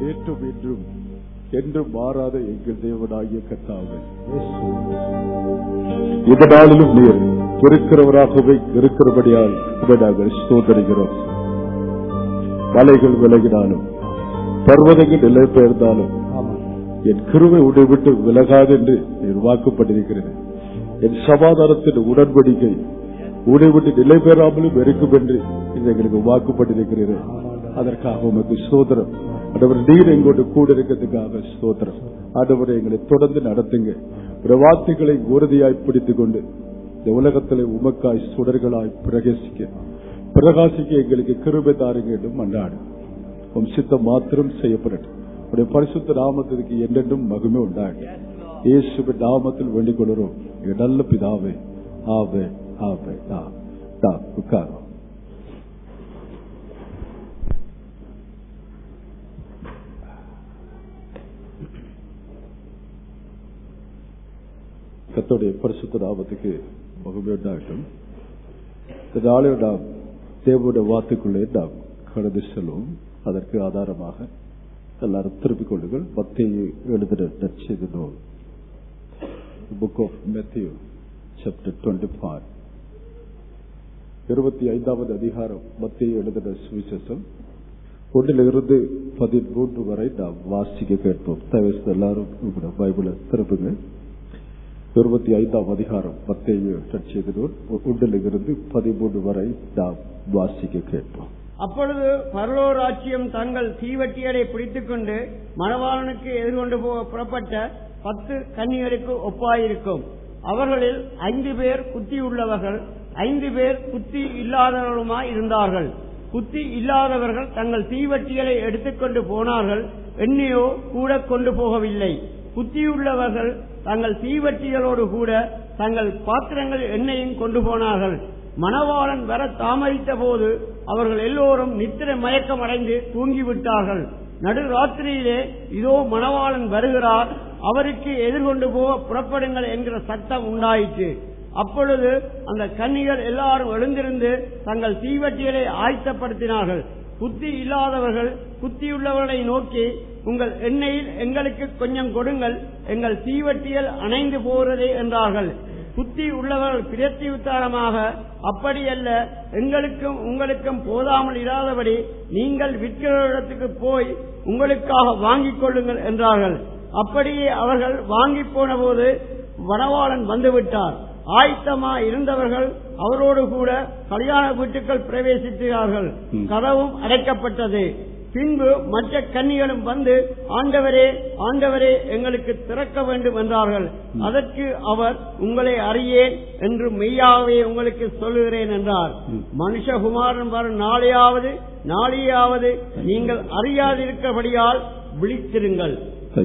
நேற்றும் இன்றும் என்றும் மாறாத எங்கள் தேவனாகிய கர்த்தாவே இந்த நாளிலும் நீர் இருக்கிறவராகவே இருக்கிறபடியால் உம்மை நாங்கள் சோதரிகிறோம் மலைகள் விலகினாலும் பர்வதங்கள் நிலை பெயர்ந்தாலும் என் கிருவை உடை விட்டு விலகாது என்று நீர் வாக்குப்பட்டிருக்கிறது என் சமாதானத்தின் உடன்படிக்கை உடை விட்டு நிலை பெறாமலும் இருக்கும் என்று இது எங்களுக்கு வாக்குப்பட்டிருக்கிறது அதற்காக உமக்கு சோதரம் ஆண்டவர் நீர் எங்களோடு கூட இருக்கிறதுக்காக சோதரம் ஆண்டவரை எங்களை தொடர்ந்து நடத்துங்க ஒரு வார்த்தைகளை உறுதியாய் பிடித்துக் கொண்டு இந்த உலகத்திலே உமக்காய் சுடர்களாய் பிரகசிக்க பிரகாசிக்க எங்களுக்கு கிருபை தாருங்க என்று மன்றாடு உம் சித்தம் மாத்திரம் செய்யப்படட்டும் உடைய பரிசுத்த நாமத்திற்கு என்றென்றும் மகிமை உண்டாகும் இயேசுவின் நாமத்தில் வேண்டிக் கொள்கிறோம் எங்கள் நல்ல பிதாவே ஆவே ஆவே தா தா உட்காரும் கத்தோடைய பரிசுத்த நாமத்துக்கு மகிமை உண்டாகட்டும் இந்த நாளையோட நாம் தேவனுடைய வார்த்தைக்குள்ளே நாம் கடந்து செல்வோம் அதற்கு ஆதாரமாக எல்லாரும் திருப்பிக் கொள்ளுங்கள் மத்திய எழுதின நற்செய்தி நூல் book of Matthew chapter twenty five இருபத்தி ஐந்தாவது அதிகாரம் மத்திய எழுதின சுவிசேஷம் ஒன்றிலிருந்து பதிமூன்று வரை நாம் வாசிக்க கேட்போம் தயவு எல்லாரும் உங்களோட பைபிளை திருப்புங்க இருபத்தி ஐந்தாம் அதிகாரம் மத்திய நற்செய்தி நூல் ஒன்றிலிருந்து பதிமூன்று வரை நாம் வாசிக்க கேட்போம் அப்பொழுது பரலோ ராஜ்யம் தங்கள் தீவட்டியலை பிடித்துக் கொண்டு மணவாளனுக்கு எதிர்கொண்டு போக புறப்பட்ட பத்து கன்னியருக்கு ஒப்பாயிருக்கும் அவர்களில் ஐந்து பேர் புத்தி உள்ளவர்கள் ஐந்து பேர் புத்தி இல்லாதவர்களுமாய் இருந்தார்கள் புத்தி இல்லாதவர்கள் தங்கள் தீவட்டிகளை எடுத்துக்கொண்டு போனார்கள் எண்ணியோ கூட கொண்டு போகவில்லை புத்தியுள்ளவர்கள் தங்கள் தீவட்டிகளோடு கூட தங்கள் பாத்திரங்கள் எண்ணெயும் கொண்டு போனார்கள் மணவாளன் வர தாமதித்த போது அவர்கள் எல்லோரும் நித்திரை மயக்கம் அடைந்து தூங்கிவிட்டார்கள் நடுராத்திரியிலே இதோ மணவாளன் வருகிறார் அவருக்கு எதிர்கொண்டு போக புறப்படுங்கள் என்கிற சட்டம் உண்டாயிற்று அப்பொழுது அந்த கன்னிகள் எல்லாரும் எழுந்திருந்து தங்கள் தீவட்டிகளை ஆயத்தப்படுத்தினார்கள் புத்தி இல்லாதவர்கள் புத்தியுள்ளவர்களை நோக்கி உங்கள் எண்ணெயில் எங்களுக்கு கொஞ்சம் கொடுங்கள் எங்கள் தீவட்டியல் அணைந்து போகிறதே என்றார்கள் புத்தி உள்ளவர்கள் பிரத்தியுத்தாரமாக அப்படியல்ல எங்களுக்கும் உங்களுக்கும் போதாமல் இராதபடி நீங்கள் விற்கிற இடத்துக்கு போய் உங்களுக்காக வாங்கிக் கொள்ளுங்கள் என்றார்கள் அப்படியே அவர்கள் வாங்கி போன போது வனவாளன் வந்துவிட்டார் ஆயத்தமா இருந்தவர்கள் அவரோடு கூட கல்யாண வீட்டுக்கள் பிரவேசித்தார்கள் கதவும் அடைக்கப்பட்டது பின்பு மற்ற கன்னிகளும் வந்து ஆண்டவரே ஆண்டவரே எங்களுக்கு திறக்க வேண்டும் என்றார்கள் அதற்கு அவர் உங்களை அறியேன் என்று மெய்யாகவே உங்களுக்கு சொல்லுகிறேன் என்றார் மனுஷகுமாரன் வரும் நாளையாவது நாளையாவது நீங்கள் அறியாதிருக்கிறபடியால் விழித்திருங்கள்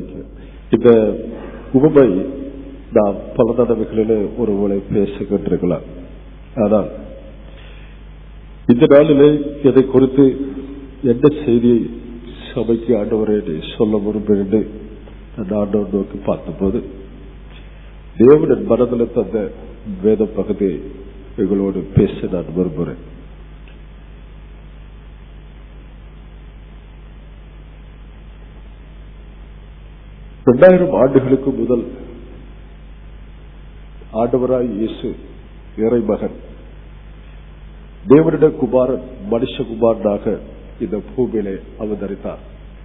இந்த உபமை நாம் பல தடவைகளில் ஒருவரை பேசுகின்றிருக்கலாம் ஆனால் இந்த நாளிலே இதை குறித்து எந்த செய்தியை சபைக்கு ஆண்டவரே சொல்ல விரும்புகிறேன் அந்த ஆண்டவர் நோக்கி பார்த்தபோது தேவனின் மனதில் தந்த வேத பகுதியை எங்களோடு பேச நான் விரும்புகிறேன் இரண்டாயிரம் ஆண்டுகளுக்கு முதல் ஆண்டவராய் இயேசு இறைமகன் தேவனிட குமாரன் மனுஷகுமாரனாக இந்த பூமியிலே அவதரித்தார்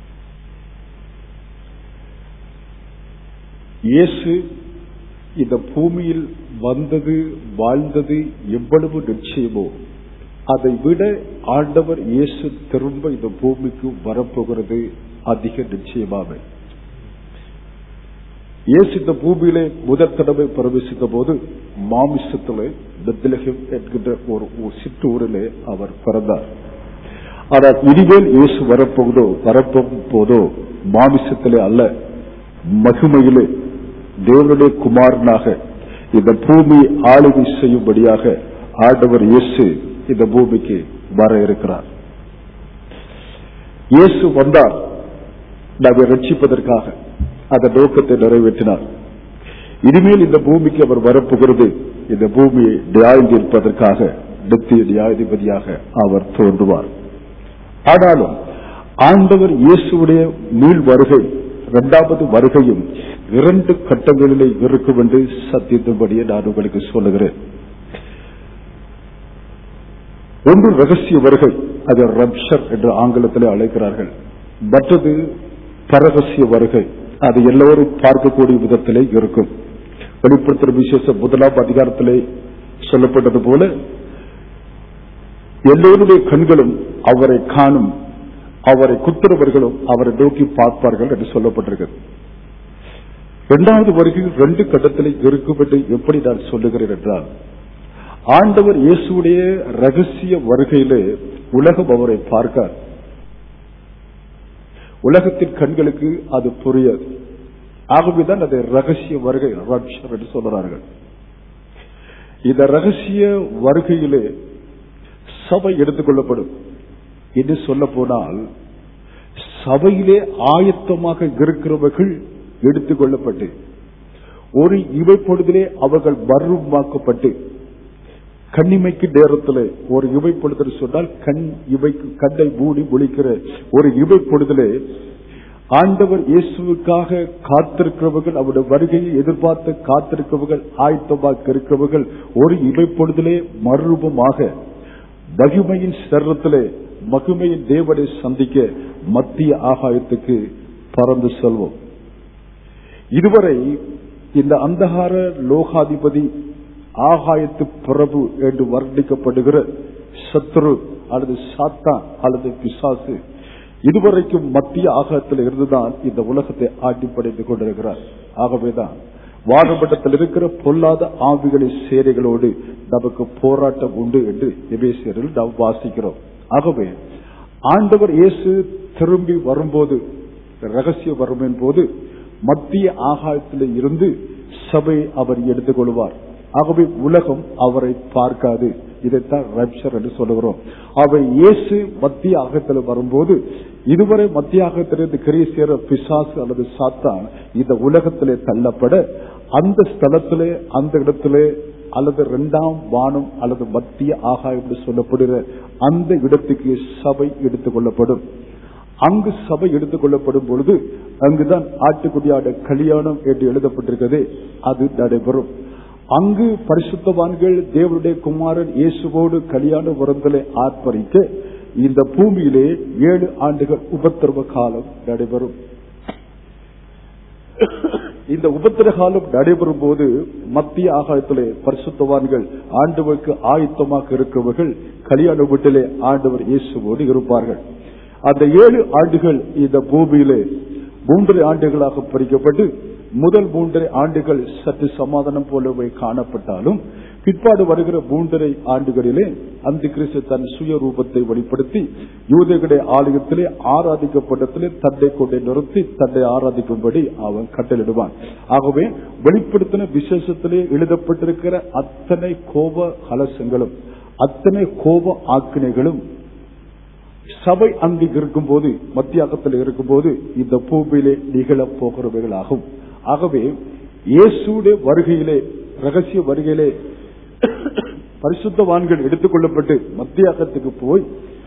இயேசு இந்த பூமியில் வந்தது வாழ்ந்தது எவ்வளவு நிச்சயமோ அதை விட ஆண்டவர் இயேசு திரும்ப இந்த பூமிக்கு வரப்போகிறது அதிக நிச்சயமாக இயேசு இந்த பூமியிலே முதல் தடவை பிரவேசித்த போது மாமிசத்திலே பெத்லஹம் என்கின்ற ஒரு சிற்றூரிலே அவர் பிறந்தார் ஆனால் இனிமேல் இயேசு வரப்போகுதோ வரப்போகும் போதோ மாமிசத்திலே அல்ல மகிமையிலே தேவனுடைய குமாரனாக இந்த பூமி ஆளுகை செய்யும்படியாக ஆண்டவர் இயேசு இந்த பூமிக்கு வர இருக்கிறார் இயேசு வந்தார் நம்மை ரட்சிப்பதற்காக அந்த நோக்கத்தை நிறைவேற்றினார் இனிமேல் இந்த பூமிக்கு அவர் வரப்போகிறது இந்த பூமியை நியாயம் தீர்ப்பதற்காக நித்திய நியாயாதிபதியாக அவர் தோன்றுவார் ஆனாலும் ஆண்டவர் இயேசுடைய மீள் வருகை இரண்டாவது வருகையும் இரண்டு கட்டங்களிலே இருக்கும் என்று சத்தியத்தின்படியே நான் உங்களுக்கு சொல்லுகிறேன் ஒன்று ரகசிய வருகை அது ரப்ஷர் என்று ஆங்கிலத்திலே அழைக்கிறார்கள் மற்றது பரகசிய வருகை அது எல்லோரும் பார்க்கக்கூடிய விதத்திலே இருக்கும் வெளிப்படுத்துற விசேஷ முதலாம் அதிகாரத்திலே சொல்லப்பட்டது போல எல்லோருடைய கண்களும் அவரை காணும் அவரை குத்துறவர்களும் அவரை நோக்கி பார்ப்பார்கள் என்று சொல்லப்பட்டிருக்கிறது இரண்டாவது வருகையில் ரெண்டு கட்டத்திலே இருக்கும் என்று எப்படி நான் சொல்லுகிறேன் என்றால் ஆண்டவர் இயேசுடைய ரகசிய வருகையிலே உலகம் அவரை பார்க்கார் உலகத்தின் கண்களுக்கு அது புரியாது ஆகவேதான் அதை ரகசிய வருகை ரப்ஷர் என்று சொல்றார்கள் இந்த ரகசிய வருகையிலே சபை எடுத்துக்கொள்ளப்படும் என்று சொல்ல போனால் சபையிலே ஆயத்தமாக இருக்கிறவர்கள் எடுத்துக்கொள்ளப்பட்டு ஒரு இவைப்பொழுதிலே அவர்கள் மர்மமாக்கப்பட்டு கண்ணிமைக்கு நேரத்தில் ஒரு இவை பொழுதல் சொன்னால் கண் இவைக்கு கண்ணை மூடி ஒழிக்கிற ஒரு இவை பொழுதிலே ஆண்டவர் இயேசுவுக்காக காத்திருக்கிறவர்கள் அவருடைய வருகையை எதிர்பார்த்து காத்திருக்கிறவர்கள் ஆயத்தமாக இருக்கிறவர்கள் ஒரு இவை பொழுதிலே மறுரூபமாக மகிமையின் சரத்திலே மகிமையின் தேவனை சந்திக்க மத்திய ஆகாயத்துக்கு பறந்து செல்வோம் இதுவரை இந்த அந்தகார லோகாதிபதி ஆகாயத்து பிரபு என்று வர்ணிக்கப்படுகிற சத்ரு அல்லது சாத்தா அல்லது பிசாசு இதுவரைக்கும் மத்திய ஆகாயத்தில் இருந்துதான் இந்த உலகத்தை ஆட்டி படைத்துக் கொண்டிருக்கிறார் ஆகவேதான் வானமட்டத்தில் இருக்கிற பொல்லாத ஆவிகளின் சேரைகளோடு நமக்கு போராட்டம் உண்டு என்று எபேசியரில் நாம் வாசிக்கிறோம் ஆகவே ஆண்டவர் இயேசு திரும்பி வரும்போது ரகசிய வருமின் போது மத்திய ஆகாயத்தில் இருந்து சபை அவர் எடுத்துக் கொள்வார் ஆகவே உலகம் அவரை பார்க்காது இதைத்தான் ரப்சர் என்று சொல்லுகிறோம் அவர் இயேசு மத்திய ஆகத்தில் வரும்போது இதுவரை மத்திய ஆகத்திலிருந்து கிரிய சேர பிசாசு அல்லது சாத்தான் இந்த உலகத்திலே தள்ளப்பட அந்த ஸ்தலத்திலே அந்த இடத்திலே அல்லது இரண்டாம் வானம் அல்லது மத்திய ஆகாயம் என்று சொல்லப்படுகிற அந்த இடத்துக்கு சபை எடுத்துக் கொள்ளப்படும் அங்கு சபை எடுத்துக் கொள்ளப்படும் பொழுது அங்குதான் ஆட்டுக்குடியாட கல்யாணம் என்று எழுதப்பட்டிருக்கிறது அது நடைபெறும் அங்கு பரிசுத்தவான்கள் தேவனுடைய குமாரன் இயேசுவோடு கல்யாண உறந்தலை ஆர்ப்பரிக்க இந்த பூமியிலே ஏழு ஆண்டுகள் உபத்திரவ காலம் நடைபெறும் இந்த உபத்திர காலம் நடைபெறும் போது மத்திய ஆகாயத்திலே பரிசுத்தவான்கள் ஆண்டவருக்கு ஆயத்தமாக இருக்கிறவர்கள் கல்யாண வீட்டிலே ஆண்டவர் இயேசுவோடு இருப்பார்கள் அந்த ஏழு ஆண்டுகள் இந்த பூமியிலே மூன்றரை ஆண்டுகளாக பறிக்கப்பட்டு முதல் மூன்றரை ஆண்டுகள் சற்று சமாதானம் போலவே காணப்பட்டாலும் பிற்பாடு வருகிற மூன்றரை ஆண்டுகளிலே அந்த கிறிஸ்து தன் சுய ரூபத்தை வெளிப்படுத்தி யூதர்களுடைய ஆலயத்திலே ஆராதிக்கப்பட்டத்திலே தன்னை கொண்டே நிறுத்தி தன்னை ஆராதிக்கும்படி அவன் கட்டளிடுவான் ஆகவே வெளிப்படுத்தின விசேஷத்திலே எழுதப்பட்டிருக்கிற அத்தனை கோப கலசங்களும் அத்தனை கோப ஆக்கினைகளும் சபை அங்கு இருக்கும் போது மத்தியாகத்தில் இருக்கும் போது இந்த பூமியிலே நிகழப் போகிறவைகளாகும் ஆகவே இயேசுடைய வருகையிலே ரகசிய வருகையிலே பரிசுத்தவான்கள் எடுத்துக் கொள்ளப்பட்டு மத்தியாகத்துக்கு போய்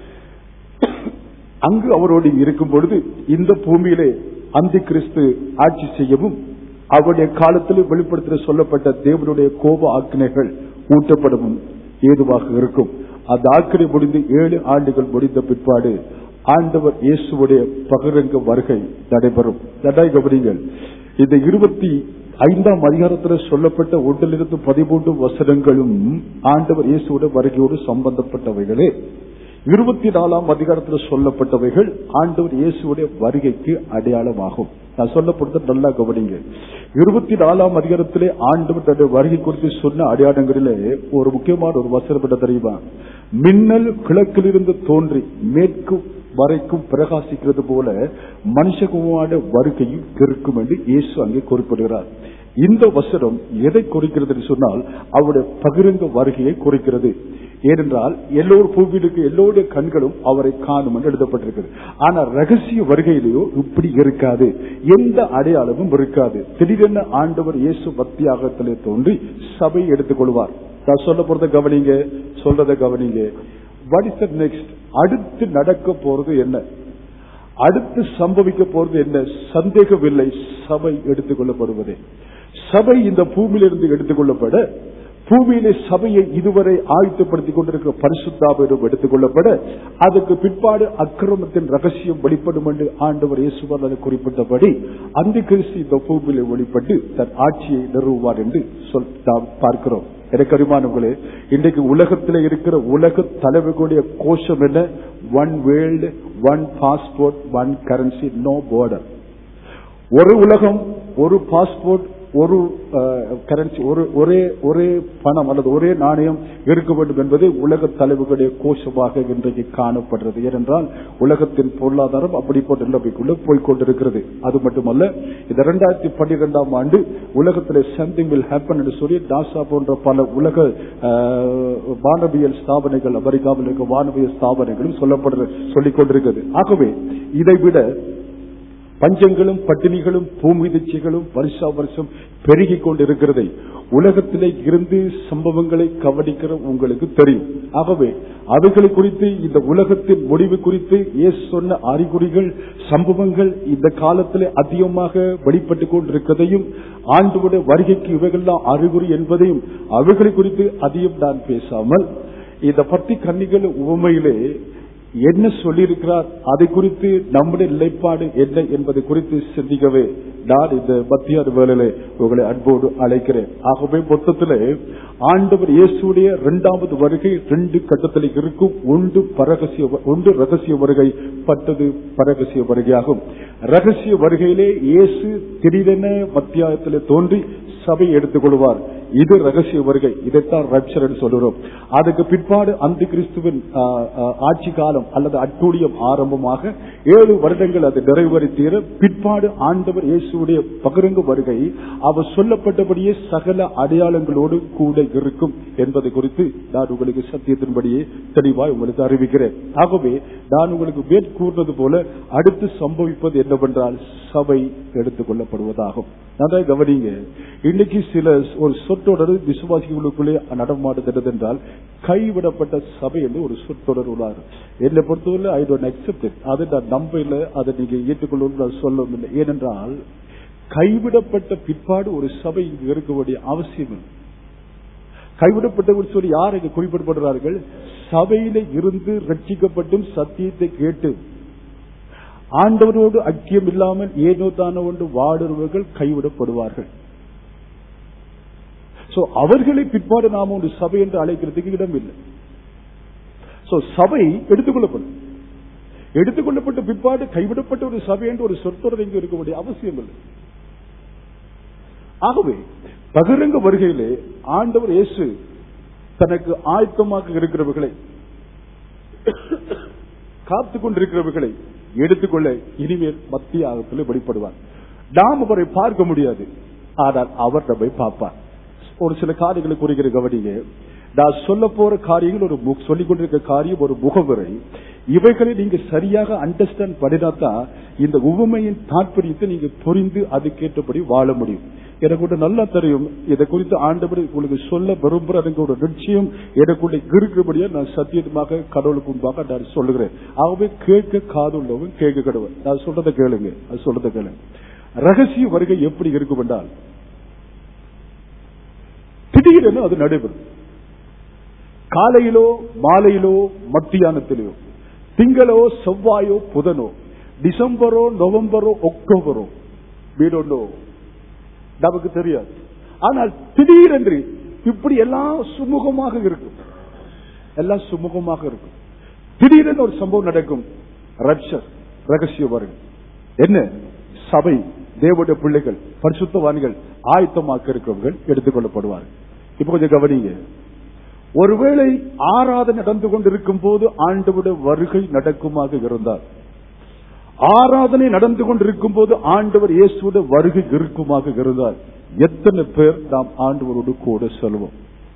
அங்கு அவரோடு இருக்கும் பொழுது இந்த பூமியிலே அந்தி கிறிஸ்து ஆட்சி செய்யவும் அவருடைய காலத்தில் வெளிப்படுத்த சொல்லப்பட்ட தேவனுடைய கோப ஆக்கினைகள் ஊட்டப்படவும் ஏதுவாக இருக்கும் அந்த ஆக்கினை முடிந்து ஏழு ஆண்டுகள் முடிந்த பிற்பாடு ஆண்டவர் இயேசுடைய பகிரங்க வருகை நடைபெறும் நடாய் கவனிங்கள் இந்த இருபத்தி ஐந்தாம் அதிகாரத்தில் சொல்லப்பட்ட ஒன்றிலிருந்து பதிமூன்று வசனங்களும் ஆண்டவர் இயேசுடைய வருகையோடு சம்பந்தப்பட்டவைகளே இருபத்தி நாலாம் அதிகாரத்தில் சொல்லப்பட்டவைகள் ஆண்டவர் இயேசுடைய வருகைக்கு அடையாளமாகும் நான் சொல்லப்படுத்த நல்லா கவனிங்க இருபத்தி நாலாம் அதிகாரத்திலே ஆண்டவர் தன்னுடைய வருகை குறித்து சொன்ன அடையாளங்களிலே ஒரு முக்கியமான ஒரு வசனம் என்ன தெரியுமா மின்னல் கிழக்கிலிருந்து தோன்றி மேற்கு வரைக்கும் பிரகாசிக்கிறது போல மனுஷகுமான வருகையும் இருக்கும் என்று இயேசு அங்கே குறிப்பிடுகிறார் இந்த வசனம் எதை குறிக்கிறது என்று சொன்னால் அவருடைய பகிரங்க வருகையை குறிக்கிறது ஏனென்றால் எல்லோரும் பூவிலுக்கு எல்லோருடைய கண்களும் அவரை காணும் என்று எழுதப்பட்டிருக்கிறது ஆனா ரகசிய வருகையிலேயோ இப்படி இருக்காது எந்த அடையாளமும் இருக்காது திடீரென ஆண்டவர் இயேசு பக்தியாகத்திலே தோன்றி சபை எடுத்துக் கொள்வார் நான் சொல்ல போறத கவனிங்க சொல்றத கவனிங்க வாட் இஸ் நெக்ஸ்ட் அடுத்து நடக்க போறது என்ன அடுத்து சம்பவிக்க போறது என்ன சந்தேகமில்லை சபை எடுத்துக் கொள்ளப்படுவதே சபை இந்த பூமியிலிருந்து எடுத்துக் கொள்ளப்பட பூமியிலே சபையை இதுவரை ஆயத்தப்படுத்திக் கொண்டிருக்கிற பரிசுத்தாபரும் எடுத்துக் கொள்ளப்பட அதுக்கு பிற்பாடு அக்கிரமத்தின் ரகசியம் வெளிப்படும் என்று ஆண்டவர் இயேசுவார் குறிப்பிட்டபடி அந்த கிறிஸ்து இந்த பூமியிலே வெளிப்பட்டு தன் ஆட்சியை நிறுவுவார் என்று சொல் நாம் பார்க்கிறோம் எனக்கு அறிமானவர்களே இன்றைக்கு உலகத்தில் இருக்கிற உலக தலைவர்களுடைய கோஷம் என்ன one world one passport one currency no border ஒரு உலகம் ஒரு பாஸ்போர்ட் ஒரு கரன்சி ஒரு ஒரே ஒரே பணம் அல்லது ஒரே நாணயம் இருக்க வேண்டும் என்பது உலக தலைவர்களுடைய கோஷமாக இன்றைக்கு காணப்படுறது ஏனென்றால் உலகத்தின் பொருளாதாரம் அப்படிப்பட்ட நிலைமைக்குள்ள போய்கொண்டிருக்கிறது அது மட்டுமல்ல இந்த இரண்டாயிரத்தி பன்னிரெண்டாம் ஆண்டு உலகத்தில் சம்திங் வில் ஹேப்பன் என்று சொல்லி நாசா போன்ற பல உலக அஹ், வானவியல் ஸ்தாபனைகள் அமெரிக்காவில் இருக்க வானவியல் ஸ்தாபனைகளும் சொல்லப்படுற சொல்லிக் கொண்டிருக்கிறது ஆகவே இதை விட பஞ்சங்களும் பட்டினிகளும் பூமிதிச்சைகளும் வருஷா வருஷம் பெருகிக் கொண்டிருக்கிறதை உலகத்திலே இருந்து சம்பவங்களை கவனிக்கிற உங்களுக்கு தெரியும் ஆகவே அவைகளை குறித்து இந்த உலகத்தின் முடிவு குறித்து இயேசு சொன்ன அறிகுறிகள் சம்பவங்கள் இந்த காலத்திலே அதிகமாக வெளிப்பட்டுக் கொண்டிருக்கிறதையும் ஆண்டுடைய வருகைக்கு இவைகள்லாம் அறிகுறி என்பதையும் அவைகளை குறித்து அதிகம் நான் பேசாமல் இந்த பத்தி கன்னிகள் உவமையிலே என்ன சொல்லியிருக்கிறார் அதை குறித்து நம்முடைய நிலைப்பாடு என்ன என்பதை குறித்து சிந்திக்கவே நான் இந்த மத்திய வேலையில உங்களை அன்போடு அழைக்கிறேன் ஆகவே மொத்தத்திலே ஆண்டவர் இயேசுடைய இரண்டாவது வருகை ரெண்டு கட்டத்தில் இருக்கும் ஒன்று பரகசிய ஒன்று ரகசிய வருகை பட்டது பரகசிய வருகையாகும் ரகசிய வருகையிலே இயேசு திடீரென மத்தியாயத்திலே தோன்றி சபை எடுத்துக் கொள்வார் இது ரகசிய வருகை இதைத்தான் ரப்சர் என்று சொல்கிறோம் அதுக்கு பிற்பாடு அந்த கிறிஸ்துவின் ஆ, ஆ, ஆட்சி காலம் அல்லது அட்டூழியம் ஆரம்பமாக ஏழு வருடங்கள் அது நிறைவேறி தீர பிற்பாடு ஆண்டவர் இயேசுடைய பகிரங்க வருகை அவர் சொல்லப்பட்டபடியே சகல அடையாளங்களோடு கூட இருக்கும் என்பதை குறித்து நான் உங்களுக்கு சத்தியத்தின்படியே தெளிவாய் உங்களுக்கு அறிவிக்கிறேன் ஆகவே நான் உங்களுக்கு மேற் கூறினது போல அடுத்து சம்பவிப்பது என்னவென்றால் சபை எடுத்துக் கொள்ளப்படுவதாகும் நன்றாக கவனிங்க இன்னைக்கு சில ஒரு சொற்றொடர் விசுவாசிகளுக்குள்ளே நடமாடுகிறது என்றால் கைவிடப்பட்ட சபை என்று ஒரு சொற்றொடர் உள்ளார் என்னை பொறுத்தவரை ஐ டோன்ட் அக்செப்ட் அதை நான் நம்ப இல்லை அதை நீங்க ஏற்றுக்கொள்ளும் நான் சொல்லவும் இல்லை ஏனென்றால் கைவிடப்பட்ட பிற்பாடு ஒரு சபை இங்கு இருக்க வேண்டிய அவசியம் இல்லை கைவிடப்பட்டவர் சொல்லி யார் இங்கு குறிப்பிடப்படுகிறார்கள் சபையில இருந்து ரட்சிக்கப்பட்டும் சத்தியத்தை கேட்டு ஆண்டவரோடு ஐக்கியம் இல்லாமல் ஏனோ தானோ ஒன்று வாடுறவர்கள் கைவிடப்படுவார்கள் சோ அவர்களை பிற்பாடு நாம ஒரு சபை என்று அழைக்கிறதுக்கு இடம் இல்லை சோ சபை எடுத்துக்கொள்ளப்படும் எடுத்துக்கொள்ளப்பட்ட பிற்பாடு கைவிடப்பட்ட ஒரு சபை என்று ஒரு சொற்றொடர் இங்கு இருக்க வேண்டிய அவசியம் இல்லை ஆகவே பகிரங்க வருகையிலே ஆண்டவர் இயேசு தனக்கு ஆயத்தமாக இருக்கிறவர்களை காத்துக் கொண்டிருக்கிறவர்களை எடுத்துக்கொள்ள இனிமேல் மத்திய ஆகத்தில் வெளிப்படுவார் நாம் அவரை பார்க்க முடியாது ஆனால் அவர் நம்மை பார்ப்பார் ஒரு சில காரியங்களை குறிக்கிற கவனிங்க நான் சொல்ல போற காரியங்கள் ஒரு மு- சொல்லிக் கொண்டிருக்கிற காரியம் ஒரு முகவுரை இவைகளை நீங்க சரியாக அண்டர்ஸ்டாண்ட் பண்ணினாதான் இந்த உவமையின் தாற்பயத்தை நீங்க புரிந்து அதுக்கேற்றபடி வாழ முடியும் எனக்கு ஒன்று நல்லா தெரியும் இதை குறித்து ஆண்டவர் உங்களுக்கு சொல்ல விரும்புற எனக்கு ஒரு நிச்சயம் எனக்குள்ள இருக்கிறபடியா நான் சத்தியமாக கடவுளுக்கு முன்பாக நான் சொல்லுகிறேன் ஆகவே கேட்க காதுள்ளவன் கேட்க கடவுள் நான் சொல்றதை கேளுங்க அது சொல்றதை கேளுங்க ரகசிய வருகை எப்படி இருக்கும் என்றால் திடீரென அது நடைபெறும் காலையிலோ மாலையிலோ மத்தியானத்திலோ திங்களோ செவ்வாயோ புதனோ டிசம்பரோ நவம்பரோ அக்டோபரோ we don't know நமக்கு தெரியாது ஆனால் திடீரென்று இப்படி எல்லாம் சுமூகமாக இருக்கும் எல்லாம் சுமூகமாக இருக்கும் திடீரென ஒரு சம்பவம் நடக்கும் ரப்சர் ரகசிய வருகை என்ன சபை தேவனுடைய பிள்ளைகள் பரிசுத்தவான்கள் ஆயத்தமாக்க இருக்கிறவர்கள் எடுத்துக்கொள்ளப்படுவார்கள் இப்ப கொஞ்சம் கவனிங்க ஒருவேளை ஆராதனை நடந்து கொண்டிருக்கும் போது ஆண்டவுடைய வருகை நடக்குமாக இருந்தார் ஆராதனை நடந்து கொண்டிருக்கும் போது ஆண்டவர் இயேசுவோட வருகை இருக்குமாக இருந்தார் எத்தனை பேர் நாம் ஆண்டவரோடு கூட செல்வோம்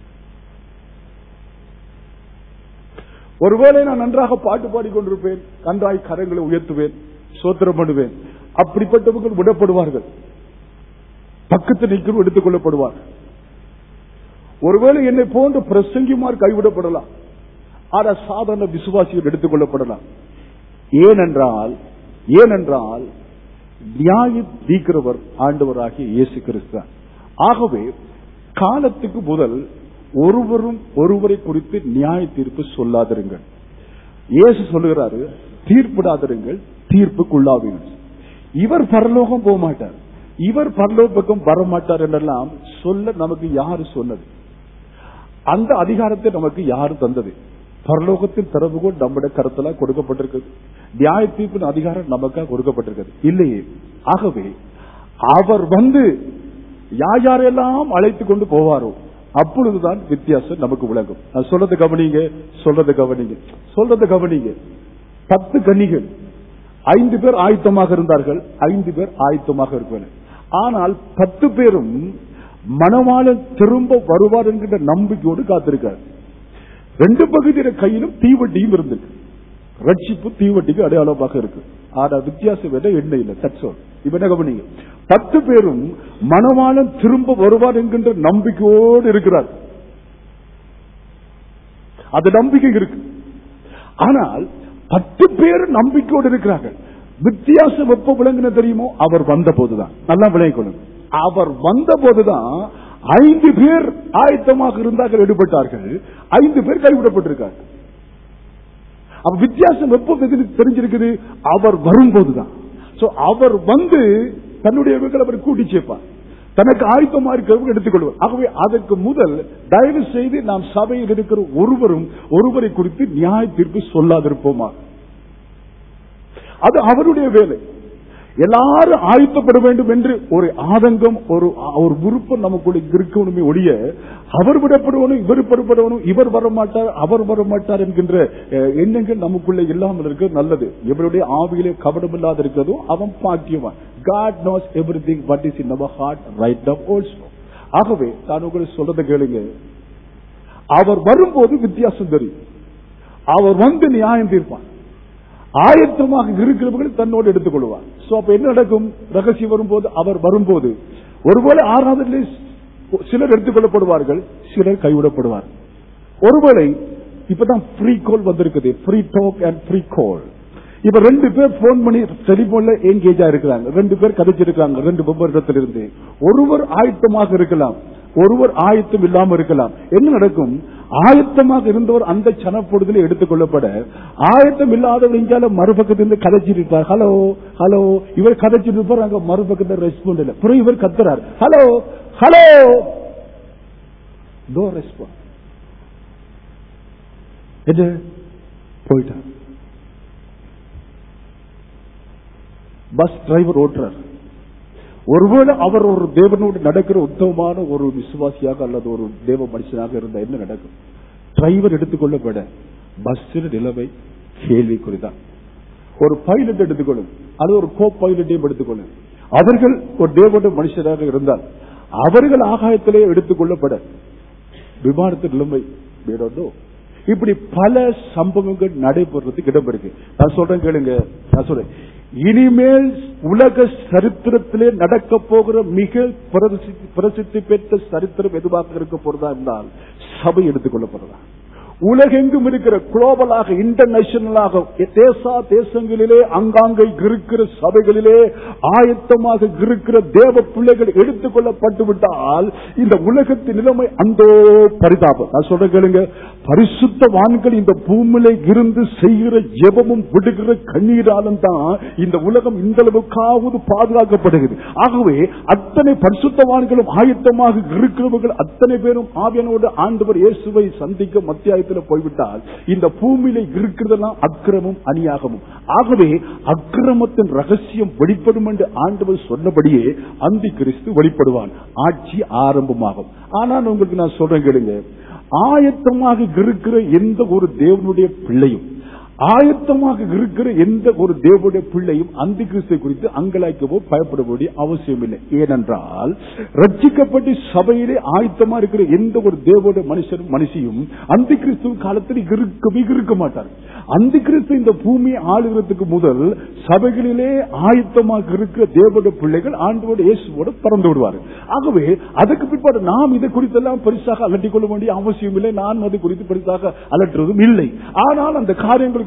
ஒருவேளை நான் நன்றாக பாட்டு பாடிக்கொண்டிருப்பேன் நன்றாய் கரங்களை உயர்த்துவேன் சோத்திரம் பண்ணுவேன் அப்படிப்பட்டவர்கள் விடப்படுவார்கள் பக்கத்தில் நிற்கும் எடுத்துக் கொள்ளப்படுவார் ஒருவேளை என்னை போன்ற பிரசங்கிமார் கைவிடப்படலாம் ஆனா சாதாரண விசுவாசிகள் எடுத்துக் கொள்ளப்படலாம் ஏனென்றால் ஏனென்றால் நியாய தீக்கிறவர் ஆண்டவராகிய இயேசு கிறிஸ்து தான். ஆகவே காலத்துக்கு முதல் ஒருவரும் ஒருவரை குறித்து நியாய தீர்ப்பு சொல்லாதிருங்கள் இயேசு சொல்லுகிறாரு தீர்ப்பிடாதிருங்கள் தீர்ப்புக்குள்ளாவீர்கள் இவர் பரலோகம் போக மாட்டார் இவர் பரலோக பக்கம் வர மாட்டார் என்றெல்லாம் சொல்ல நமக்கு யாரு சொன்னது அந்த அதிகாரத்தை நமக்கு யாரு தந்தது பரலோகத்தின் திறவுகோல் நம்முடைய கருத்தெல்லாம் கொடுக்கப்பட்டிருக்குது நியாய தீர்ப்பின் அதிகாரம் நமக்காக கொடுக்கப்பட்டிருக்கிறது இல்லையே ஆகவே அவர் வந்து யார் யாரெல்லாம் அழைத்து கொண்டு போவாரோ அப்பொழுதுதான் வித்தியாசம் நமக்கு விளங்கும் நான் சொல்றது கவனிங்க சொல்றது கவனிங்க சொல்றது கவனிங்க பத்து கன்னிகள் ஐந்து பேர் ஆயத்தமாக இருந்தார்கள் ஐந்து பேர் ஆயத்தமாக இருக்கவில்லை ஆனால் பத்து பேரும் மணவாளன் திரும்ப வருவார் என்கிற நம்பிக்கையோடு காத்திருக்கார் ரெண்டு பகுதியில கையிலும் தீவட்டியும் இருந்திருக்கு ரட்சிப்பு தீவட்டிக்கு அடையாளமாக இருக்கு ஆனா வித்தியாசம் வேற என்ன இல்லை தட்சோல் இப்ப என்ன கவனிங்க பத்து பேரும் மணவாளன் திரும்ப வருவார் என்கின்ற நம்பிக்கையோடு இருக்கிறார் அது நம்பிக்கை இருக்கு ஆனால் பத்து பேர் நம்பிக்கையோடு இருக்கிறார்கள் வித்தியாசம் எப்ப விளங்குன தெரியுமோ அவர் வந்த போதுதான் நல்லா விளங்கிக்கணும் அவர் வந்த போதுதான் ஐந்து பேர் ஆயத்தமாக இருந்தார்கள் எடுபட்டார்கள் ஐந்து பேர் கைவிடப்பட்டிருக்கார்கள் அப்ப வித்தியாசம் எப்ப தெரி- தெரிஞ்சிருக்குது அவர் வரும்போதுதான் சோ அவர் வந்து தன்னுடைய இவர்கள் அவர் கூட்டி சேர்ப்பார் தனக்கு ஆயத்தமா இருக்கிறவங்க எடுத்துக்கொள்வார் ஆகவே அதற்கு முதல் தயவு செய்து நாம் சபையில் இருக்கிற ஒருவரும் ஒருவரை குறித்து நியாய தீர்ப்பு சொல்லாதிருப்போமா அது அவருடைய வேலை எல்லாரும் ஆயத்தப்பட வேண்டும் என்று ஒரு ஆதங்கம் ஒரு ஒரு விருப்பம் நமக்குள்ள இருக்கணுமே ஒழிய அவர் விடப்படுவனும் இவர் படுபடுவனும் இவர் வரமாட்டார் அவர் வரமாட்டார் என்கின்ற அஹ், எண்ணங்கள் நமக்குள்ள இல்லாமல் இருக்கிறது நல்லது இவருடைய ஆவியிலே கபடம் இல்லாத இருக்கிறதோ அவன் பாக்கியவான் God knows everything what is in our heart right now also ஆகவே நான் உங்களுக்கு சொல்றதை கேளுங்க அவர் வரும்போது வித்தியாசம் தெரியும் அவர் வந்து நியாயம் தீர்ப்பான் ஆயத்தமாக இருக்கிறவர்கள் தன்னோடு எடுத்துக் கொள்வார் சோ அப்ப என்ன நடக்கும் ரகசியம் வரும்போது அவர் வரும்போது ஒருவேளை ஆறாவதிலே சிலர் எடுத்துக் கொள்ளப்படுவார்கள் சிலர் கைவிடப்படுவார் ஒருவேளை இப்பதான் ஃப்ரீ கால் வந்திருக்குது free talk and free call இப்ப ரெண்டு பேர் போன் பண்ணி டெலிபோன்ல என்கேஜா இருக்கிறாங்க ரெண்டு பேர் கதைச்சிருக்காங்க ரெண்டு வெவ்வேறு இருந்து ஒருவர் ஆயத்தமாக இருக்கலாம் ஒருவர் ஆயத்தம் இல்லாம இருக்கலாம் என்ன நடக்கும் ஆயத்தமாக இருந்தவர் அந்த சனப்பொழுதில் எடுத்துக் கொள்ளப்பட ஆயத்தம் இல்லாதவர் இங்கால மறுபக்கத்திலிருந்து கதைச்சிட்டு இருப்பார் ஹலோ ஹலோ இவர் கதைச்சிட்டு இருப்பார் அங்க மறுபக்கத்தில் ரெஸ்பாண்ட் இல்ல பிறகு இவர் கத்துறார் ஹலோ ஹலோ நோ ரெஸ்பாண்ட் என்ன போயிட்டார் பஸ் டிரைவர் ஓட்டுறார் ஒருவேளை அவர் ஒரு தேவனோடு நடக்கிற உத்தமமான ஒரு விசுவாசியாக அல்லது ஒரு தேவ மனுஷனாக இருந்தா என்ன நடக்கும் டிரைவர் எடுத்துக்கொள்ளப்பட பஸ்ஸின் நிலைமை கேள்விக்குறிதான் ஒரு பைலட் எடுத்துக்கொள்ளும் அது ஒரு கோ பைலட்டையும் எடுத்துக்கொள்ளும் அவர்கள் ஒரு தேவனுடைய மனுஷராக இருந்தால் அவர்கள் ஆகாயத்திலே எடுத்துக்கொள்ளப்பட விமானத்தின் நிலைமை we don't know. இப்படி பல சம்பவங்கள் நடைபெறதுக்கு இடம் இருக்கு நான் சொல்றேன் கேளுங்க நான் சொல்றேன் இனிமேல் உலக சரித்திரத்திலே நடக்க போகிற மிக பிரசித்தி பிரசித்தி பெற்ற சரித்திரம் எதுவாக இருக்க போறதா இருந்தால் சபை எடுத்துக்கொள்ளப்படுறதா உலகெங்கும் இருக்கிற குளோபலாக இன்டர்நேஷனலாக தேசா தேசங்களிலே அங்காங்கே இருக்கிற சபைகளிலே ஆயத்தமாக இருக்கிற தேவ பிள்ளைகள் எடுத்துக் கொள்ளப்பட்டு விட்டால் இந்த உலகத்தின் நிலைமை அந்த பரிதாபம் நான் சொல்ற கேளுங்க பரிசுத்தவான்கள் இந்த பூமியில இருந்து செய்கிற ஜெபமும் விடுகிற கண்ணீராலும் தான் இந்த உலகம் இந்த அளவுக்காவது பாதுகாக்கப்படுகிறது ஆகவே அத்தனை பரிசுத்தவான்களும் ஆயத்தமாக இருக்கிறவர்கள் அத்தனை பேரும் ஆவியனோடு ஆண்டவர் இயேசுவை சந்திக்க மத்தியாயத்தில் போய்விட்டால் இந்த பூமியில இருக்கிறதெல்லாம் அக்கிரமும் அநியாகமும் ஆகவே அக்கிரமத்தின் ரகசியம் வெளிப்படும் என்று ஆண்டவர் சொன்னபடியே அந்தி கிறிஸ்து வெளிப்படுவான் ஆட்சி ஆரம்பமாகும் ஆனால் உங்களுக்கு நான் சொல்றேன் கேளுங்க ஆயத்தமாக இருக்கிற எந்த ஒரு தேவனுடைய பிள்ளையும் ஆயத்தமாக இருக்கிற எந்த ஒரு தேவனுடைய பிள்ளையும் அந்த கிறிஸ்தை குறித்து அங்கலாய்க்கவோ பயப்பட வேண்டிய அவசியம் இல்லை ஏனென்றால் ரட்சிக்கப்பட்டு சபையிலே ஆயத்தமா இருக்கிற எந்த ஒரு தேவனுடைய மனுஷனும் மனுஷியும் அந்த கிறிஸ்துவ காலத்தில் இருக்கவே இருக்க மாட்டார் அந்த கிறிஸ்து இந்த பூமியை ஆளுகிறதுக்கு முதல் சபைகளிலே ஆயத்தமாக இருக்கிற தேவனுடைய பிள்ளைகள் ஆண்டோட இயேசுவோட பறந்து விடுவார்கள் ஆகவே அதுக்கு பிற்பாடு நாம் இதை குறித்தெல்லாம் பெருசாக அலட்டிக் கொள்ள வேண்டிய அவசியம் இல்லை நான் அது குறித்து பெருசாக அலற்றுவதும் இல்லை ஆனால் அந்த காரியங்களுக்கு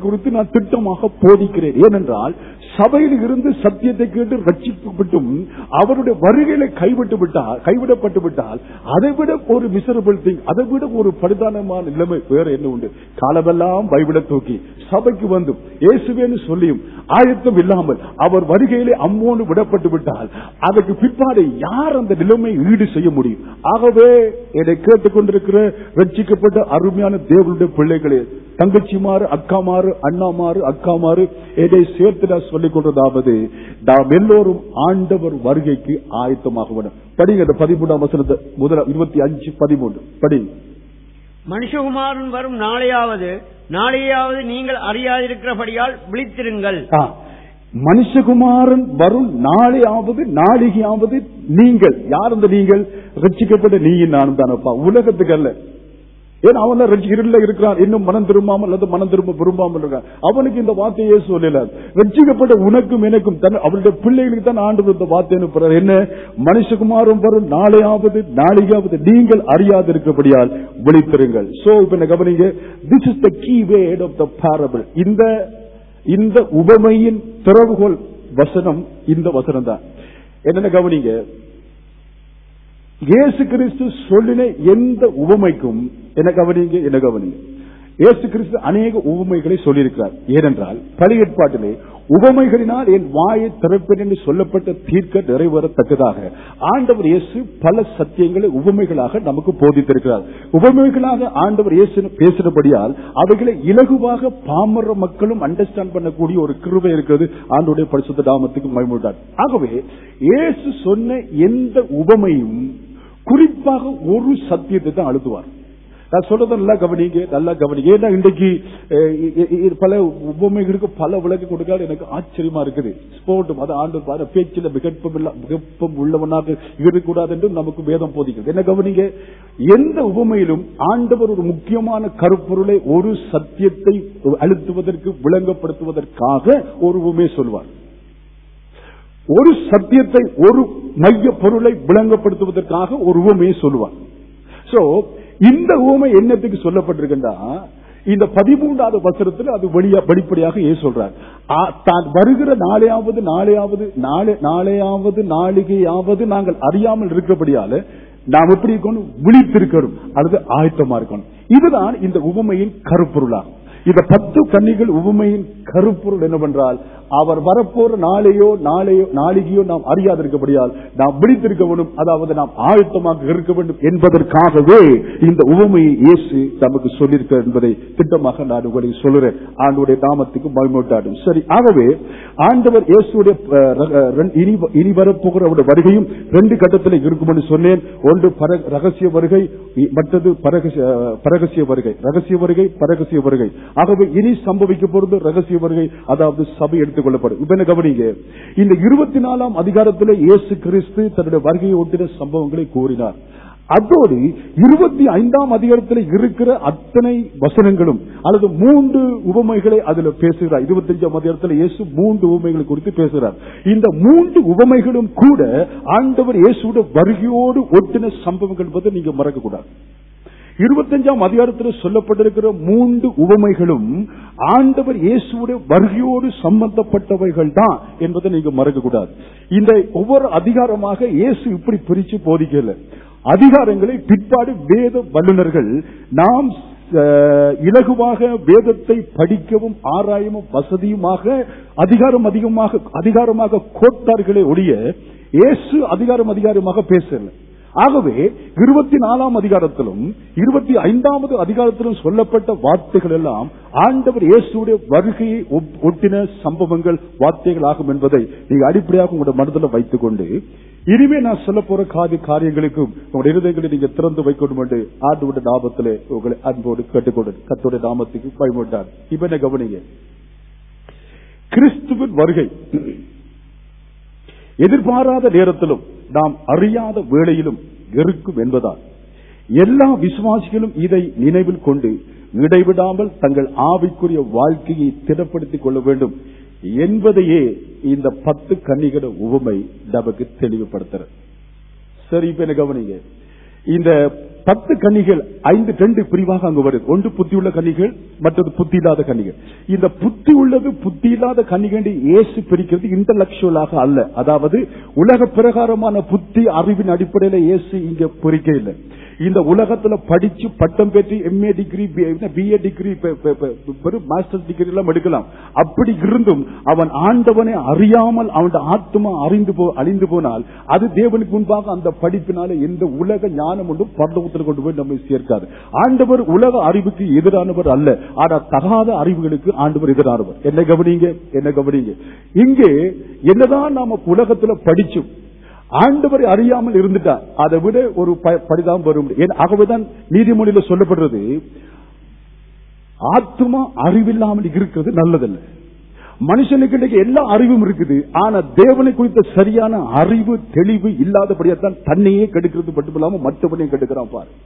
குறித்து நான் திட்டமாக போதிக்கிறேன் ஏனென்றால் சபையில் இருந்து சத்தியத்தை கேட்டு ரட்சிக்கப்பட்டும் அவருடைய வருகையில கைவிட்டு விட்டால் கைவிடப்பட்டு விட்டால் அதை விட ஒரு மிசரபிள் திங் அதை விட ஒரு பரிதானமான நிலைமை வேற என்ன உண்டு காலமெல்லாம் பைபிளை தூக்கி சபைக்கு வந்தும் இயேசுவேன்னு சொல்லியும் ஆயத்தம் இல்லாமல் அவர் வருகையிலே அம்மோன்னு விடப்பட்டு விட்டால் அதற்கு பிற்பாடு யார் அந்த நிலைமை ஈடு செய்ய முடியும் ஆகவே என்னை கேட்டுக்கொண்டிருக்கிற ரட்சிக்கப்பட்ட அருமையான தேவனுடைய பிள்ளைகளே தங்கச்சிமாறு அக்காமாறு அண்ணாமாறு அக்காமாறு என்னை சேர்த்து நான் சொல்லிக் கொண்டதாவது நாம் எல்லோரும் ஆண்டவர் வருகைக்கு ஆயத்தமாக வேண்டும் படிங்க இந்த பதிமூன்றாம் வசனத்தை முதல் இருபத்தி அஞ்சு பதிமூன்று படிங்க மனுஷகுமாரன் வரும் நாளையாவது நாளையாவது நீங்கள் அறியாதிருக்கிறபடியால் விழித்திருங்கள் ஆ, மனுஷகுமாரன் வரும் நாளையாவது நாளிகையாவது நீங்கள் யார் அந்த நீங்கள் ரட்சிக்கப்பட்ட நீயும் நானும் தானப்பா உலகத்துக்கு அல்ல ஏன் அவன் தான் ரட்சிக்கிறதுல இருக்கிறான் இன்னும் மனம் திரும்பாமல் அல்லது மனம் திரும்ப விரும்பாமல் இருக்கான் அவனுக்கு இந்த வார்த்தையே சொல்லல ரட்சிக்கப்பட்ட உனக்கும் எனக்கும் தன் அவருடைய பிள்ளைகளுக்கு தான் ஆண்டு இந்த வார்த்தை அனுப்புறார் என்ன மனுஷகுமாரும் வரும் நாளையாவது நாளையாவது நீங்கள் அறியாது இருக்கிறபடியால் விழித்திருங்கள் சோ இப்ப என்ன கவனிங்க this is the key word of the parable இந்த இந்த உபமையின் திறவுகோல் வசனம் இந்த வசனம் தான் என்னென்ன கவனிங்க இயேசு கிறிஸ்து சொல்லின எந்த உவமைக்கும் என்ன கவனிங்க என்ன கவனிங்க இயேசு கிறிஸ்து அநேக உவமைகளை சொல்லியிருக்கிறார் ஏனென்றால் பழைய ஏற்பாட்டிலே உவமைகளினால் என் வாயை திறப்பேன் என்று சொல்லப்பட்ட தீர்க்க நிறைவேறத்தக்கதாக ஆண்டவர் இயேசு பல சத்தியங்களை உவமைகளாக நமக்கு போதித்திருக்கிறார் உவமைகளாக ஆண்டவர் இயேசு பேசினபடியால் அவைகளை இலகுவாக பாமர மக்களும் அண்டர்ஸ்டாண்ட் பண்ணக்கூடிய ஒரு கிருபை இருக்கிறது ஆண்டுடைய பரிசுத்த நாமத்துக்கு மயமுட்டார் ஆகவே இயேசு சொன்ன எந்த உவமையும் குறிப்பாக ஒரு சத்தியத்தை தான் அழுத்துவார் நான் சொல்றதை நல்லா கவனிங்க நல்லா கவனிங்க ஏன்னா இன்றைக்கு அஹ், இ- இ- இ- பல உபமைகளுக்கு பல விளக்கு கொடுக்காது எனக்கு ஆச்சரியமா இருக்குது ஸ்போர்ட்டும் அது ஆண்டு பாரு பேச்சில் மிகப்பம் இல்ல மிகப்பம் உள்ளவனாக இருக்கக்கூடாது என்று நமக்கு வேதம் போதிக்கிறது என்ன கவனிங்க எந்த உபமையிலும் ஆண்டவர் ஒரு முக்கியமான கருப்பொருளை ஒரு சத்தியத்தை அழுத்துவதற்கு விளங்கப்படுத்துவதற்காக ஒரு உண்மை சொல்வார் ஒரு சத்தியத்தை ஒரு மைய பொருளை விளங்கப்படுத்துவதற்காக ஒரு உவமையை சொல்லுவார் சோ இந்த உவமை என்னத்துக்கு சொல்லப்பட்டிருக்கின்றா இந்த பதிமூன்றாவது வசனத்தில் அது வெளியா வெளிப்படையாக ஏ சொல்றார் ஆ, தான் வருகிற நாளையாவது நாளையாவது நாளை நாளையாவது நாளிகையாவது நாங்கள் அறியாமல் இருக்கிறபடியால நாம் எப்படி இருக்கணும் விழித்திருக்கணும் அல்லது ஆயத்தமா இருக்கணும் இதுதான் இந்த உவமையின் கருப்பொருளாகும் இந்த பத்து கன்னிகள் உவமையின் கருப்பொருள் என்னவென்றால் அவர் வரப்போற நாளையோ நாளையோ நாளிகையோ நாம் அறியாதிருக்கபடியால் நாம் விழித்திருக்க வேண்டும் அதாவது நாம் ஆயத்தமாக இருக்க வேண்டும் என்பதற்காகவே இந்த உவமையை இயேசு நமக்கு சொல்லியிருக்க என்பதை திட்டமாக நான் உங்களுக்கு சொல்லுறேன் ஆண்டுடைய நாமத்துக்கு மகிமூட்டாடும் சரி ஆகவே ஆண்டவர் இயேசுடைய அஹ், ர- அஹ், இனி இனி வரப்போகிற அவருடைய வருகையும் ரெண்டு கட்டத்தில் இருக்கும் என்று சொன்னேன் ஒன்று பர- ரகசிய வருகை இ- மற்றது பரகசிய அஹ், பரகசிய வருகை ரகசிய வருகை பரகசிய வருகை ஆகவே இனி சம்பவிக்க போறது ரகசிய வருகை அதாவது சபை எடுத்துக் கொள்ளப்படும் இப்ப என்ன கவனிங்க இந்த இருபத்தி நாலாம் அதிகாரத்தில் இயேசு கிறிஸ்து தன்னுடைய வருகையை ஒட்டின சம்பவங்களை கூறினார் அதோடு இருபத்தி ஐந்தாம் அதிகாரத்தில் இருக்கிற அத்தனை வசனங்களும் அல்லது மூன்று உவமைகளை அதுல பேசுகிறார் இருபத்தஞ்சாம் அதிகாரத்தில் இயேசு மூன்று உவமைகளை குறித்து பேசுகிறார் இந்த மூன்று உவமைகளும் கூட ஆண்டவர் இயேசுடைய வருகையோடு ஒட்டின சம்பவங்கள் என்பதை நீங்க மறக்க கூடாது இருபத்தஞ்சாம் அதிகாரத்தில் சொல்லப்பட்டிருக்கிற மூன்று உவமைகளும் ஆண்டவர் இயேசுடைய வருகையோடு சம்பந்தப்பட்டவைகள் தான் என்பதை நீங்க மறக்க கூடாது இந்த ஒவ்வொரு அதிகாரமாக இயேசு இப்படி பிரிச்சு போதிக்கல அதிகாரங்களை பிற்பாடு வேத வல்லுநர்கள் நாம் அஹ், இலகுவாக வேதத்தை படிக்கவும் ஆராயவும் வசதியுமாக அதிகாரம் அதிகமாக அதிகாரமாக கோட்டார்களே ஒழிய இயேசு அதிகாரம் அதிகாரமாக பேசல ஆகவே இருபத்தி நாலாம் அதிகாரத்திலும் இருபத்தி ஐந்தாவது அதிகாரத்திலும் சொல்லப்பட்ட வார்த்தைகள் எல்லாம் ஆண்டவர் இயேசுடைய வருகையை ஒப்- ஒட்டின சம்பவங்கள் வார்த்தைகள் ஆகும் என்பதை நீங்க அடிப்படையாக உங்களுடைய மனதில் வைத்துக் கொண்டு இனிமே நான் சொல்ல போற காதி காரியங்களுக்கும் உங்களுடைய இருதயங்களை நீங்க திறந்து வைக்கணும் என்று ஆண்டோட நாமத்திலே உங்களை அன்போடு கேட்டுக்கொண்டு கத்தோட நாமத்துக்கு பயமுட்டார் இப்ப என்ன கவனிங்க கிறிஸ்துவின் வருகை எதிர்பாராத நேரத்திலும் நாம் அறியாத வேளையிலும் இருக்கும் என்பதால் எல்லா விசுவாசிகளும் இதை நினைவில் கொண்டு இடைவிடாமல் தங்கள் ஆவிக்குரிய வாழ்க்கையை திடப்படுத்திக் கொள்ள வேண்டும் என்பதையே இந்த பத்து கன்னிகட உவமை நமக்கு தெளிவுபடுத்துறது சரி இப்ப என்ன கவனிங்க இந்த பத்து கன்னிகள் ஐந்து ரெண்டு பிரிவாக அங்கு வருது ஒன்று புத்தி உள்ள கன்னிகள் மற்றது புத்தி இல்லாத கன்னிகள் இந்த புத்தி உள்ளது புத்தி இல்லாத கன்னிகள் இயேசு பிரிக்கிறது இன்டலெக்சுவலாக அல்ல அதாவது உலக பிரகாரமான புத்தி அறிவின் அடிப்படையில இயேசு இங்க பிரிக்க இல்லை இந்த உலகத்துல படிச்சு பட்டம் பெற்று MA degree BA degree master degree எல்லாம் எடுக்கலாம் அப்படி இருந்தும் அவன் ஆண்டவனை அறியாமல் அவன் ஆத்மா அறிந்து போ அழிந்து போனால் அது தேவனுக்கு முன்பாக அந்த படிப்பினால எந்த உலக ஞானம் ஒன்றும் பரலோகத்தில் கொண்டு போய் நம்மை சேர்க்காது ஆண்டவர் உலக அறிவுக்கு எதிரானவர் அல்ல ஆனா தகாத அறிவுகளுக்கு ஆண்டவர் எதிரானவர் என்ன கவனிங்க என்ன கவனிங்க இங்கே என்னதான் நாம உலகத்துல படிச்சும் ஆண்டவரை அறியாமல் இருந்துட்டா அதை விட ஒரு ப- பரிதாபம் வரும் ஏன் ஆகவேதான் நீதிமொழியில சொல்லப்படுறது ஆத்மா அறிவில்லாமல் இருக்கிறது நல்லதல்ல மனுஷனுக்கு இன்றைக்கு எல்லா அறிவும் இருக்குது ஆனா தேவனை குறித்த சரியான அறிவு தெளிவு இல்லாதபடியாத்தான் தன்னையே கெடுக்கிறது மட்டுமில்லாம மற்றவனையும் கெடுக்கிறான் பாரு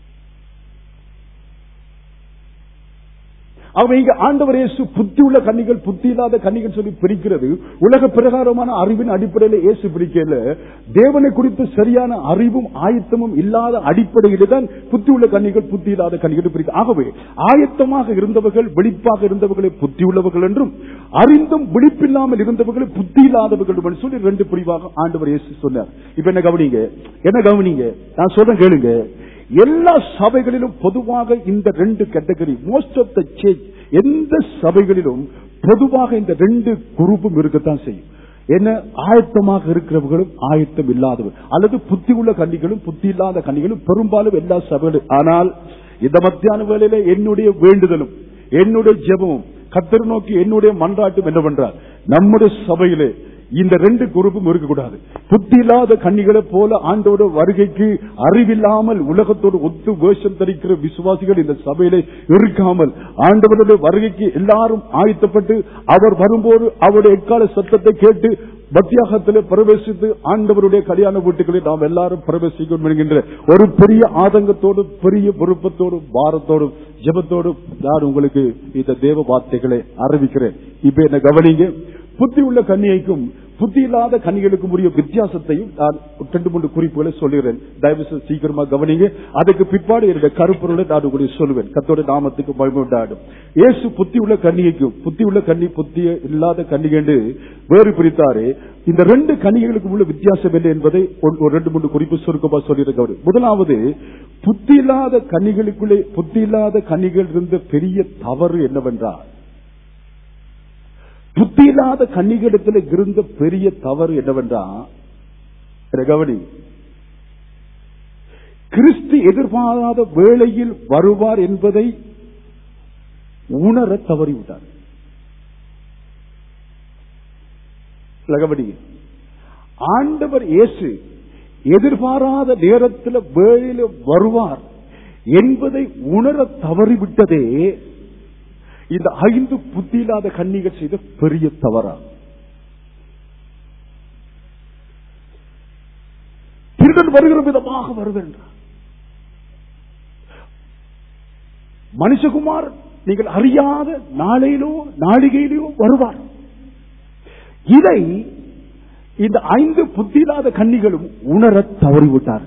அவன் இங்க ஆண்டவர் இயேசு புத்தி உள்ள கன்னிகள் புத்தி இல்லாத கன்னிகள் சொல்லி பிரிக்கிறது உலக பிரகாரமான அறிவின் அடிப்படையில் இயேசு பிரிக்கல தேவனை குறித்து சரியான அறிவும் ஆயத்தமும் இல்லாத அடிப்படையிலே தான் புத்தி உள்ள கன்னிகள் புத்தி இல்லாத கன்னிகள் பிரிக்க ஆகவே ஆயத்தமாக இருந்தவர்கள் விழிப்பாக இருந்தவர்களை புத்தி உள்ளவர்கள் என்றும் அறிந்தும் விழிப்பில்லாமல் இருந்தவர்களை புத்தி இல்லாதவர்கள் என்று சொல்லி ரெண்டு பிரிவாக ஆண்டவர் இயேசு சொன்னார் இப்ப என்ன கவனிங்க என்ன கவனிங்க நான் சொல்றேன் கேளுங்க எல்லா சபைகளிலும் பொதுவாக இந்த ரெண்டு category most of the change எந்த சபைகளிலும் பொதுவாக இந்த ரெண்டு குரூப்பும் இருக்கத்தான் செய்யும் என்ன ஆயத்தமாக இருக்கிறவர்களும் ஆயத்தம் இல்லாதவர் அல்லது புத்தி உள்ள கன்னிகளும் புத்தி இல்லாத கன்னிகளும் பெரும்பாலும் எல்லா சபைகளும் ஆனால் இந்த மத்தியான வேளையில என்னுடைய வேண்டுதலும் என்னுடைய ஜெபமும் கத்தர் நோக்கி என்னுடைய மன்றாட்டும் என்னவென்றால் நம்முடைய சபையிலே இந்த ரெண்டு குரூப்பும் இருக்கக்கூடாது புத்தி இல்லாத கண்ணிகளை போல ஆண்டோட வருகைக்கு அறிவில்லாமல் உலகத்தோடு ஒத்து வேஷம் தரிக்கிற விசுவாசிகள் இந்த சபையிலே இருக்காமல் ஆண்டவருடைய வருகைக்கு எல்லாரும் ஆயத்தப்பட்டு அவர் வரும்போது அவருடைய எக்கால சத்தத்தை கேட்டு மத்தியாகத்தில் பிரவேசித்து ஆண்டவருடைய கல்யாண வீட்டுகளில் நாம் எல்லாரும் பிரவேசிக்கணும் என்கின்ற ஒரு பெரிய ஆதங்கத்தோடு பெரிய விருப்பத்தோடும் பாரத்தோடும் ஜெபத்தோடும் நான் உங்களுக்கு இந்த தேவ வார்த்தைகளை அறிவிக்கிறேன் இப்ப என்ன கவனிங்க புத்தி உள்ள கன்னியைக்கும் புத்தி இல்லாத கன்னிகளுக்கும் உரிய வித்தியாசத்தையும் நான் ரெண்டு மூன்று குறிப்புகளை சொல்லுகிறேன் தயவு செய்து சீக்கிரமா கவனிங்க அதுக்கு பிற்பாடு என்னுடைய கருப்பொருளை நான் உங்களுக்கு சொல்லுவேன் கத்தோட நாமத்துக்கு மகிமை உண்டாடும் இயேசு புத்தி உள்ள கன்னிகைக்கும் புத்தி உள்ள கன்னி புத்தி இல்லாத கன்னிகண்டு வேறு பிரித்தாரு இந்த ரெண்டு கன்னிகளுக்கும் உள்ள வித்தியாசம் என்ன என்பதை ஒரு- ஒரு ரெண்டு மூன்று குறிப்பு சுருக்கமா சொல்லியிருக்க முதலாவது புத்தி இல்லாத கன்னிகளுக்குள்ளே புத்தி இல்லாத கன்னிகள் இருந்த பெரிய தவறு என்னவென்றால் புத்தி இல்லாத கன்னிகளிடத்தில் இருந்த பெரிய தவறு என்னவென்றா இதை கவனி கிறிஸ்து எதிர்பாராத வேளையில் வருவார் என்பதை உணர தவறிவிட்டார் இதை கவனி ஆண்டவர் இயேசு எதிர்பாராத நேரத்தில் வேளையில் வருவார் என்பதை உணர தவறிவிட்டதே இந்த ஐந்து புத்தி இல்லாத கன்னிகள் செய்த பெரிய தவறா திருடன் வருகிற விதமாக வருகின்றார் மனுஷகுமார் நீங்கள் அறியாத நாளையிலோ நாளிகையிலோ வருவார் இதை இந்த ஐந்து புத்தி இல்லாத கன்னிகளும் உணர தவறிவிட்டார்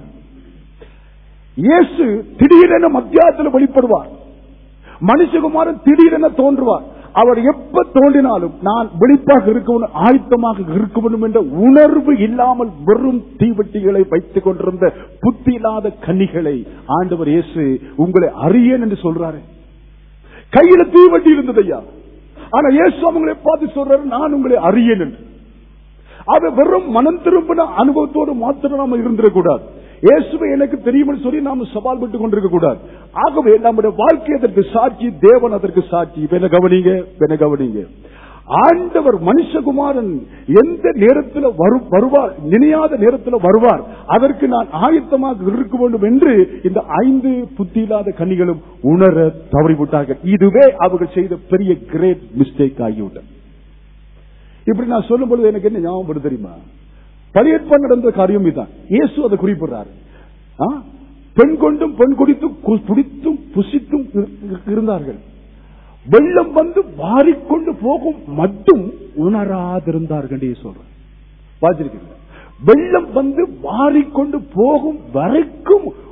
இயேசு திடீரென மத்தியானத்தில் வெளிப்படுவார் மனுஷகுமாரன் திடீரென தோன்றுவார் அவர் எப்ப தோன்றினாலும் நான் வெளிப்பாக இருக்கணும் ஆயத்தமாக இருக்கணும் என்ற உணர்வு இல்லாமல் வெறும் தீவெட்டிகளை வைத்துக் கொண்டிருந்த புத்தி இல்லாத கன்னிகளை ஆண்டவர் இயேசு உங்களை அறியேன் என்று சொல்றாரு கையில தீவெட்டி இருந்தது ஐயா ஆனா இயேசு அவங்களை பார்த்து சொல்றாரு நான் உங்களை அறியேன் என்று அது வெறும் மனம் திரும்பின அனுபவத்தோடு மாத்திரம் நாம இருந்திடக்கூடாது இயேசுவை எனக்கு தெரியும் சொல்லி நாம சவால் விட்டு கொண்டிருக்க கூடாது ஆகவே நம்முடைய வாழ்க்கை அதற்கு சாட்சி தேவன் அதற்கு சாட்சி இப்ப என்ன கவனிங்க இப்ப என்ன கவனிங்க ஆண்டவர் மனுஷகுமாரன் எந்த நேரத்தில் வரு- வருவார் நினையாத நேரத்தில் வருவார் அதற்கு நான் ஆயத்தமாக இருக்க வேண்டும் என்று இந்த ஐந்து புத்தி இல்லாத கன்னிகளும் உணர தவறிவிட்டார்கள் இதுவே அவர்கள் செய்த பெரிய கிரேட் மிஸ்டேக் ஆகிவிட்டது இப்படி நான் சொல்லும் பொழுது எனக்கு என்ன ஞாபகம் வருது தெரியுமா பழையற்ப நடந்த காரியம் இதுதான் இயேசு அதை குறிப்பிடுறார் ஆ? பெண் கொண்டும் பெண் குடித்தும் கு- குடித்தும் புசித்தும் இரு- இருந்தார்கள் வெள்ளம் வந்து வாரிக்கொண்டு போகும் மட்டும் உணராதிருந்தார்கள் சொல்ற பார்த்திருக்கீங்க வெள்ளம் வந்து வாரிக்கொண்டு போகும் வரைக்கும்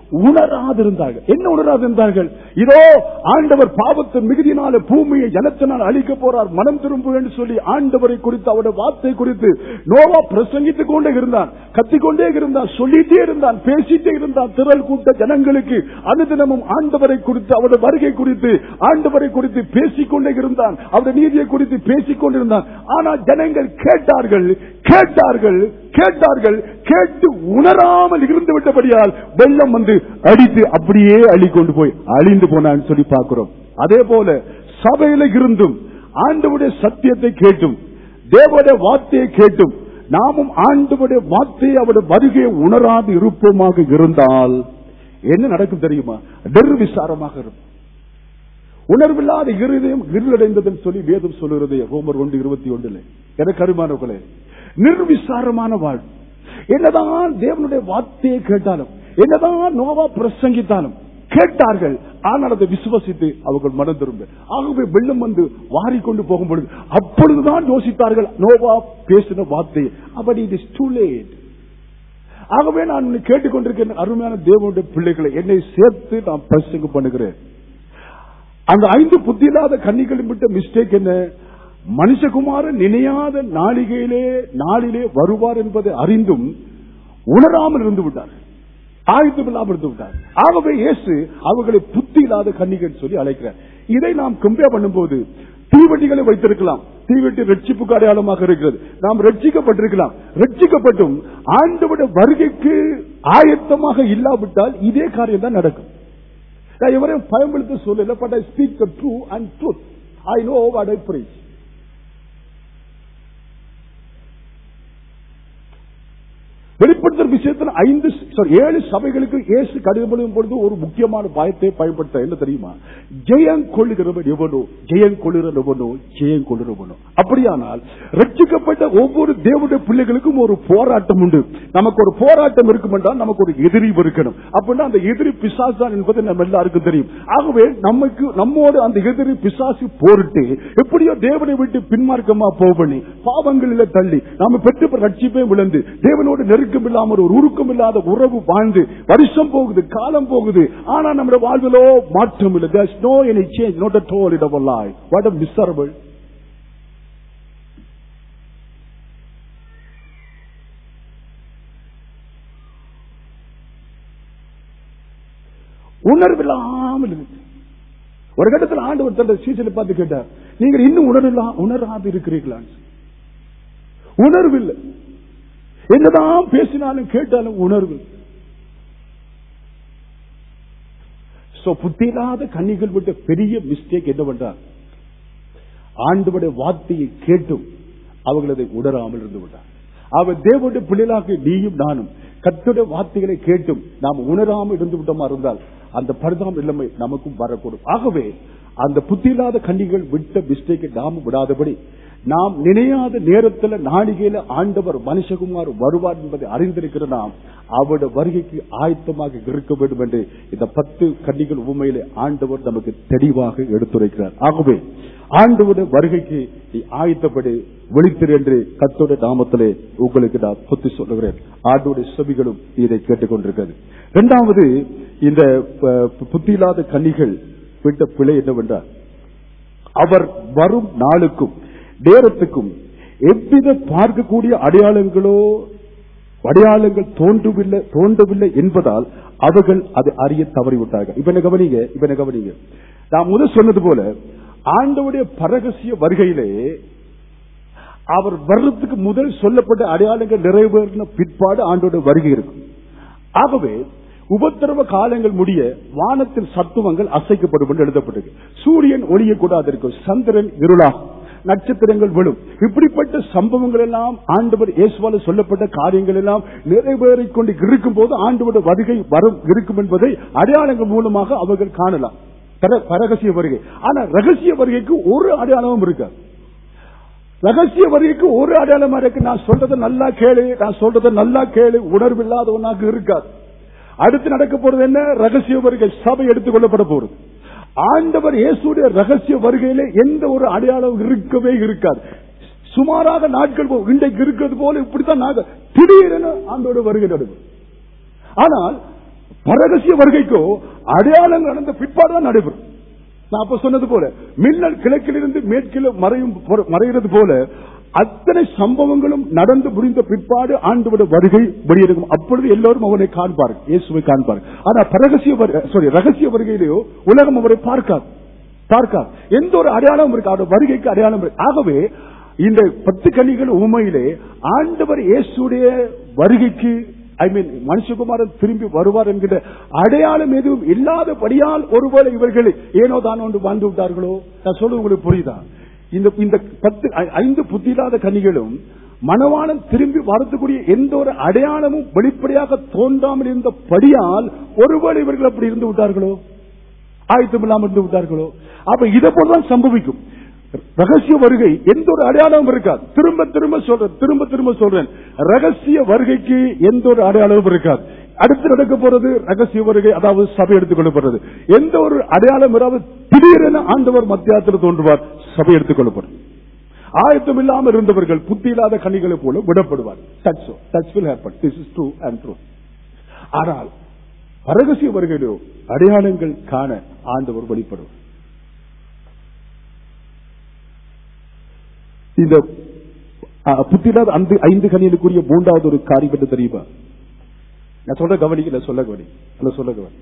உணராதிருந்தார்கள் என்ன உணராதிருந்தார்கள் இதோ ஆண்டவர் பாவத்தின் மிகுதினால பூமியை ஜலத்தினால் அழிக்க போறார் மனம் திரும்பு என்று சொல்லி ஆண்டவரை குறித்து அவருடைய வார்த்தை குறித்து நோவா பிரசங்கித்துக் கொண்டே இருந்தான் கத்திக்கொண்டே இருந்தான் சொல்லிட்டே இருந்தான் பேசிட்டே இருந்தான் திரள் கூட்ட ஜனங்களுக்கு அனுதினமும் ஆண்டவரை குறித்து அவருடைய வருகை குறித்து ஆண்டவரை குறித்து பேசிக்கொண்டே இருந்தான் அவருடைய நீதியை குறித்து பேசிக் கொண்டிருந்தான் ஆனால் ஜனங்கள் கேட்டார்கள் கேட்டார்கள் கேட்டார்கள் கேட்டு உணராமல் இருந்து விட்டபடியால் வெள்ளம் வந்து அடித்து அப்படியே அள்ளி கொண்டு போய் அழிந்து போனான்னு சொல்லி பார்க்கிறோம் அதே போல சபையில இருந்தும் ஆண்டவுடைய சத்தியத்தை கேட்டும் தேவனுடைய வார்த்தையை கேட்டும் நாமும் ஆண்டவுடைய வார்த்தையை அவருடைய வருகையை உணராது இருப்போமாக இருந்தால் என்ன நடக்கும் தெரியுமா நிர்விசாரமாக இருக்கும் உணர்வில்லாத இருதயம் இருளடைந்ததுன்னு சொல்லி வேதம் சொல்லுகிறது ரோமர் ஒன்று இருபத்தி ஒன்றுல எனக்கு அருமானவர்களே நிர்விசாரமான வாழ் என்னதான் தேவனுடைய வார்த்தையை கேட்டாலும் என்னதான் நோவா பிரசங்கித்தாலும் கேட்டார்கள் ஆனால் அதை விசுவசித்து அவர்கள் மனம் திரும்ப ஆகவே வெள்ளம் வந்து வாரிக்கொண்டு போகும் பொழுது அப்பொழுதுதான் யோசித்தார்கள் நோவா பேசின வார்த்தை அப்படி இட் இஸ் டூ லேட் ஆகவே நான் உன்னை கேட்டுக்கொண்டிருக்கிற அருமையான தேவனுடைய பிள்ளைகளை என்னை சேர்த்து நான் பிரசங்க பண்ணுகிறேன் அந்த ஐந்து புத்தி இல்லாத கன்னிகளின் விட்ட மிஸ்டேக் என்ன மனுஷகுமாரன் நினையாத நாளிகையிலே நாளிலே வருவார் என்பதை அறிந்தும் உணராமல் இருந்து விட்டார் ஆயுதம் இல்லாமல் இருந்து விட்டார் ஆகவே இயேசு அவர்களை புத்தி இல்லாத கன்னிகள் சொல்லி அழைக்கிறார் இதை நாம் கம்பேர் பண்ணும்போது தீவெட்டிகளை வைத்திருக்கலாம் தீவெட்டி ரட்சிப்புக்கு அடையாளமாக இருக்கிறது நாம் ரட்சிக்கப்பட்டிருக்கலாம் ரட்சிக்கப்பட்டும் ஆண்டோட வருகைக்கு ஆயத்தமாக இல்லாவிட்டால் இதே காரியம் தான் நடக்கும் நான் எவரையும் பயன்படுத்த சொல்லல but I speak the true and truth I know what I preach வெளிப்படுத்துற விஷயத்தில் ஐந்து sorry, ஏழு சபைகளுக்கு இயேசு கடிதம் எழுதும் பொழுது ஒரு முக்கியமான பயத்தை பயன்படுத்த என்ன தெரியுமா ஜெயம் கொள்ளுகிறவன் எவனோ ஜெயம் கொள்ளுகிற எவனோ ஜெயம் கொள்ளுகிறவனோ அப்படியானால் ரட்சிக்கப்பட்ட ஒவ்வொரு தேவனுடைய பிள்ளைகளுக்கும் ஒரு போராட்டம் உண்டு நமக்கு ஒரு போராட்டம் இருக்கும் என்றால் நமக்கு ஒரு எதிரி இருக்கணும் அப்படின்னா அந்த எதிரி பிசாசு தான் என்பது நம்ம எல்லாருக்கும் தெரியும் ஆகவே நமக்கு நம்மோடு அந்த எதிரி பிசாசு போரிட்டு எப்படியோ தேவனை விட்டு பின்மார்க்கமா போவணி பாவங்களில தள்ளி நாம பெற்று ரட்சிப்பே விழுந்து தேவனோடு நெருக்கம் இல்லாமல் ஒரு உருக்கம் இல்லாத உறவு வாழ்ந்து வருஷம் போகுது காலம் போகுது ஆனா நம்முடைய வாழ்விலோ மாற்றம் இல்லை there's no any change not at all in our life what a miserable உணர்வில்லாமல் இருக்கு ஒரு கட்டத்தில் ஆண்டவர் தந்த சீசனை பார்த்து கேட்டார் நீங்கள் இன்னும் உணர்வில்லா உணராது இருக்கிறீர்களா உணர்வில்லை என்னதான் பேசினாலும் கேட்டாலும் உணர்வு சோ புத்தியில்லாத கன்னிகள் விட்ட பெரிய மிஸ்டேக் என்னவென்றால் ஆண்டவருடைய வார்த்தையை கேட்டும் அவர்கள் அதை உணராமல் இருந்து விட்டார் அவர் தேவனுடைய பிள்ளைகளாக நீயும் நானும் கத்துடைய வார்த்தைகளை கேட்டும் நாம் உணராமல் இருந்து விட்டோமா இருந்தால் அந்த பரிதாம் நிலைமை நமக்கும் வரக்கூடும் ஆகவே அந்த புத்தியில்லாத கன்னிகள் விட்ட மிஸ்டேக்கை நாமும் விடாதபடி நாம் நினையாத நேரத்தில் நாளிகையில ஆண்டவர் மனுஷகுமார் வருவார் என்பதை அறிந்திருக்கிற நாம் அவருடைய வருகைக்கு ஆயத்தமாக இருக்க வேண்டும் என்று இந்த பத்து கன்னிகள் உண்மையிலே ஆண்டவர் நமக்கு தெளிவாக எடுத்துரைக்கிறார் ஆகவே ஆண்டவருடைய வருகைக்கு நீ ஆயத்தப்படி விழித்திரு என்று கத்தோட நாமத்திலே உங்களுக்கு நான் புத்தி சொல்லுகிறேன் ஆண்டோடைய செவிகளும் இதை கேட்டுக்கொண்டிருக்கிறது இரண்டாவது இந்த அஹ், புத்தியில்லாத கன்னிகள் விட்ட பிழை என்னவென்றால் அவர் வரும் நாளுக்கும் நேரத்துக்கும் எவ்வித பார்க்கக்கூடிய அடையாளங்களோ அடையாளங்கள் தோன்றவில்லை தோன்றவில்லை என்பதால் அவர்கள் அதை அறிய தவறிவிட்டார்கள் இப்ப என்ன கவனிங்க இப்ப என்ன கவனிங்க நான் முதல் சொன்னது போல ஆண்டவுடைய பரகசிய வருகையிலே அவர் வர்றதுக்கு முதல் சொல்லப்பட்ட அடையாளங்கள் நிறைவேறின பிற்பாடு ஆண்டோட வருகை இருக்கும் ஆகவே உபத்திரவ காலங்கள் முடிய வானத்தில் சத்துவங்கள் அசைக்கப்படும் என்று எழுதப்பட்டிருக்கு சூரியன் ஒளியக்கூடாது இருக்கும் சந்திரன் இருளாகும் நட்சத்திரங்கள் விழும் இப்படிப்பட்ட சம்பவங்கள் எல்லாம் ஆண்டவர் இயேசுவால சொல்லப்பட்ட காரியங்கள் எல்லாம் நிறைவேறிக் கொண்டு இருக்கும் போது ஆண்டவர் வருகை வரும் இருக்கும் என்பதை அடையாளங்கள் மூலமாக அவர்கள் காணலாம் பர- பரகசிய வருகை ஆனா ரகசிய வருகைக்கு ஒரு அடையாளமும் இருக்காது ரகசிய வருகைக்கு ஒரு அடையாளமா இருக்கு நான் சொல்றதை நல்லா கேளு நான் சொல்றதை நல்லா கேளு உணர்வில்லாதவனாக இருக்காது அடுத்து நடக்க போறது என்ன ரகசிய வருகை சபை எடுத்துக் கொள்ளப்பட போறது ஆண்டவர் இயேசுடைய ரகசிய வருகையிலே எந்த ஒரு அடையாளம் இருக்கவே இருக்காது சுமாராக நாட்கள் போ- இன்றைக்கு இருக்கிறது போல இப்படித்தான் நாங்க திடீரென ஆண்டோட வருகை நடக்கும் ஆனால் பரகசிய வருகைக்கோ அடையாளம் நடந்த பிற்பாடு தான் நடைபெறும் நான் அப்ப சொன்னது போல மின்னல் கிழக்கிலிருந்து மேற்கில் மறையும் மறைகிறது போல அத்தனை சம்பவங்களும் நடந்து முடிந்த பிற்பாடு ஆண்டோட வருகை வெளியிருக்கும் அப்பொழுது எல்லோரும் அவனை காண்பார்கள் இயேசுவை காண்பார்கள் ஆனா பரகசிய சாரி ரகசிய வருகையிலேயோ உலகம் அவரை பார்க்காது பார்க்காது எந்த ஒரு அடையாளம் இருக்கு அவருடைய வருகைக்கு அடையாளம் இருக்கு ஆகவே இந்த பத்து கனிகள் உண்மையிலே ஆண்டவர் இயேசுடைய வருகைக்கு ஐ மீன் மனுஷகுமாரன் திரும்பி வருவார் என்கிற அடையாளம் எதுவும் இல்லாதபடியால் ஒருவேளை இவர்கள் ஏனோ தான் ஒன்று வாழ்ந்து விட்டார்களோ நான் சொல்றது உங்களுக்கு புரியுதா இந்த இந்த பத்து ஐ- ஐந்து புத்தியில்லாத கனிகளும் மணவாளன் திரும்பி வரத்துக்கூடிய எந்த ஒரு அடையாளமும் வெளிப்படையாக தோன்றாமல் இருந்தபடியால் ஒருவேளை இவர்கள் அப்படி இருந்து விட்டார்களோ ஆயத்தம் இல்லாமல் இருந்து விட்டார்களோ அப்ப இதை போலதான் சம்பவிக்கும் ரகசிய வருகை எந்த ஒரு அடையாளமும் இருக்காது திரும்ப திரும்ப சொல்றேன் திரும்ப திரும்ப சொல்றேன் ரகசிய வருகைக்கு எந்த ஒரு அடையாளமும் இருக்காது அடுத்து நடக்க போறது ரகசிய வருகை அதாவது சபை எடுத்துக் கொள்ளப்படுறது எந்த ஒரு அடையாளம் இராது திடீரென ஆண்டவர் மத்தியாத்தில் தோன்றுவார் சபை எடுத்துக் கொள்ளப்படும் ஆயத்தம் இல்லாமல் இருந்தவர்கள் புத்தி இல்லாத கனிகளை போல விடப்படுவார் That's so. That will happen. This is true and true. ஆனால் ரகசிய வருகையிலோ அடையாளங்கள் காண ஆண்டவர் வெளிப்படுவார் இந்த அஹ், புத்தியில்லாத அந்த ஐந்து கனிகளுக்குரிய மூன்றாவது ஒரு காரியம் என்று தெரியுமா நான் சொல்ற கவனிக்க நான் சொல்ல கவனி நான் சொல்ல கவனி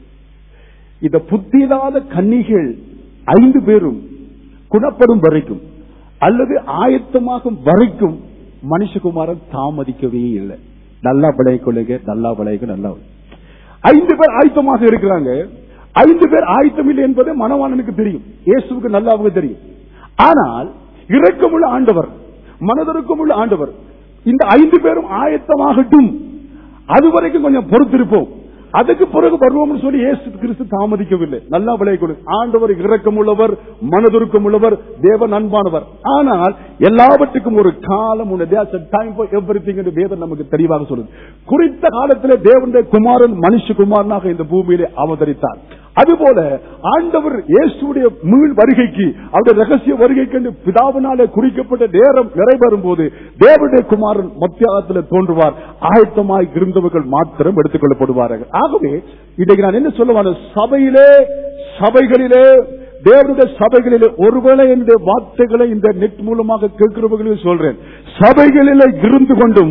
இந்த புத்தியில்லாத கன்னிகள் ஐந்து பேரும் குணப்படும் வரைக்கும் அல்லது ஆயத்தமாகும் வரைக்கும் மனுஷகுமாரன் தாமதிக்கவே இல்லை நல்லா விளைய கொள்ளுங்க நல்லா விளையுங்க நல்லா விளையுங்க. ஐந்து பேர் ஆயத்தமாக இருக்கிறாங்க ஐந்து பேர் ஆயத்தம் இல்லை என்பது மனவாளனுக்கு தெரியும் இயேசுவுக்கு நல்லாவுக்கு தெரியும் ஆனால் இரக்கமுள்ள ஆண்டவர் மனதிற்குமுள்ள ஆண்டவர் இந்த ஐந்து பேரும் ஆயத்தமாகட்டும் அது வரைக்கும் கொஞ்சம் பொறுத்திருப்போம் அதுக்கு பிறகு வருவோம்னு சொல்லி இயேசு கிறிஸ்து தாமதிக்கவில்லை நல்லா விளைய கொடு ஆண்டவர் இரக்கம் உள்ளவர் மனதுருக்கம் உள்ளவர் தேவன் அன்பானவர் ஆனால் எல்லாவற்றுக்கும் ஒரு காலம் உண்டு டைம் ஃபார் எவ்ரி திங் என்று வேதம் நமக்கு தெளிவாக சொல்லுது குறித்த காலத்திலே தேவனுடைய குமாரன் மனுஷகுமாரனாக இந்த பூமியிலே அவதரித்தார் அதுபோல ஆண்டவர் இயேசுடைய மீள் வருகைக்கு அவருடைய ரகசிய வருகைக்கு என்று பிதாவினாலே குறிக்கப்பட்ட நேரம் நிறைவேறும் போது தேவனுடைய குமாரன் மத்தியாகத்தில் தோன்றுவார் ஆயத்தமாய் இருந்தவர்கள் மாத்திரம் எடுத்துக் கொள்ளப்படுவார்கள் ஆகவே இன்றைக்கு நான் என்ன சொல்லுவான சபையிலே சபைகளிலே தேவனுடைய சபைகளிலே ஒருவேளை என்னுடைய வார்த்தைகளை இந்த நெட் மூலமாக கேட்கிறவர்களையும் சொல்றேன் சபைகளிலே இருந்து கொண்டும்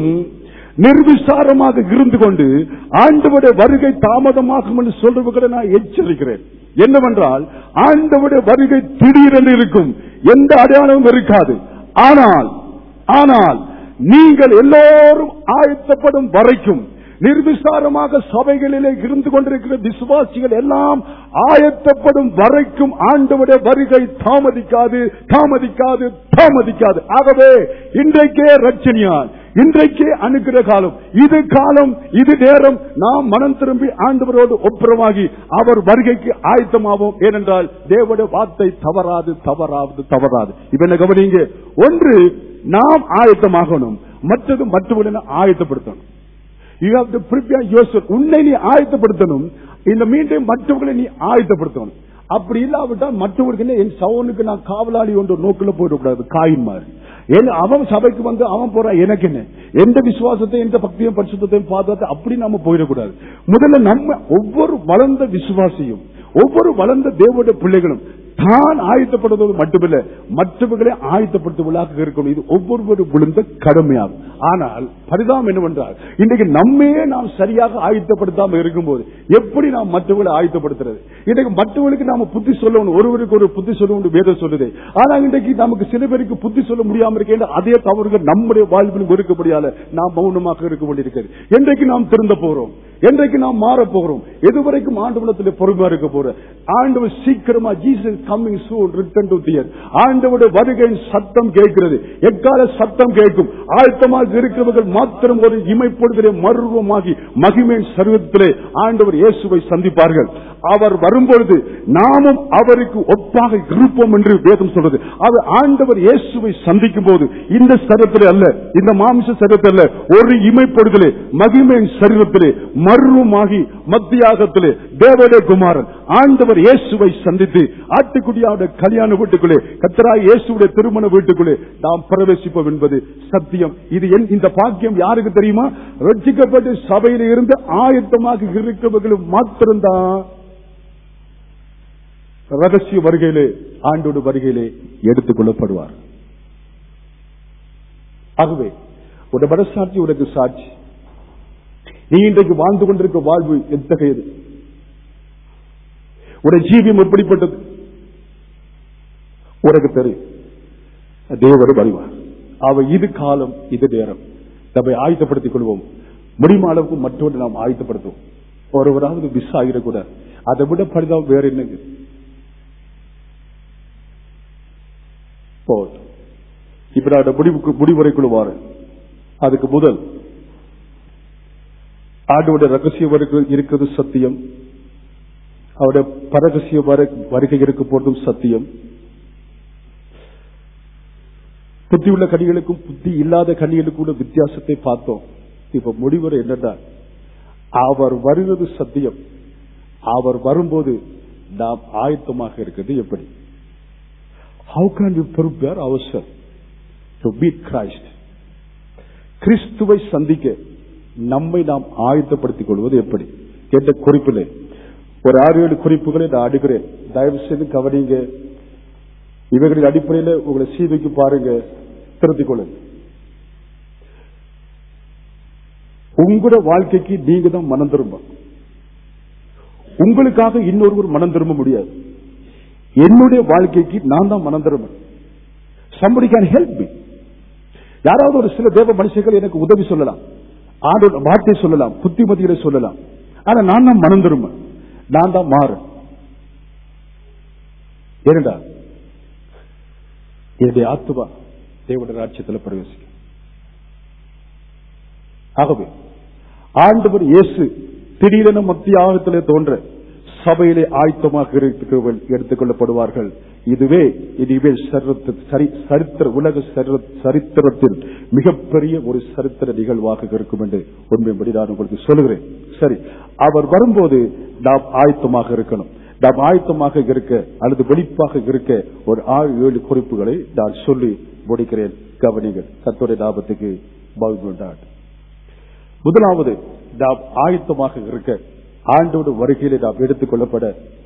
நிர்விசாரமாக இருந்து கொண்டு ஆண்டவருடைய வருகை தாமதமாகும் என்று சொல்றவர்களை நான் எச்சரிக்கிறேன் என்னவென்றால் ஆண்டவருடைய வருகை திடீரென்று இருக்கும் எந்த அடையாளமும் இருக்காது ஆனால் ஆனால் நீங்கள் எல்லோரும் ஆயத்தப்படும் வரைக்கும் நிர்விசாரமாக சபைகளிலே இருந்து கொண்டிருக்கிற விசுவாசிகள் எல்லாம் ஆயத்தப்படும் வரைக்கும் ஆண்டவருடைய வருகை தாமதிக்காது தாமதிக்காது தாமதிக்காது ஆகவே இன்றைக்கே ரட்சணியால் இன்றைக்கே அணுகிற காலம் இது காலம் இது நேரம் நாம் மனம் திரும்பி ஆண்டவரோடு ஒப்புரமாகி அவர் வருகைக்கு ஆயத்தமாவோம் ஏனென்றால் தேவனுடைய வார்த்தை தவறாது தவறாது தவறாது இப்ப என்ன கவனிங்க ஒன்று நாம் ஆயத்தமாகணும் மற்றது மற்றவர்களை ஆயத்தப்படுத்தணும் you have to prepare your உன்னை நீ ஆயத்தப்படுத்தணும் இந்த மீண்டும் மற்றவர்களை நீ ஆயத்தப்படுத்தணும் அப்படி இல்லாவிட்டால் மற்றவர்களுக்கு என் சவனுக்கு நான் காவலாளி ஒன்று நோக்கில் போயிடக்கூடாது காயின் மாதிரி ஏன்னா அவன் சபைக்கு வந்து அவன் போறான் எனக்கு என்ன எந்த விசுவாசத்தையும் எந்த பக்தியும் பரிசுத்தையும் பாதுகாத்து அப்படி நாம போயிடக்கூடாது முதல்ல நம்ம ஒவ்வொரு வளர்ந்த விசுவாசியும் ஒவ்வொரு வளர்ந்த தேவனுடைய பிள்ளைகளும் தான் ஆயத்தப்படுவது மட்டுமில்ல மற்றவர்களை ஆயத்தப்படுத்துவதாக இருக்கணும் இது ஒவ்வொருவரும் விழுந்த கடமையாகும் ஆனால் பரிதாபம் என்னவென்றால் இன்றைக்கு நம்மையே நாம் சரியாக ஆயத்தப்படுத்தாம இருக்கும்போது எப்படி நாம் மற்றவர்களை ஆயத்தப்படுத்துறது இன்றைக்கு மற்றவர்களுக்கு நாம புத்தி சொல்லணும் ஒருவருக்கு ஒரு புத்தி சொல்லணும் வேதம் சொல்லுது ஆனா இன்றைக்கு நமக்கு சில பேருக்கு புத்தி சொல்ல முடியாம இருக்க அதே தவறுகள் நம்முடைய வாழ்வில் இருக்கப்படியால நாம் மௌனமாக இருக்க வேண்டியிருக்கிறது என்றைக்கு நாம் திருந்த போறோம் என்றைக்கு நாம் மாற போகிறோம் எதுவரைக்கும் ஆண்டவனத்தில் பொறுமையா இருக்க போறோம் ஆண்டவர் சீக்கிரமா Jesus coming soon return to there ஆண்டவருடைய வருகையின் சத்தம் கேட்கிறது எக்கால சத்தம் கேட்கும் ஆயத்தமாக இருக்கிறவர்கள் மாத்திரம் ஒரு இமைப்பொழுதிலே மருவமாகி மகிமையின் சருவத்திலே ஆண்டவர் இயேசுவை சந்திப்பார்கள் அவர் வரும்பொழுது நாமும் அவருக்கு ஒப்பாக இருப்போம் என்று வேதம் சொல்றது அவர் ஆண்டவர் இயேசுவை சந்திக்கும் போது இந்த சரத்திலே அல்ல இந்த மாமிச சரத்தில் அல்ல ஒரு இமைப்பொழுதிலே மகிமையின் சரீரத்திலே மர்வமாகி மத்தியாகத்திலே தேவதே குமாரன் ஆண்டவர் இயேசுவை சந்தித்து ஆட்டுக்குடியாவுடைய கல்யாண வீட்டுக்குள்ளே கத்தராய் இயேசுடைய திருமண வீட்டுக்குள்ளே நாம் பிரவேசிப்போம் என்பது சத்தியம் இது என்- இந்த பாக்கியம் யாருக்கு தெரியுமா ரட்சிக்கப்பட்டு சபையில இருந்து ஆயத்தமாக இருக்கிறவர்களும் மாத்திரம்தான் ரகசிய வருகையிலே ஆண்டோடு வருகையிலே எடுத்துக் கொள்ளப்படுவார் ஆகவே ஒரு மனசாட்சி உனக்கு சாட்சி நீ இன்றைக்கு வாழ்ந்து கொண்டிருக்க வாழ்வு எத்தகையது உடைய ஜீவியம் எப்படிப்பட்டது உனக்கு தெரியும் தேவர் வருவார் அவ இது காலம் இது நேரம் நம்மை ஆயத்தப்படுத்திக் கொள்வோம் முடியுமான அளவுக்கு மற்றொன்று நாம் ஆயத்தப்படுத்துவோம் ஒருவராவது மிஸ் ஆகிடக்கூடாது அதை விட பரிதாபம் வேற என்னங்க போகட்டும். இப்ப நான் முடிவுக்கு முடிவுரைக்குள்ள வாரேன் அதுக்கு முதல் ஆண்டோட ரகசிய வருகை இருக்கிறது சத்தியம் அவருடைய பரகசிய வரு- வருகை இருக்க போதும் சத்தியம் புத்தி உள்ள கனிகளுக்கும் புத்தி இல்லாத கனிகளுக்கும் உள்ள வித்தியாசத்தை பார்த்தோம் இப்ப முடிவுரை என்னன்னா அவர் வருவது சத்தியம் அவர் வரும்போது நாம் ஆயத்தமாக இருக்கிறது எப்படி how can you prepare yourself to meet Christ கிறிஸ்துவை சந்திக்க நம்மை நாம் ஆயத்தப்படுத்திக் கொள்வது எப்படி என்ற குறிப்பில் ஒரு ஆறு ஏழு குறிப்புகளை நான் அடுக்கிறேன் தயவு செய்து கவனிங்க இவைகளின் அடிப்படையில் உங்களை சீதைக்கு பாருங்க திருத்திக் கொள்ளுங்க உங்களோட வாழ்க்கைக்கு நீங்க தான் மனம் திரும்ப உங்களுக்காக இன்னொருவர் மனம் திரும்ப முடியாது என்னுடைய வாழ்க்கைக்கு நான் தான் மனம் திரும்ப somebody can help me யாராவது ஒரு சில தேவ மனுஷர்கள் எனக்கு உதவி சொல்லலாம் ஆண்டோட வார்த்தை சொல்லலாம் புத்திமதிகளை சொல்லலாம் ஆனா நான் தான் மனம் திரும்ப நான் தான் மாறு ஏனடா என்னுடைய ஆத்துவா தேவனுடைய ராட்சியத்தில் பிரவேசிக்கும் ஆகவே ஆண்டவர் இயேசு திடீரென மத்திய ஆகத்திலே தோன்ற சபையிலே ஆயத்தமாக இருக்கிறவர்கள் எடுத்துக் கொள்ளப்படுவார்கள் இதுவே இதுவே சரித்திர- சரி- சரித்திர உலக சரி- சரித்திரத்தில் மிகப்பெரிய ஒரு சரித்திர நிகழ்வாக இருக்கும் என்று உண்மைப்படி நான் உங்களுக்கு சொல்லுகிறேன் சரி அவர் வரும்போது நாம் ஆயத்தமாக இருக்கணும் நாம் ஆயத்தமாக இருக்க அல்லது வெளிப்பாக இருக்க ஒரு ஆறு ஏழு குறிப்புகளை நான் சொல்லி முடிக்கிறேன் கவனிங்கள் கத்தோடைய லாபத்துக்கு பகுண்டாட் முதலாவது நாம் ஆயத்தமாக இருக்க ஆண்டோடு வருகையிலே நாம் எடுத்துக் கொள்ளப்பட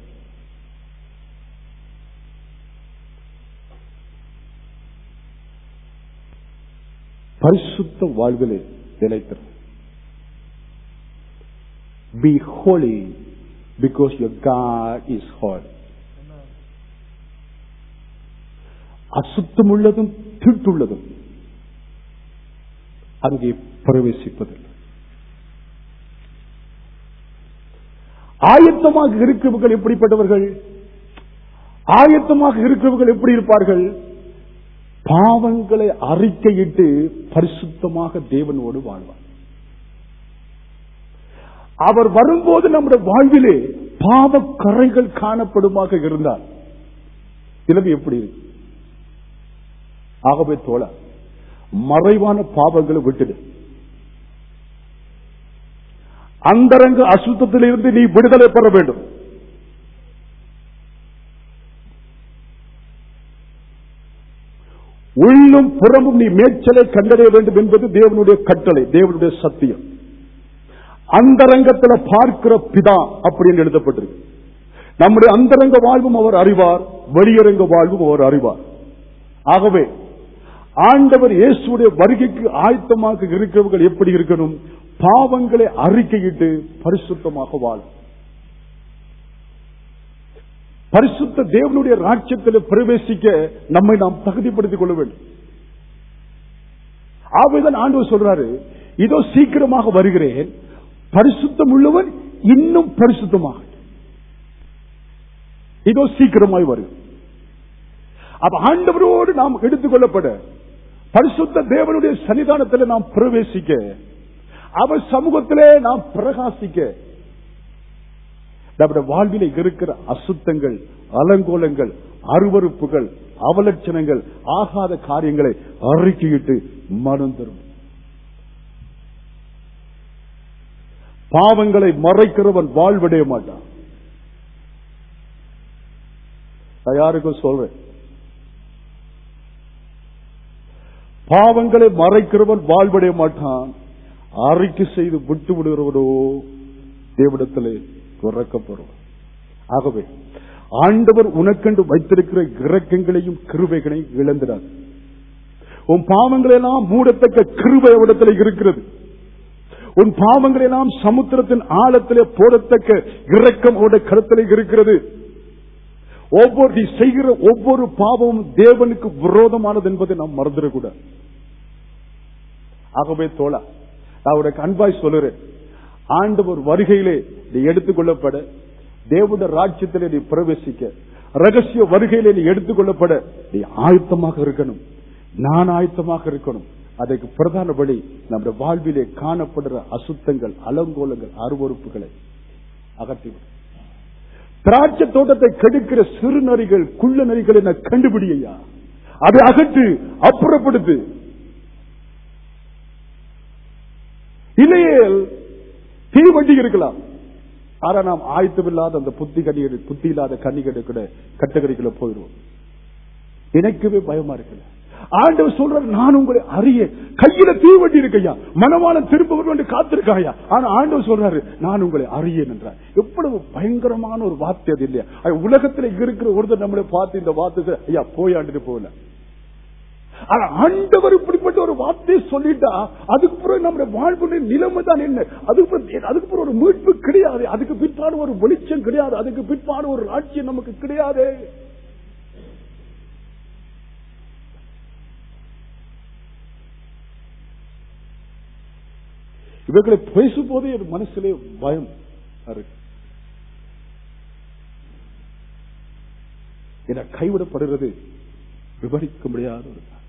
பரிசுத்த வாழ்விலே நிலைத்திரு be holy because your God is holy அசுத்தமுள்ளதும் தீட்டுள்ளதும் அங்கே பிரவேசிப்பதில்லை ஆயத்தமாக இருக்கிறவர்கள் எப்படிப்பட்டவர்கள் ஆயத்தமாக இருக்கிறவர்கள் எப்படி இருப்பார்கள் பாவங்களை அறிக்கையிட்டு பரிசுத்தமாக தேவனோடு வாழ்வார் அவர் வரும்போது நம்முடைய வாழ்விலே பாவ கரைகள் காணப்படுமாக இருந்தார் நிலைமை எப்படி இருக்கு ஆகவே தோழ மறைவான பாவங்களை விட்டுடு அந்தரங்க அசுத்தத்திலிருந்து நீ விடுதலை பெற வேண்டும் உள்ளும் புறமும் நீ மேய்ச்சலை கண்டறிய வேண்டும் என்பது தேவனுடைய கட்டளை தேவனுடைய சத்தியம் அந்தரங்கத்தில் பார்க்கிற பிதா அப்படின்னு எழுதப்பட்டிருக்கு நம்முடைய அந்தரங்க வாழ்வும் அவர் அறிவார் வெளியரங்க வாழ்வும் அவர் அறிவார் ஆகவே ஆண்டவர் இயேசுடைய வருகைக்கு ஆயத்தமாக இருக்கிறவர்கள் எப்படி இருக்கணும் பாவங்களை அறிக்கையிட்டு பரிசுத்தமாக வாழும் பரிசுத்த தேவனுடைய ராட்சியத்தில் பிரவேசிக்க நம்மை நாம் தகுதிப்படுத்திக் கொள்ள வேண்டும் ஆகவேதான் ஆண்டவர் சொல்றாரு இதோ சீக்கிரமாக வருகிறேன் பரிசுத்தம் உள்ளவன் இன்னும் பரிசுத்தமாக இதோ சீக்கிரமாய் வரும் அப்ப ஆண்டவரோடு நாம் எடுத்துக்கொள்ளப்பட பரிசுத்த தேவனுடைய சன்னிதானத்தில் நாம் பிரவேசிக்க அவர் சமூகத்திலே நாம் பிரகாசிக்க நம்முடைய வாழ்வில இருக்கிற அசுத்தங்கள் அலங்கோலங்கள் அருவறுப்புகள் அவலட்சணங்கள் ஆகாத காரியங்களை அறிக்கையிட்டு மனம் தரும் பாவங்களை மறைக்கிறவன் வாழ்வடைய மாட்டான் நான் யாருக்கும் சொல்றேன் பாவங்களை மறைக்கிறவன் வாழ்வடைய மாட்டான் அறிக்கை செய்து விட்டு விடுகிறவனோ தேவடத்திலே துறக்கப்படுவான் ஆகவே ஆண்டவர் உனக்கென்று வைத்திருக்கிற இறக்கங்களையும் கிருபைகளையும் இழந்தினார் உன் பாவங்கள் எல்லாம் மூடத்தக்க கிருபை இடத்துல இருக்கிறது உன் பாவங்கள் எல்லாம் சமுத்திரத்தின் ஆழத்திலே போடத்தக்க இரக்கம் அவருடைய கருத்திலே இருக்கிறது ஒவ்வொரு நீ செய்கிற ஒவ்வொரு பாவமும் தேவனுக்கு விரோதமானது என்பதை நாம் மறந்துடக்கூடாது ஆகவே தோழா நான் உனக்கு அன்பாய் சொல்லுறேன் ஆண்டவர் வருகையிலே நீ எடுத்துக்கொள்ளப்பட தேவனுடைய ராஜ்யத்திலே நீ பிரவேசிக்க ரகசிய வருகையிலே நீ எடுத்துக்கொள்ளப்பட நீ ஆயத்தமாக இருக்கணும் நான் ஆயத்தமாக இருக்கணும் அதற்கு பிரதான வழி நம்முடைய வாழ்விலே காணப்படுற அசுத்தங்கள் அலங்கோலங்கள் அருவறுப்புகளை அகற்றிவிடும் திராட்சை தோட்டத்தை கெடுக்கிற சிறு நரிகள் குள்ள நரிகள் என கண்டுபிடியா அதை அகற்று அப்புறப்படுத்து இல்லையே தீவண்டி இருக்கலாம் ஆனா நாம் ஆயத்தமில்லாத அந்த புத்தி கனி புத்தி இல்லாத கண்ணிகளை கூட கட்டகரிக்குள்ள போயிடுவோம் எனக்குவே பயமா இருக்குல்ல ஆண்டவர் சொல்றாரு நான் உங்களை அறிய கையில தீவண்டி இருக்கையா மனவாளம் திரும்ப வந்து காத்திருக்காயா ஆனா ஆண்டவர் சொல்றாரு நான் உங்களை அறியேன் என்றார் எவ்வளவு பயங்கரமான ஒரு வார்த்தை அது இல்லையா அது உலகத்துல இருக்கிற ஒருத்தர் நம்மளை பார்த்து இந்த வார்த்தை ஐயா போயாண்டுட்டு போகல ஆனா ஆண்டவர் இப்படிப்பட்ட ஒரு வார்த்தையை சொல்லிட்டா அதுக்கு பிறகு நம்முடைய வாழ்வுடைய நிலைமை தான் என்ன அதுக்கு பிறகு அதுக்கு பிறகு ஒரு மீட்பு கிடையாது அதுக்கு பிற்பாடு ஒரு வெளிச்சம் கிடையாது அதுக்கு பிற்பாடு ஒரு ராட்சியம் நமக்கு கிடையாது இவர்களை பேசும் போதே என் மனசிலே பயம் இருக்கு என கைவிடப்படுகிறது விவரிக்க முடியாத ஒரு காரியம்.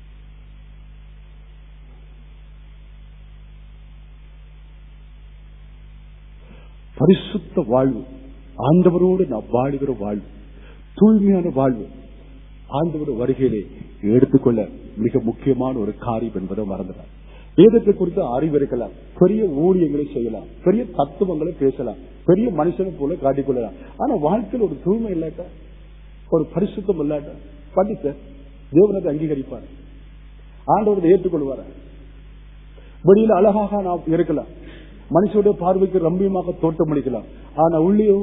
பரிசுத்த வாழ்வு ஆண்டவரோடு நாம் வாழுகிற வாழ்வு தூய்மையான வாழ்வு ஆண்டவர் வருகையிலே எடுத்துக்கொள்ள மிக முக்கியமான ஒரு காரியம் என்பதை மறந்துடார் வேதத்தை குறித்து அறிவிருக்கலாம் பெரிய ஊழியங்களை செய்யலாம் பெரிய தத்துவங்களை பேசலாம் பெரிய மனுஷனை போல காட்டிக்கொள்ளலாம் ஆனா வாழ்க்கையில் ஒரு தூய்மை இல்லாட்டா ஒரு பரிசுத்தம் இல்லாட்டா படித்த தேவனத்தை அங்கீகரிப்பார் ஆண்டவரை ஏற்றுக்கொள்வார் வெளியில அழகாக நாம் இருக்கலாம் மனுஷனுடைய பார்வைக்கு ரம்மியமாக தோட்டம் அளிக்கலாம் ஆனா உள்ளேயோ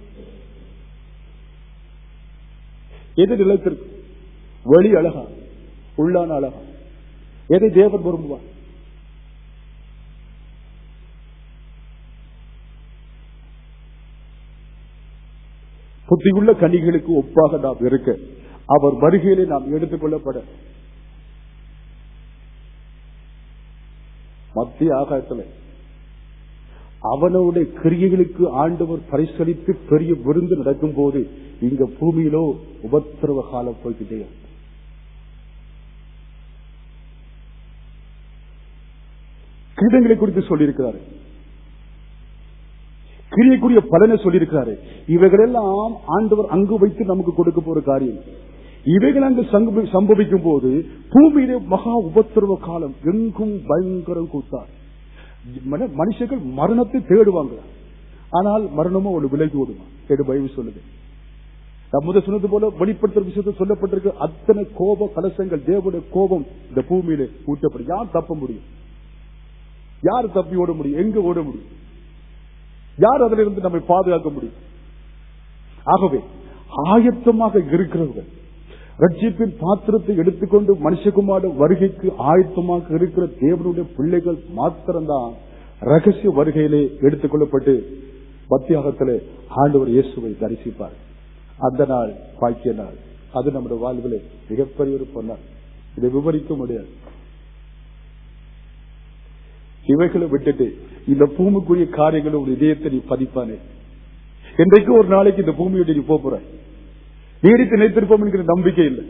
எது நிலைத்திருக்கு வெளி அழகா உள்ளான அழகா எதை தேவன் விரும்புவார் புத்தியுள்ள கனிகளுக்கு ஒப்பாக நாம் இருக்க அவர் வருகையிலே நாம் எடுத்துக் கொள்ளப்பட மத்திய ஆகாயத்தில் அவனுடைய கிரியைகளுக்கு ஆண்டவர் பரிசளித்து பெரிய விருந்து நடக்கும் போது இங்க பூமியிலோ உபத்திரவ காலம் போய்கிட்டே இருக்கு. கிரீடங்களை குறித்து சொல்லியிருக்கிறாரு கிரியைக்குரிய பலனை சொல்லியிருக்கிறாரு இவைகளெல்லாம் ஆண்டவர் அங்கு வைத்து நமக்கு கொடுக்க போற காரியம் இவைகள் அங்கு சங்க- சம்பவிக்கும் போது பூமியிலே மகா உபத்திரவ காலம் எங்கும் பயங்கரம் கூத்தார் மன- மனுஷர்கள் மரணத்தை தேடுவாங்க ஆனால் மரணமும் ஒரு விலகி ஓடுவான் கேடு பைபிள் சொல்லுது நான் முதல் சொன்னது போல வெளிப்படுத்துற விஷயத்தை சொல்லப்பட்டிருக்கு அத்தனை கோப கலசங்கள் தேவனுடைய கோபம் இந்த பூமியில ஊற்றப்படும் யார் தப்ப முடியும் யார் தப்பி ஓட முடியும் எங்க ஓட முடியும் யார் அதிலிருந்து நம்மை பாதுகாக்க முடியும் ஆகவே ஆயத்தமாக இருக்கிறவர்கள் ரட்சிப்பின் பாத்திரத்தை எடுத்துக்கொண்டு மனுஷகுமார வருகைக்கு ஆயத்தமாக இருக்கிற தேவனுடைய பிள்ளைகள் மாத்திரம்தான் ரகசிய வருகையிலே எடுத்துக் கொள்ளப்பட்டு மத்தியாகத்திலே ஆண்டவர் இயேசுவை தரிசிப்பார் அந்த நாள் பாக்கிய நாள் அது நம்முடைய வாழ்விலே மிகப்பெரிய ஒரு பொன்னாள் இதை விவரிக்க முடியாது இவைகளை விட்டுட்டு இந்த பூமிக்குரிய காரியங்களை ஒரு இதயத்தை நீ பதிப்பானே என்றைக்கு ஒரு நாளைக்கு இந்த பூமியோட நீ போப் போற நீடித்து நினைத்திருப்போம் என்கிற நம்பிக்கை இல்லை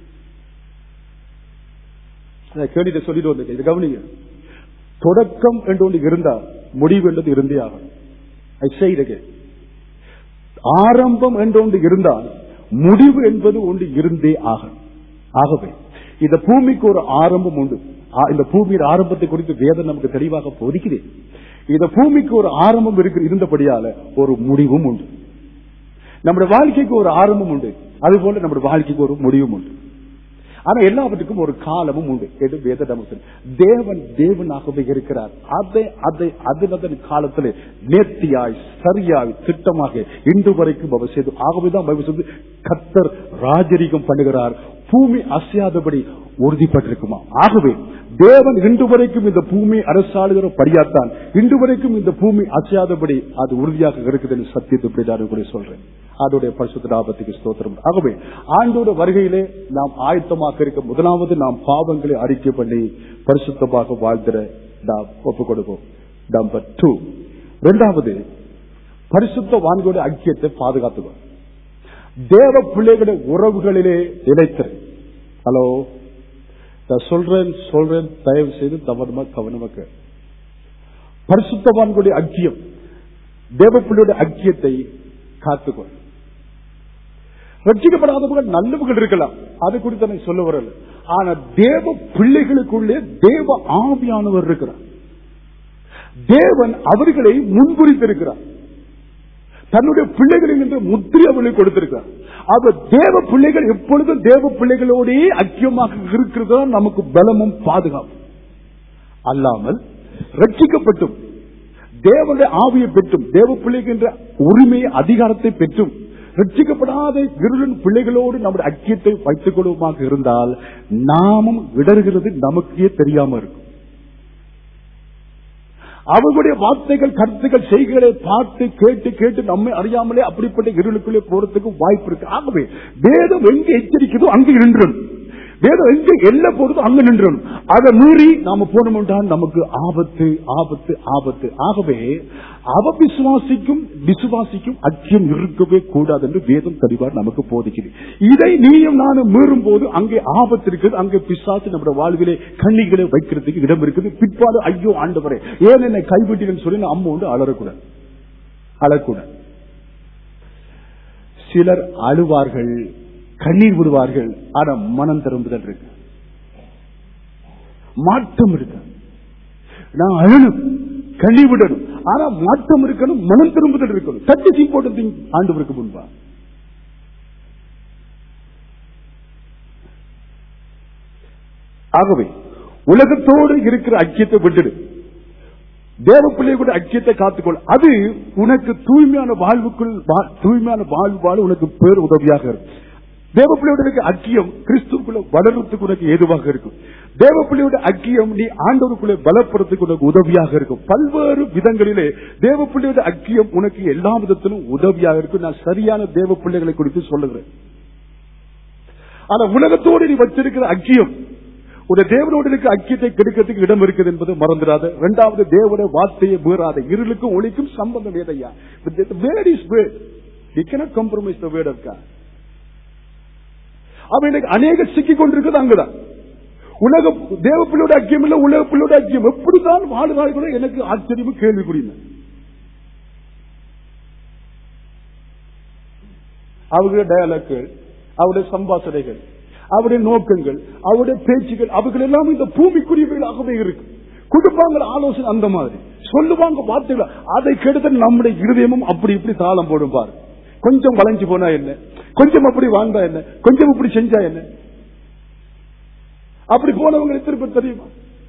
நான் கேட்டுட்டு சொல்லிட்டு வந்திருக்கேன் இது கவனிங்க தொடக்கம் என்று ஒன்று இருந்தா முடிவு என்றது இருந்தே ஆகணும் I say it again. ஆரம்பம் என்று ஒன்று இருந்தால் முடிவு என்பது ஒன்று இருந்தே ஆகணும் ஆகவே இந்த பூமிக்கு ஒரு ஆரம்பம் உண்டு ஆ- இந்த பூமியின் ஆரம்பத்தை குறித்து வேதம் நமக்கு தெளிவாக போதிக்குது இந்த பூமிக்கு ஒரு ஆரம்பம் இருக்கு இருந்தபடியால ஒரு முடிவும் உண்டு நம்முடைய வாழ்க்கைக்கு ஒரு ஆரம்பம் உண்டு அதுபோல நம்முடைய வாழ்க்கைக்கு ஒரு முடிவும் உண்டு ஆனா எல்லாவற்றுக்கும் ஒரு காலமும் உண்டு என்று வேத நமக்கு தேவன் தேவனாகவே இருக்கிறார் அதை அதை அதன் அதன் காலத்தில் நேர்த்தியாய் சரியாய் திட்டமாக இன்று வரைக்கும் அவர் செய்து ஆகவேதான் பைபிள் சொல்லுது, கர்த்தர் ராஜரிகம் பண்ணுகிறார் பூமி அசையாதபடி உறுதிப்பட்டிருக்குமா ஆகவே தேவன் இன்று வரைக்கும் இந்த பூமி அரசாளுகிற படியாத்தான் இன்று வரைக்கும் இந்த பூமி அசையாதபடி அது உறுதியாக இருக்குது என்று சத்தியத்தை நான் கூட சொல்றேன் அதோடைய பரிசுத்த லாபத்துக்கு ஸ்தோத்திரம் ஆகவே ஆண்டோட வருகையிலே நாம் ஆயத்தமாக இருக்க முதலாவது நாம் பாவங்களை அறிக்கை பண்ணி பரிசுத்தமாக வாழ்ந்திட நாம் ஒப்புக் கொடுப்போம் நம்பர் டூ இரண்டாவது பரிசுத்த வான்கோட ஐக்கியத்தை பாதுகாத்துவோம் தேவ பிள்ளைகளுடைய உறவுகளிலே நிலைத்திரு ஹலோ நான் சொல்றேன் சொல்றேன் தயவு செய்து தவறுமா கவனமா கேள். பரிசுத்தவான்களுடைய ஐக்கியம் தேவ பிள்ளையுடைய ஐக்கியத்தை காத்துக்கொள் ரட்சிக்கப்படாதவர்கள் நல்லவர்கள் இருக்கலாம் அது குறித்து நான் சொல்ல வரல ஆனா தேவ பிள்ளைகளுக்குள்ளே தேவ ஆவியானவர் இருக்கிறார் தேவன் அவர்களை முன்குறித்திருக்கிறார் தன்னுடைய பிள்ளைகளில் என்று முத்திரை அவர்களுக்கு கொடுத்திருக்கிறார் அவர் தேவ பிள்ளைகள் எப்பொழுதும் தேவ பிள்ளைகளோடே ஐக்கியமாக இருக்கிறதா நமக்கு பலமும் பாதுகாப்பு அல்லாமல் ரட்சிக்கப்பட்டும் தேவனுடைய ஆவியை பெற்றும் தேவ பிள்ளைகள் என்ற உரிமையை அதிகாரத்தை பெற்றும் ரட்சிக்கப்படாத இருளின் பிள்ளைகளோடு நம்முடைய ஐக்கியத்தை வைத்துக் கொள்வமாக இருந்தால் நாமும் விடறுகிறது நமக்கே தெரியாம இருக்கும் அவர்களுடைய வார்த்தைகள் கருத்துக்கள் செய்கைகளை பார்த்து கேட்டு கேட்டு நம்மை அறியாமலே அப்படிப்பட்ட இருளுக்குள்ளே போறதுக்கு வாய்ப்பு இருக்கு ஆகவே வேதம் எங்க எச்சரிக்கிறதோ அங்கு நின்றணும் வேதம் எங்க எல்ல போடுதோ அங்க நின்றணும் அதை மீறி நாம போனோம்ன்றால் நமக்கு ஆபத்து ஆபத்து ஆபத்து ஆகவே அவ விசுவாசிக்கும் விசுவாசிக்கும் அச்சம் இருக்கவே கூடாது என்று வேதம் தெளிவாக நமக்கு போதிக்குது இதை நீயும் நானும் மீறும் போது அங்கே ஆபத்து இருக்குது அங்கே பிசாசு நம்முடைய வாழ்விலே கண்ணிகளை வைக்கிறதுக்கு இடம் இருக்குது பிற்பாடு ஐயோ ஆண்டவரே ஏன் என்னை கைவிட்டீங்கன்னு சொல்லி நான் அம்மா வந்து அலறக்கூடாது அழக்கூடாது சிலர் அழுவார்கள் கண்ணீர் விடுவார்கள் ஆனா மனம் திரும்புதல் இருக்கு மாற்றம் இருக்கு நான் அழணும் கண்ணீர் விடணும் ஆனா மாற்றம் இருக்கணும் மனம் திரும்புதல் இருக்கணும் தட்டி போட்டு ஆண்டவருக்கு முன்பா ஆகவே உலகத்தோடு இருக்கிற ஐக்கியத்தை விட்டுடு தேவ பிள்ளையோட ஐக்கியத்தை காத்துக்கொள் அது உனக்கு தூய்மையான வாழ்வுக்குள் வா- தூய்மையான வாழ்வு வாழ உனக்கு பேர் உதவியாக இருக்கும் தேவ பிள்ளையோட இருக்க ஐக்கியம் கிறிஸ்துக்குள்ள வளர்றதுக்கு உனக்கு ஏதுவாக இருக்கும் தேவ பிள்ளையோட ஐக்கியம் நீ ஆண்டவருக்குள்ளே பலப்படுறதுக்கு உனக்கு உதவியாக இருக்கும் பல்வேறு விதங்களிலே தேவ பிள்ளையோட ஐக்கியம் உனக்கு எல்லா விதத்திலும் உதவியாக இருக்கும் நான் சரியான தேவ பிள்ளைகளை குறித்து சொல்லுகிறேன் ஆனா உலகத்தோடு நீ வச்சிருக்கிற ஐக்கியம் உடைய தேவனோடு இருக்க ஐக்கியத்தை கெடுக்கிறதுக்கு இடம் இருக்குது என்பது மறந்துடாத இரண்டாவது தேவனுடைய வார்த்தையை மீறாத இருளுக்கும் ஒளிக்கும் சம்பந்தம் ஏதையா word is word you cannot compromise the word of God அவன் எனக்கு அநேக சிக்கிக் கொண்டிருக்கிறது அங்குதான் உலக தேவ பிள்ளையோட ஐக்கியம் இல்ல உலக பிள்ளையோட ஐக்கியம் எப்படிதான் வாழ்கிறார்கள் கூட எனக்கு ஆச்சரியமும் கேள்விக்குரிய அவர்களுடைய டயலாக்கள் அவருடைய சம்பாஷணைகள் அவருடைய நோக்கங்கள் அவருடைய பேச்சுகள் அவைகள் எல்லாம் இந்த பூமிக்குரியவைகளாகவே இருக்கு கொடுப்பாங்க ஆலோசனை அந்த மாதிரி சொல்லுவாங்க வார்த்தைகள் அதை கெடுத்த நம்முடைய இருதயமும் அப்படி இப்படி தாளம் போடும் பாரு கொஞ்சம் வளைஞ்சு போனா என்ன கொஞ்சம் அப்படி வாழ்ந்தா என்ன கொஞ்சம் இப்படி செஞ்சா என்ன அப்படி போனவங்க எத்தனை பேர் தெரியுமா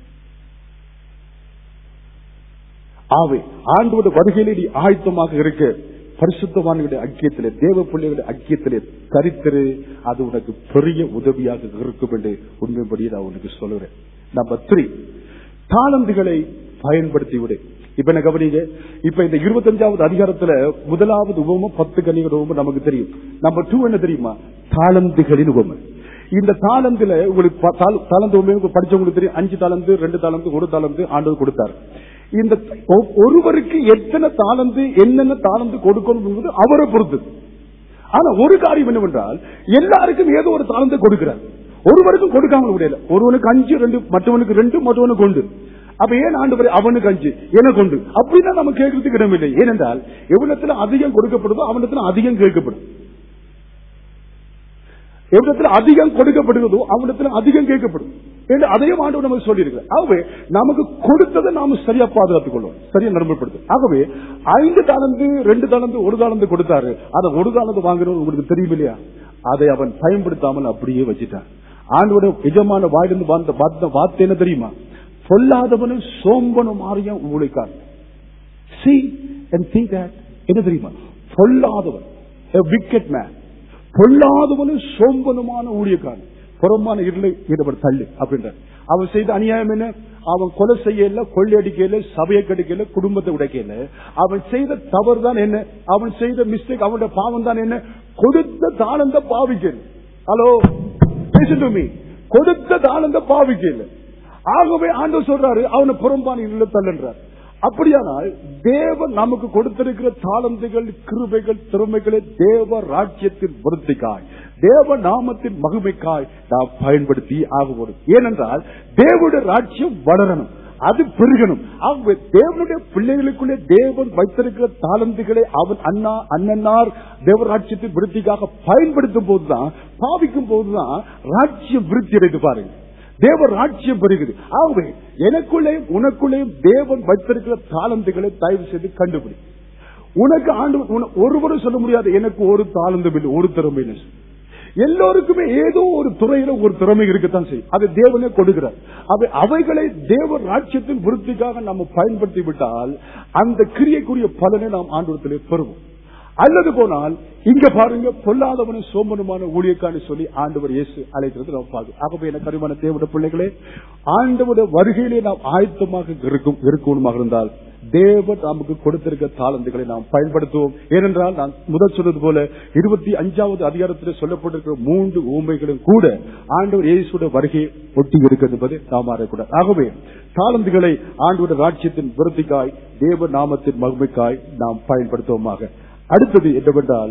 ஆவே ஆண்டோட வருகையிலே நீ ஆயத்தமாக இருக்க பரிசுத்தவான்களுடைய ஐக்கியத்திலே தேவ பிள்ளைகளுடைய ஐக்கியத்திலே தரித்திரு அது உனக்கு பெரிய உதவியாக இருக்கும் என்று உண்மைப்படி நான் உனக்கு சொல்லுறேன் நம்பர் த்ரீ தாளந்துகளை பயன்படுத்தி விடு இப்ப என்ன கவனிங்க இப்ப இந்த இருபத்தஞ்சாவது அதிகாரத்துல முதலாவது உபமும் பத்து கனிகள் உபமும் நமக்கு தெரியும் நம்பர் டூ என்ன தெரியுமா தாளந்துகளின் உபமை இந்த தாளந்துல உங்களுக்கு ப- தாள- தாளந்து உபமை படிச்சவங்களுக்கு தெரியும் அஞ்சு தாளந்து ரெண்டு தாளந்து ஒரு தாளந்து ஆண்டவர் கொடுத்தார் இந்த ஒ- ஒருவருக்கு எத்தனை தாளந்து என்னென்ன தாளந்து கொடுக்கணும் என்பது அவரை பொறுத்தது ஆனா ஒரு காரியம் என்னவென்றால் எல்லாருக்கும் ஏதோ ஒரு தாளந்தை கொடுக்கிறார் ஒருவருக்கும் கொடுக்காம முடியல ஒருவனுக்கு அஞ்சு ரெண்டு மற்றவனுக்கு ரெண்டு மற்றவனுக்கு ஒன்று அப்ப ஏன் ஆண்டு அவனுக்கு அஞ்சு எனக்கு கொண்டு அப்படின்னா நம்ம கேட்கறதுக்கு இடமில்லை ஏனென்றால் எவ்வளத்துல அதிகம் கொடுக்கப்படுதோ அவனத்துல அதிகம் கேட்கப்படும் எவ்விடத்துல அதிகம் கொடுக்கப்படுகிறதோ அவனிடத்துல அதிகம் கேட்கப்படும் என்று அதையும் ஆண்டவர் நமக்கு சொல்லியிருக்கிறார் ஆகவே நமக்கு கொடுத்ததை நாம சரியா பாதுகாத்துக் கொள்வோம் சரியா நடைமுறைப்படுத்து ஆகவே ஐந்து தாளந்து ரெண்டு தாளந்து ஒரு தாளந்து கொடுத்தாரு அதை ஒரு தாளந்து வாங்குறது உங்களுக்கு தெரியும் இல்லையா அதை அவன் பயன்படுத்தாமல் அப்படியே வச்சிட்டான் ஆண்டோட எஜமான வாயிலிருந்து வந்த வந்த வார்த்தை என்ன தெரியுமா பொல்லாதவனும் சோம்பனும் மாறியும் ஊழிக்கான் see and think that என்ன தெரியுமா பொல்லாதவன் a wicked man பொல்லாதவனும் சோம்பனுமான ஊழியக்காரன் புறமான இருளை ஈடுபட தள்ளு அப்படின்ற அவன் செய்த அநியாயம் என்ன அவன் கொலை செய்யல கொள்ளையடிக்கல சபையை கடிக்கல குடும்பத்தை உடைக்கல அவன் செய்த தவறு தான் என்ன அவன் செய்த மிஸ்டேக் அவனோட பாவம் தான் என்ன கொடுத்த தானந்த பாவிக்கல ஹலோ பேசிட்டு மீ கொடுத்த தானந்த பாவிக்கல ஆகவே ஆண்டவர் சொல்றாரு அவனை புறம்பான இருள தள்ளுன்றார் அப்படியானால் தேவன் நமக்கு கொடுத்திருக்கிற தாளந்துகள் கிருபைகள் திறமைகளை தேவ ராஜ்யத்தின் விருத்திக்காய் தேவ நாமத்தின் மகிமைக்காய் நாம் பயன்படுத்தி ஆகுவோம் ஏனென்றால் தேவனுடைய ராஜ்யம் வளரணும் அது பெருகணும் ஆகவே தேவனுடைய பிள்ளைகளுக்குள்ளே தேவன் வைத்திருக்கிற தாளந்துகளை அவன் அண்ணா அண்ணனார் தேவ ராஜ்யத்தின் விருத்திக்காக பயன்படுத்தும் போதுதான் பாவிக்கும் போதுதான் ராஜ்யம் விருத்தி அடைந்து பாருங்க தேவ ராஜ்யம் பெறுகிறது ஆகவே எனக்குள்ளேயும் உனக்குள்ளேயும் தேவன் வைத்திருக்கிற தாளந்துகளை தயவு செய்து கண்டுபிடி உனக்கு ஆண்டு உன- ஒருவரும் சொல்ல முடியாது எனக்கு ஒரு தாளந்தும் இல்லை ஒரு திறமை இல்லை எல்லோருக்குமே ஏதோ ஒரு துறையில ஒரு திறமை இருக்கத்தான் செய்யும் அது தேவனே கொடுக்கிறார் அவை அவைகளை தேவ ராஜ்யத்தின் விருத்திக்காக நம்ம பயன்படுத்தி விட்டால் அந்த கிரியைக்குரிய பலனை நாம் ஆண்டவத்திலே பெறுவோம் அல்லது போனால் இங்க பாருங்க பொல்லாதவனு சோம்பனுமான ஊழியக்கான்னு சொல்லி ஆண்டவர் இயேசு அழைக்கிறது நாம் பார்க்கும் ஆகவே எனக்கு அறிவான தேவட பிள்ளைகளே ஆண்டவருடைய வருகையிலே நாம் ஆயத்தமாக இருக்கும் இருக்கணுமாக இருந்தால் தேவன் நமக்கு கொடுத்திருக்க தாளந்துகளை நாம் பயன்படுத்துவோம் ஏனென்றால் நான் முதல் சொன்னது போல இருபத்தி அஞ்சாவது அதிகாரத்தில் சொல்லப்பட்டிருக்கிற மூன்று ஊமைகளும் கூட ஆண்டவர் இயேசுடைய வருகையை ஒட்டி இருக்கிறது என்பதை நாம் மாறக்கூடாது ஆகவே தாளந்துகளை ஆண்டவருடைய ராஜ்யத்தின் விருத்திக்காய் தேவ நாமத்தின் மகிமைக்காய் நாம் பயன்படுத்துவோமாக அடுத்தது என்னவென்றால்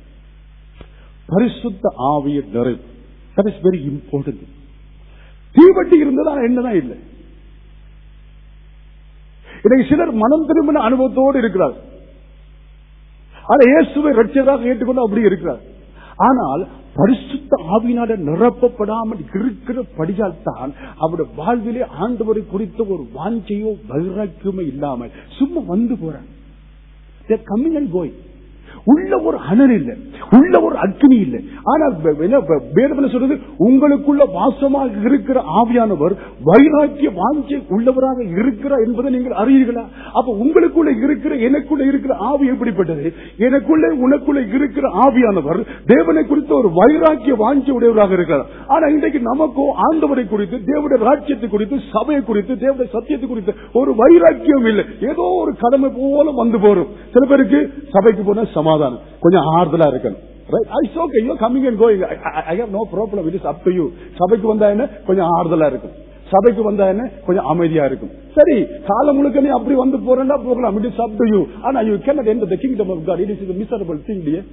பரிசுத்த ஆவிய நிறைவு தட் இஸ் வெரி இம்பார்ட்டன்ட் தீவட்டி இருந்ததா என்னதான் இல்லை இன்னைக்கு சிலர் மனம் திரும்பின அனுபவத்தோடு இருக்கிறார் ஆனா இயேசுவை ரட்சகராக ஏற்றுக்கொண்டு அப்படி இருக்கிறார் ஆனால் பரிசுத்த ஆவியினால நிரப்பப்படாமல் இருக்கிற படியால் தான் அவருடைய வாழ்விலே ஆண்டவரை குறித்த ஒரு வாஞ்சையோ வைராக்கியமோ இல்லாமல் சும்மா வந்து போறாங்க கம்மிங் அண்ட் கோயிங் உள்ள ஒரு அனல் இல்லை உள்ள ஒரு அக்னி இல்லை ஆனால் வெ- என்ன வெ- வேதம் என்ன சொல்றது உங்களுக்குள்ள வாசமாக இருக்கிற ஆவியானவர் வைராக்கிய வாஞ்சை உள்ளவராக இருக்கிறார் என்பதை நீங்கள் அறியீர்களா அப்ப உங்களுக்குள்ள இருக்கிற எனக்குள்ள இருக்கிற ஆவி எப்படிப்பட்டது எனக்குள்ளே உனக்குள்ள இருக்கிற ஆவியானவர் தேவனை குறித்த ஒரு வைராக்கிய வாஞ்சை உடையவராக இருக்கிறார் ஆனா இன்றைக்கு நமக்கோ ஆண்டவரை குறித்து தேவனுடைய ராஜ்யத்தை குறித்து சபையை குறித்து தேவனுடைய சத்தியத்தை குறித்து ஒரு வைராக்கியம் இல்லை ஏதோ ஒரு கடமை போல வந்து போறோம் சில பேருக்கு சபைக்கு போனா சமாதானம் கொஞ்சம் ஆறுதலா இருக்கணும் Right? It's okay. You're coming and going. I, I, I have no problem. It is up to you. சபைக்கு வந்தா என்ன கொஞ்சம் ஆறுதலா இருக்கும் சபைக்கு வந்தா என்ன கொஞ்சம் அமைதியா இருக்கும் சரி காலம் முழுக்க நீ அப்படி வந்து போறேன்னா போகலாம் it is up to you ஆனா you can enter the kingdom of God it is miserable thing டியே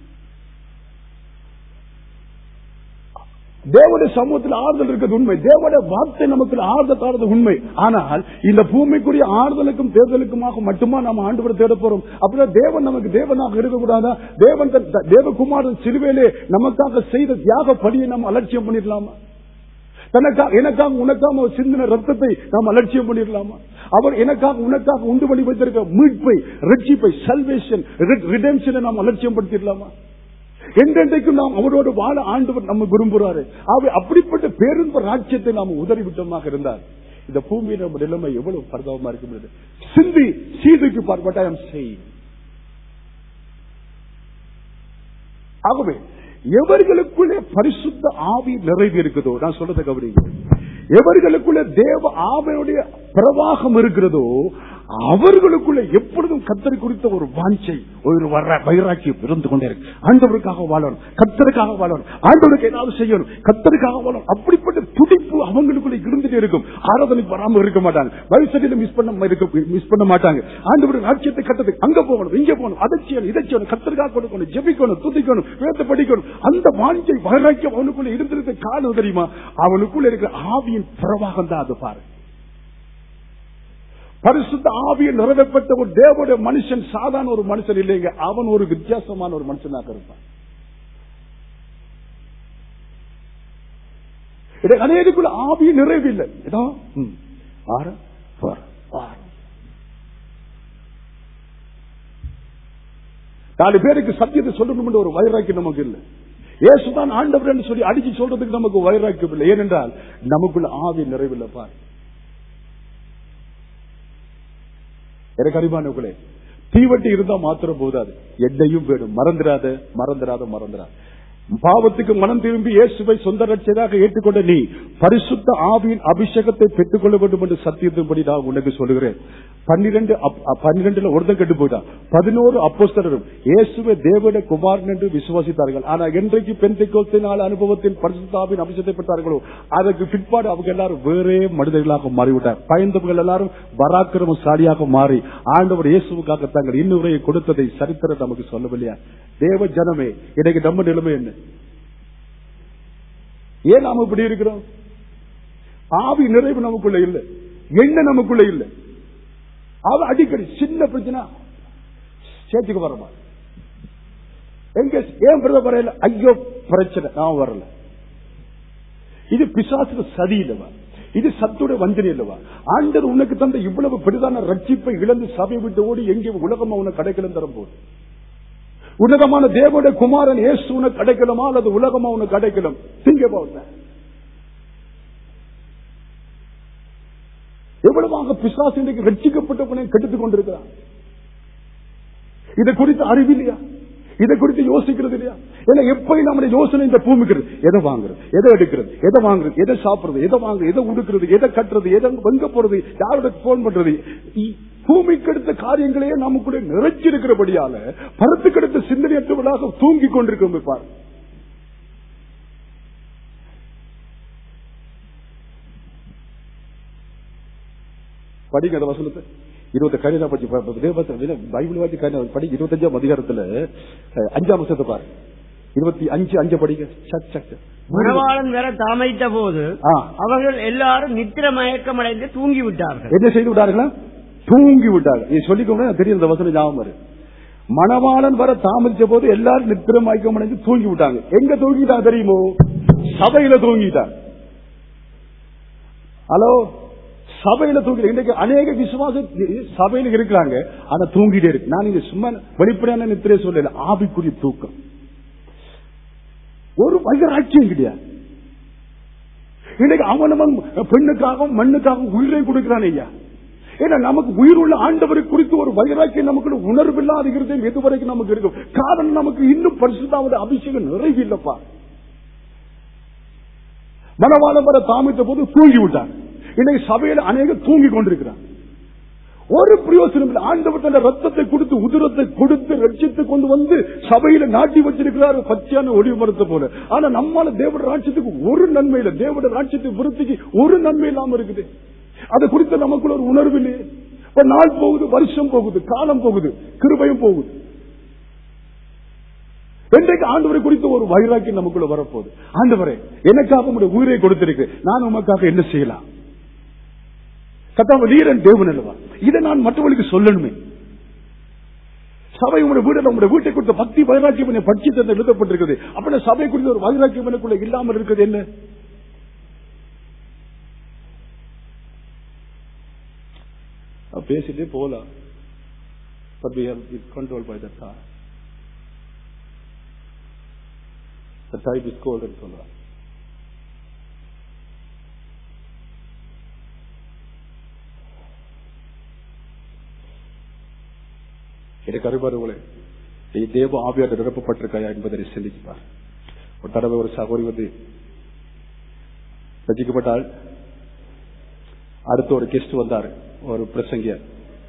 தேவனுடைய சமூகத்தில் ஆறுதல் இருக்கிறது உண்மை தேவனுடைய வார்த்தை நமக்கு ஆறுதல் தரது உண்மை ஆனால் இந்த பூமிக்குரிய ஆறுதலுக்கும் தேர்தலுக்குமாக மட்டுமா நம்ம ஆண்டு தேட போறோம் அப்படின்னா தேவன் நமக்கு தேவனாக இருக்கக்கூடாதா தேவன் தன் த- தேவகுமாரன் சிறுவேலே நமக்காக செய்த தியாக பணியை நம்ம அலட்சியம் பண்ணிடலாமா தனக்காக எனக்காக உனக்காக ஒரு சிந்தின ரத்தத்தை நாம் அலட்சியம் பண்ணிடலாமா அவர் எனக்காக உனக்காக உண்டு பண்ணி வைத்திருக்க மீட்பை ரட்சிப்பை சல்வேஷன் ரிடெம்ஷனை நாம் அலட்சியம் படுத்திடலாமா என்றென்றைக்கும் நாம் அவரோடு வாழ ஆண்டவர் நம்ம விரும்புகிறாரு அவை அப்படிப்பட்ட பேருந்த ராஜ்யத்தை நாம் உதறிவிட்டமாக இருந்தார் இந்த பூமியின் நம்ம நிலைமை எவ்வளவு பரிதாபமா இருக்க முடியாது சிந்தி சீதைக்கு பார்ப்பட்ட செய்யும் ஆகவே எவர்களுக்குள்ளே பரிசுத்த ஆவி நிறைவு இருக்குதோ நான் சொல்றதை கவனிங்க எவர்களுக்குள்ள தேவ ஆவியுடைய பிரவாகம் இருக்கிறதோ அவர்களுக்குள்ள எப்பொழுதும் கத்தரை குறித்த ஒரு வாஞ்சை ஒரு வர வைராக்கியம் இருந்து கொண்டே இருக்கு ஆண்டவருக்காக வாழணும் கத்தருக்காக வாழணும் ஆண்டவருக்கு ஏதாவது செய்யணும் கத்தருக்காக வாழணும் அப்படிப்பட்ட துடிப்பு அவங்களுக்குள்ள இருந்துட்டே இருக்கும் ஆராதனைக்கு வராம இருக்க மாட்டாங்க வயசடியில மிஸ் பண்ண இருக்க மிஸ் பண்ண மாட்டாங்க ஆண்டவருடைய ராஜ்யத்தை கட்டதுக்கு அங்க போகணும் இங்க போகணும் அதை செய்யணும் இதை செய்யணும் கத்தருக்காக கொடுக்கணும் ஜெபிக்கணும் துதிக்கணும் வேத படிக்கணும் அந்த வாஞ்சை வைராக்கியம் அவனுக்குள்ள இருந்திருக்க காரணம் தெரியுமா அவனுக்குள்ள இருக்கிற ஆவியின் பிரவாகம் தான் அது பாரு பரிசுத்த ஆவியில் நிறைவேற்றப்பட்ட ஒரு தேவனுடைய மனுஷன் சாதாரண ஒரு மனுஷன் இல்லைங்க அவன் ஒரு வித்தியாசமான ஒரு மனுஷனாக இருப்பான் எனக்கு அநேகக்குள்ள ஆவி நிறைவில்லை ஏதோ ம், வாரம் வாரம் வாரம் நாலு பேருக்கு சத்தியத்தை சொல்லணும் ஒரு வைராக்கியம் நமக்கு இல்லை இயேசுதான் ஆண்டவர் என்று சொல்லி அடிச்சு சொல்றதுக்கு நமக்கு வைராக்கியம் இல்லை ஏனென்றால் நமக்குள்ள ஆவி நிறைவில்லை பார் எனக்கு அறிவானவர்களே தீவட்டி இருந்தா மாத்திரம் போதாது எண்ணையும் வேணும் மறந்துடாத மறந்துடாத மறந்துடாத பாவத்துக்கு மனம் திரும்பி இயேசுவை சொந்த ரட்சதாக ஏற்றுக்கொண்ட நீ பரிசுத்த ஆவியின் அபிஷேகத்தை பெற்றுக் கொள்ள வேண்டும் என்று சத்தியத்தின்படி நான் உனக்கு சொல்லுகிறேன் பன்னிரண்டு அப்- அ- பன்னிரண்டுல ஒருத்தன் கெட்டு போயிட்டான் பதினோரு அப்போஸ்தலரும் இயேசுவை தேவட குமாரன் என்று விசுவாசித்தார்கள் ஆனா என்றைக்கு பெந்தைக்கோத்தினால் அனுபவத்தில் பரிசுத்த ஆவியின் அபிஷேகத்தை பெற்றார்களோ அதற்கு பிற்பாடு அவங்க எல்லாரும் வேறே மனிதர்களாக மாறிவிட்டார் பயந்தவர்கள் எல்லாரும் பராக்கிரமசாலியாக மாறி ஆண்டவர் இயேசுவுக்காக தங்கள் இன்னுரையை கொடுத்ததை சரித்திரம் நமக்கு சொல்லவில்லையா தேவ ஜனமே இன்னைக்கு நம்ம நிலைமை என்ன ஏன் நாம இப்படி இருக்கிறோம் ஆவி நிறைவு நமக்குள்ள இல்ல எண்ணெய் நமக்குள்ள இல்ல அவ அடிக்கடி சின்ன பிரச்சனை சேர்த்துக்கு வரமா எங்க ஏன் பிரதமர் வரையில ஐயோ பிரச்சனை நான் வரல இது பிசாசுக்கு சதி இல்லவா இது சத்துடைய வஞ்சனை இல்லவா ஆண்டர் உனக்கு தந்த இவ்வளவு பெரிதான ரட்சிப்பை இழந்து சபை விட்டு ஓடி எங்கே உலகமா உனக்கு கிடைக்கலும் தரும் போது உன்னதமான தேவனுடைய குமாரன் இயேசு உனக்கு கிடைக்கலுமா அல்லது உலகமா உனக்கு கிடைக்கலும் திங்க போல எவ்வளவாக பிசாசு இன்றைக்கு ரட்சிக்கப்பட்டவனை கெடுத்துக் கொண்டிருக்கிறான் இதை குறித்து அறிவில்லையா இதை குறித்து யோசிக்கிறது இல்லையா ஏன்னா எப்பயும் நம்முடைய யோசனை இந்த பூமிக்கிறது எதை வாங்குறது எதை எடுக்கிறது எதை வாங்குறது எதை சாப்பிடுறது எதை வாங்குறது எதை உடுக்கிறது எதை கட்டுறது எதை வெங்க போறது யாரோட போன் பண்றது இ- பூமிக்கு எடுத்த காரியங்களையே நமக்குள்ள நிறைச்சிருக்கிறபடியால பருத்துக்கு எடுத்த சிந்தனையற்றவர்களாக தூங்கி கொண்டிருக்கிறோம் பாரு படிங்க அந்த வசனத்தை இருபத்தி கணிதா பற்றி பைபிள் வாசி கணிதா படி இருபத்தஞ்சாம் அதிகாரத்துல அஹ், அஞ்சாம் வருஷத்தை பாரு இருபத்தி அஞ்சு அஞ்சு படிங்க சக் சக் மணவாளன் வர தாமதித்த போது ஆ. அவர்கள் எல்லாரும் நித்திர மயக்கமடைந்து தூங்கி விட்டார்கள் என்ன செய்து விட்டார்களா தூங்கி விட்டார்கள் இது சொல்லிக்கோங்க தெரியும் இந்த வசனம் ஞாபகம் வரும் மணவாளன் வர தாமதிச்ச போது எல்லாரும் நித்திரம் மயக்கம் அடைந்து தூங்கி விட்டாங்க எங்க தூங்கிட்டாங்க தெரியுமோ சபையில தூங்கிட்டாங்க ஹலோ சபையில தூங்கி இன்னைக்கு அநேக விசுவாச சபையில இருக்கிறாங்க ஆனா தூங்கிட்டே இருக்கு நான் இங்க சும்மா வெளிப்படையான நித்திரை சொல்லல ஆவிக்குரிய தூக்கம் ஒரு வைராட்சியம் கிடையாது இன்னைக்கு அவன் அவன் பெண்ணுக்காகவும் மண்ணுக்காகவும் உயிரை கொடுக்கிறான் ஐயா ஏன்னா நமக்கு உயிர் உள்ள ஆண்டவரை குறித்து ஒரு வைராக்கியம் நமக்கு உணர்வில்லாத இருதயம் எது வரைக்கும் நமக்கு இருக்கும் காரணம் நமக்கு இன்னும் பரிசுத்தாவது அபிஷேகம் நிறைவு இல்லப்பா மனவாளம் வர தாமித்த போது தூங்கி விட்டார் இன்னைக்கு சபையில அநேக தூங்கி கொண்டிருக்கிறார் ஒரு பிரயோசனம் இல்லை ஆண்டவர் தன் ரத்தத்தை கொடுத்து உதிரத்தை கொடுத்து ரட்சித்து கொண்டு வந்து சபையில நாட்டி வச்சிருக்கிறார் பச்சையான ஒளிவு மரத்தை போல ஆனா நம்மால தேவட ராட்சியத்துக்கு ஒரு நன்மை இல்லை தேவட ராட்சியத்தை விருத்திக்கு ஒரு நன்மை இல்லாம இருக்குது அதை குறித்து நமக்குள்ள ஒரு உணர்வு இல்லையே இப்ப நாள் போகுது வருஷம் போகுது காலம் போகுது கிருபையும் போகுது இன்றைக்கு ஆண்டவரை குறித்த ஒரு வைராக்கியம் நமக்குள்ள வரப்போகுது ஆண்டவரே எனக்காக உங்களுடைய உயிரை கொடுத்திருக்கு நான் உமக்காக என்ன செய்யலாம் கத்தாம நீரன் தேவன் அல்லவா இதை நான் மற்றவர்களுக்கு சொல்லணுமே சபை உங்களுடைய வீடு உங்களுடைய வீட்டை கொடுத்த பக்தி வைராக்கியம் என்னை பட்சி தந்து எழுதப்பட்டிருக்கிறது அப்ப சபை குறித்த ஒரு வைராக்கியம் எனக்குள்ள இல்லாமல் இருக்கிறது என்ன அப்ப பேசிட்டே போலாம் but we have is controlled by the time. The time is cold and solar. எனக்கு அறிவார்களே நீ தேவ ஆவியார் நிரப்பப்பட்டிருக்காயா என்பதை சிந்திப்பார் ஒரு தடவை ஒரு சகோதரி வந்து ரசிக்கப்பட்டால் அடுத்த ஒரு கெஸ்ட் வந்தார் ஒரு பிரசங்கியர்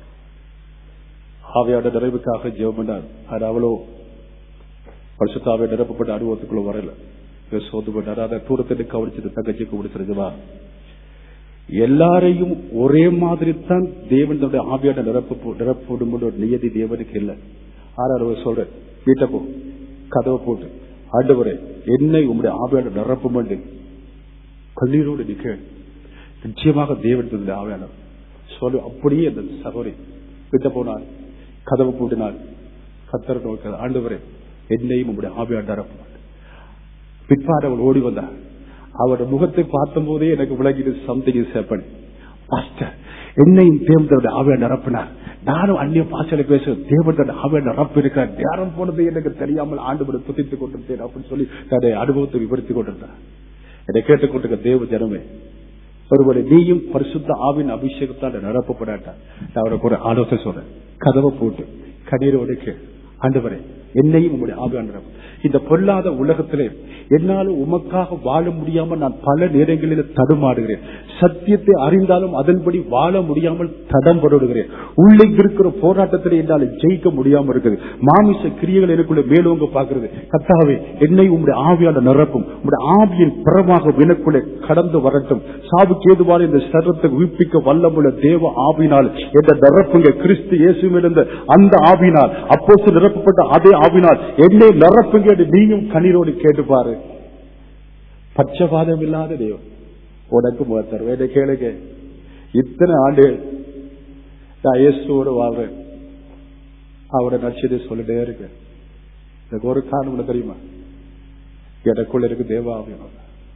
ஆவியாட நிறைவுக்காக ஜெபம் பண்ணார் அது அவ்வளோ பரிசுத்தாவை நிரப்பப்பட்ட அனுபவத்துக்குள்ள வரல சோது பண்ணார் அதை தூரத்தை கவனிச்சது தங்கச்சிக்கு முடிச்சிருக்குவா எல்லாரையும் ஒரே மாதிரி தான் தேவன் தன்னுடைய ஆவியாட நிரப்ப நிரப்படும் ஒரு நியதி தேவனுக்கு இல்லை ஆறாவது சொல்ற வீட்டை போ கதவை போட்டு ஆண்டவரே என்னை உங்களுடைய ஆவியாட நிரப்பும் கண்ணீரோடு நிக்க நிச்சயமாக தேவன் தன்னுடைய ஆவியாளர் சொல்லு அப்படியே அந்த சகோதரி வீட்டை போனார் கதவு பூட்டினார் கத்தர் நோக்க ஆண்டவரே என்னையும் உங்களுடைய ஆவியாட நிரப்பும் பிற்பாடு அவள் ஓடி வந்தார் அவருடைய முகத்தை பார்த்த போதே எனக்கு விளங்கிது சம்திங் இஸ் ஹேப்பன் பாஸ்டர் என்னையும் தேவதோட ஆவிய நிரப்பினார் நானும் அந்நிய பாசலை பேச தேவதோட ஆவிய நிரப்பு இருக்கிறார் நேரம் போனது எனக்கு தெரியாமல் ஆண்டு துதித்துக் கொண்டிருந்தேன் அப்படின்னு சொல்லி தன்னுடைய அனுபவத்தை விவரித்துக் கொண்டிருந்தார் என்னை கேட்டுக்கொண்டிருக்க தேவ ஜனமே ஒருவரை நீயும் பரிசுத்த ஆவின் அபிஷேகத்தால் நிரப்பப்படாட்டா நான் அவருக்கு ஒரு ஆலோசனை சொல்றேன் கதவை போட்டு கண்ணீரோடு கே ஆண்டவரே என்னையும் உங்களுடைய ஆவியாண்டவர் இந்த பொல்லாத உலகத்திலே என்னால் உமக்காக வாழ முடியாமல் நான் பல நேரங்களில் தடுமாடுகிறேன் சத்தியத்தை அறிந்தாலும் அதன்படி வாழ முடியாமல் தடம்படுகிறேன் உள்ளே இருக்கிற போராட்டத்தில் என்னால் ஜெயிக்க முடியாமல் இருக்குது மாமிச கிரியைகள் எனக்குள்ள மேலோங்க பார்க்கிறது கத்தாவே என்னை உங்களுடைய ஆவியால நிரப்பும் உங்களுடைய ஆவியின் பிறமாக வினக்குள்ளே கடந்து வரட்டும் சாவுக்கு ஏதுவான இந்த சரத்தை உயிர்ப்பிக்க வல்லமுள்ள தேவ ஆவினால் என்ற நிரப்புங்க கிறிஸ்து இயேசுவிலிருந்த அந்த ஆவினால் அப்போது நிரப்பப்பட்ட அதே ஆவினால் என்னை நிரப்புங்க என்று நீயும் கண்ணீரோடு கேட்டுப்பாரு பட்சபாதம் இல்லாத தெய்வம் உனக்கு முகத்தர் வேற கேளுங்க இத்தனை ஆண்டுகள் நான் இயேசுவோடு வாழ்றேன் அவரை நட்சதை சொல்லிட்டே இருக்கேன் எனக்கு ஒரு காரணம் உனக்கு தெரியுமா எனக்குள்ள இருக்கு தேவாவியம்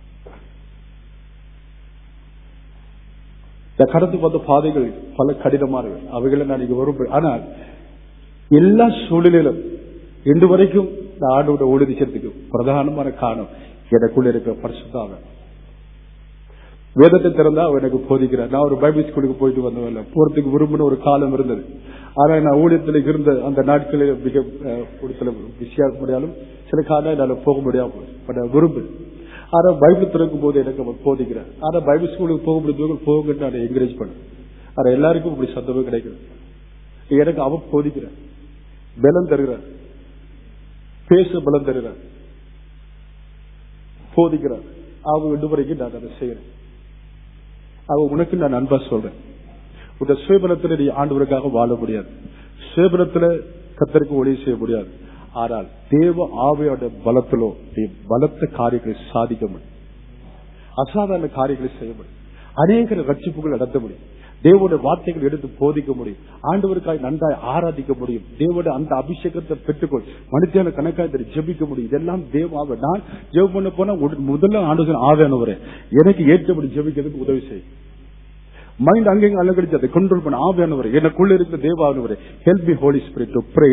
இந்த கடந்து வந்த பாதைகள் பல கடினமானவை அவைகளை நான் இங்க வரும் ஆனால் எல்லா சூழ்நிலையிலும் இன்று வரைக்கும் இந்த ஆண்டோட ஒளிதிச்சதுக்கு பிரதானமான காரணம் எனக்குள்ள இருக்கிற பரிசுத்தாவன் வேதத்தை திறந்தா அவர் எனக்கு போதிக்கிறார் நான் ஒரு பைபிள் ஸ்கூலுக்கு போயிட்டு வந்தவல்ல போறதுக்கு விரும்பின ஒரு காலம் இருந்தது ஆனா நான் ஊழியத்தில் இருந்த அந்த நாட்களில் மிக கூடத்துல பிஸியா இருக்க முடியாலும் சில காலம் என்னால போக முடியாம பட் விரும்பு ஆனா பைபிள் திறக்கும் போது எனக்கு அவர் போதிக்கிறார் ஆனா பைபிள் ஸ்கூலுக்கு போக முடியும் போக நான் என்கரேஜ் பண்ணேன் ஆனா எல்லாருக்கும் இப்படி சத்தமே கிடைக்கிறது எனக்கு அவன் போதிக்கிறார் பலம் தருகிறார் பேச பலம் தருகிறார் போதிக்கிறார் அவங்க ரெண்டு வரைக்கும் நான் அதை செய்யறேன் அவ உனக்கு நான் அன்பா சொல்றேன் உங்க சுயபலத்துல நீ ஆண்டவருக்காக வாழ முடியாது சுயபலத்துல கத்தருக்கு ஒளி செய்ய முடியாது ஆனால் தேவ ஆவையோட பலத்திலோ நீ பலத்த காரியங்களை சாதிக்க முடியும் அசாதாரண காரியங்களை செய்ய முடியும் அநேக ரட்சிப்புகள் நடத்த முடியும் தேவோட வார்த்தைகள் எடுத்து போதிக்க முடியும் ஆண்டவருக்காய் நன்றாய் ஆராதிக்க முடியும் தேவோட அந்த அபிஷேகத்தை பெற்றுக்கொள் மனுஷன கணக்காய் ஜெபிக்க முடியும் இதெல்லாம் தேவாவை நான் ஜெபம் பண்ண போனா முதல்ல ஆண்டு ஆவேனவரே எனக்கு ஏற்றபடி ஜெபிக்கிறதுக்கு உதவி செய்யும் மைண்ட் அங்கங்க அலங்கடிச்சு அதை கண்ட்ரோல் பண்ண ஆவியானவர் எனக்குள்ள இருக்கிற தேவானவர் help be Holy Spirit to pray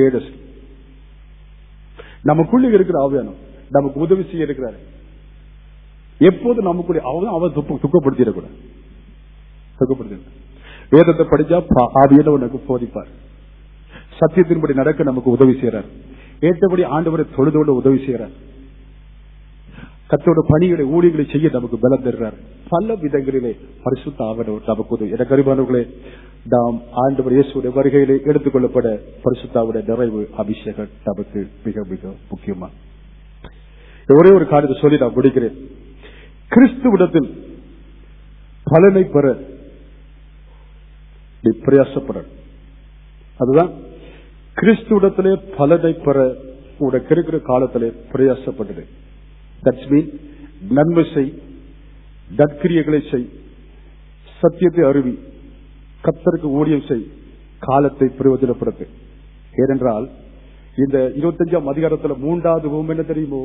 நமக்குள்ள இருக்கிற ஆவியானம் நமக்கு உதவி செய்ய இருக்கிறாரு எப்போது நமக்குள்ள அவன் அவன் துக்கப்படுத்திடக்கூடாது துக்கப்படுத்தி வேதத்தை படிச்சா ஆவியில உனக்கு போதிப்பார் சத்தியத்தின்படி நடக்க நமக்கு உதவி செய்யறார் ஏற்றபடி ஆண்டவரை தொழுதோடு உதவி செய்யறார் கத்தோட பணிகளை ஊழியர்களை செய்ய நமக்கு பலம் தருகிறார் பல விதங்களிலே பரிசுத்த ஆவணம் நமக்கு உதவி எனக்கு அறிவானவர்களே நாம் ஆண்டவர் இயேசுடைய வருகையிலே எடுத்துக்கொள்ளப்பட பரிசுத்தாவுடைய நிறைவு அபிஷேகம் நமக்கு மிக மிக முக்கியமா ஒரே ஒரு காரியத்தை சொல்லி நான் முடிக்கிறேன் கிறிஸ்துவிடத்தில் பலனை பெற நீ பிரயாசப்பட அதுதான் கிறிஸ்துவிடத்திலே பலனை பெற உனக்கு இருக்கிற காலத்திலே பிரயாசப்பட்டது தட்ஸ் மீன் நன்மை செய் நற்கிரியர்களை செய் சத்தியத்தை அருவி கத்தருக்கு ஊழியம் செய் காலத்தை பிரயோஜனப்படுத்து ஏனென்றால் இந்த இருபத்தஞ்சாம் அதிகாரத்தில் மூன்றாவது ஹோம் என்ன தெரியுமோ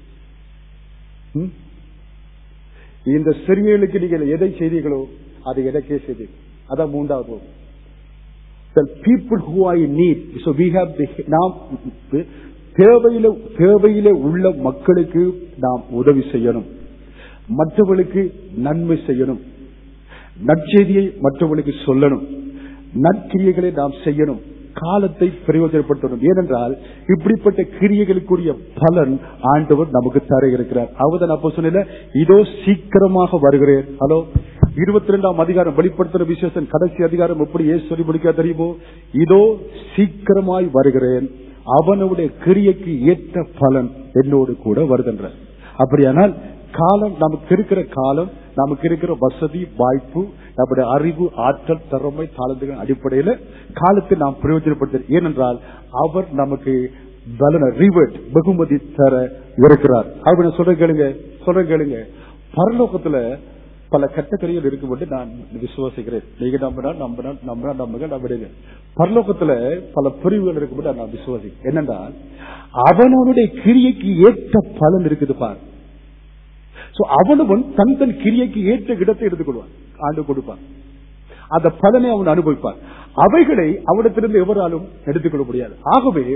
இந்த சிறியலுக்கு நீங்கள் எதை செய்தீர்களோ அதை எனக்கே செய்தீர்கள் அதான் மூன்றாவது home the people who are in need so we have the நாம் தேவையில தேவையில உள்ள மக்களுக்கு நாம் உதவி செய்யணும் மற்றவர்களுக்கு நன்மை செய்யணும் நற்செய்தியை மற்றவர்களுக்கு சொல்லணும் நற்கிரியைகளை நாம் செய்யணும் காலத்தை பிரயோஜனப்படுத்தணும் ஏனென்றால் இப்படிப்பட்ட கிரியைகளுக்குரிய பலன் ஆண்டவர் நமக்கு தர இருக்கிறார் அவதான் அப்போ சொன்ன இதோ சீக்கிரமாக வருகிறேன் ஹலோ இருபத்தி ரெண்டாம் அதிகாரம் வெளிப்படுத்துற விசேஷன் கடைசி அதிகாரம் எப்படி ஏன் சொல்லி முடிக்க தெரியுமோ இதோ சீக்கிரமாய் வருகிறேன் அவனுடைய கிரியைக்கு ஏற்ற பலன் என்னோடு கூட வருகின்ற அப்படியானால் காலம் நமக்கு இருக்கிற காலம் நமக்கு இருக்கிற வசதி வாய்ப்பு நம்முடைய அறிவு ஆற்றல் திறமை தாளந்துகள் அடிப்படையில காலத்தை நாம் பிரயோஜனப்படுத்த ஏனென்றால் அவர் நமக்கு பலன ரிவர்ட் வெகுமதி தர இருக்கிறார் அவர் சொல்ற கேளுங்க சொல்ற கேளுங்க பரலோகத்துல பல கட்டக்கரிகள் இருக்கும்போது நான் விசுவாசிக்கிறேன் நீங்க நம்பினால் நம்பினால் நம்பினா நம்புங்க நம்பிடுங்க பரலோகத்துல பல பிரிவுகள் இருக்கும்போது நான் விசுவாசிக்கிறேன் என்னென்றால் அவனவனுடைய கிரியைக்கு ஏற்ற பலன் இருக்குது பார் சோ அவனவன் தன் தன் கிரியைக்கு ஏற்ற இடத்தை எடுத்துக்கொள்வான் ஆண்டு கொடுப்பான் அந்த பலனை அவன் அனுபவிப்பான் அவைகளை அவனிடத்திலிருந்து எவராலும் எடுத்துக்கொள்ள முடியாது ஆகவே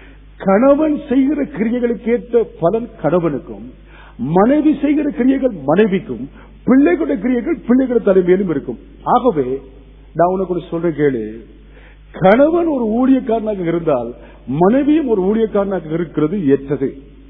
கணவன் செய்கிற கிரியைகளுக்கு ஏற்ற பலன் கணவனுக்கும் மனைவி செய்கிற கிரியைகள் மனைவிக்கும் பிள்ளைகளுடைய கிரியைகள் பிள்ளைகள் தலைமையிலும் இருக்கும் ஆகவே நான் உனக்கு ஒரு சொல்ற கேளு கணவன் ஒரு ஊழியக்காரனாக இருந்தால் மனைவியும் ஒரு ஊழியக்காரனாக இருக்கிறது ஏற்றது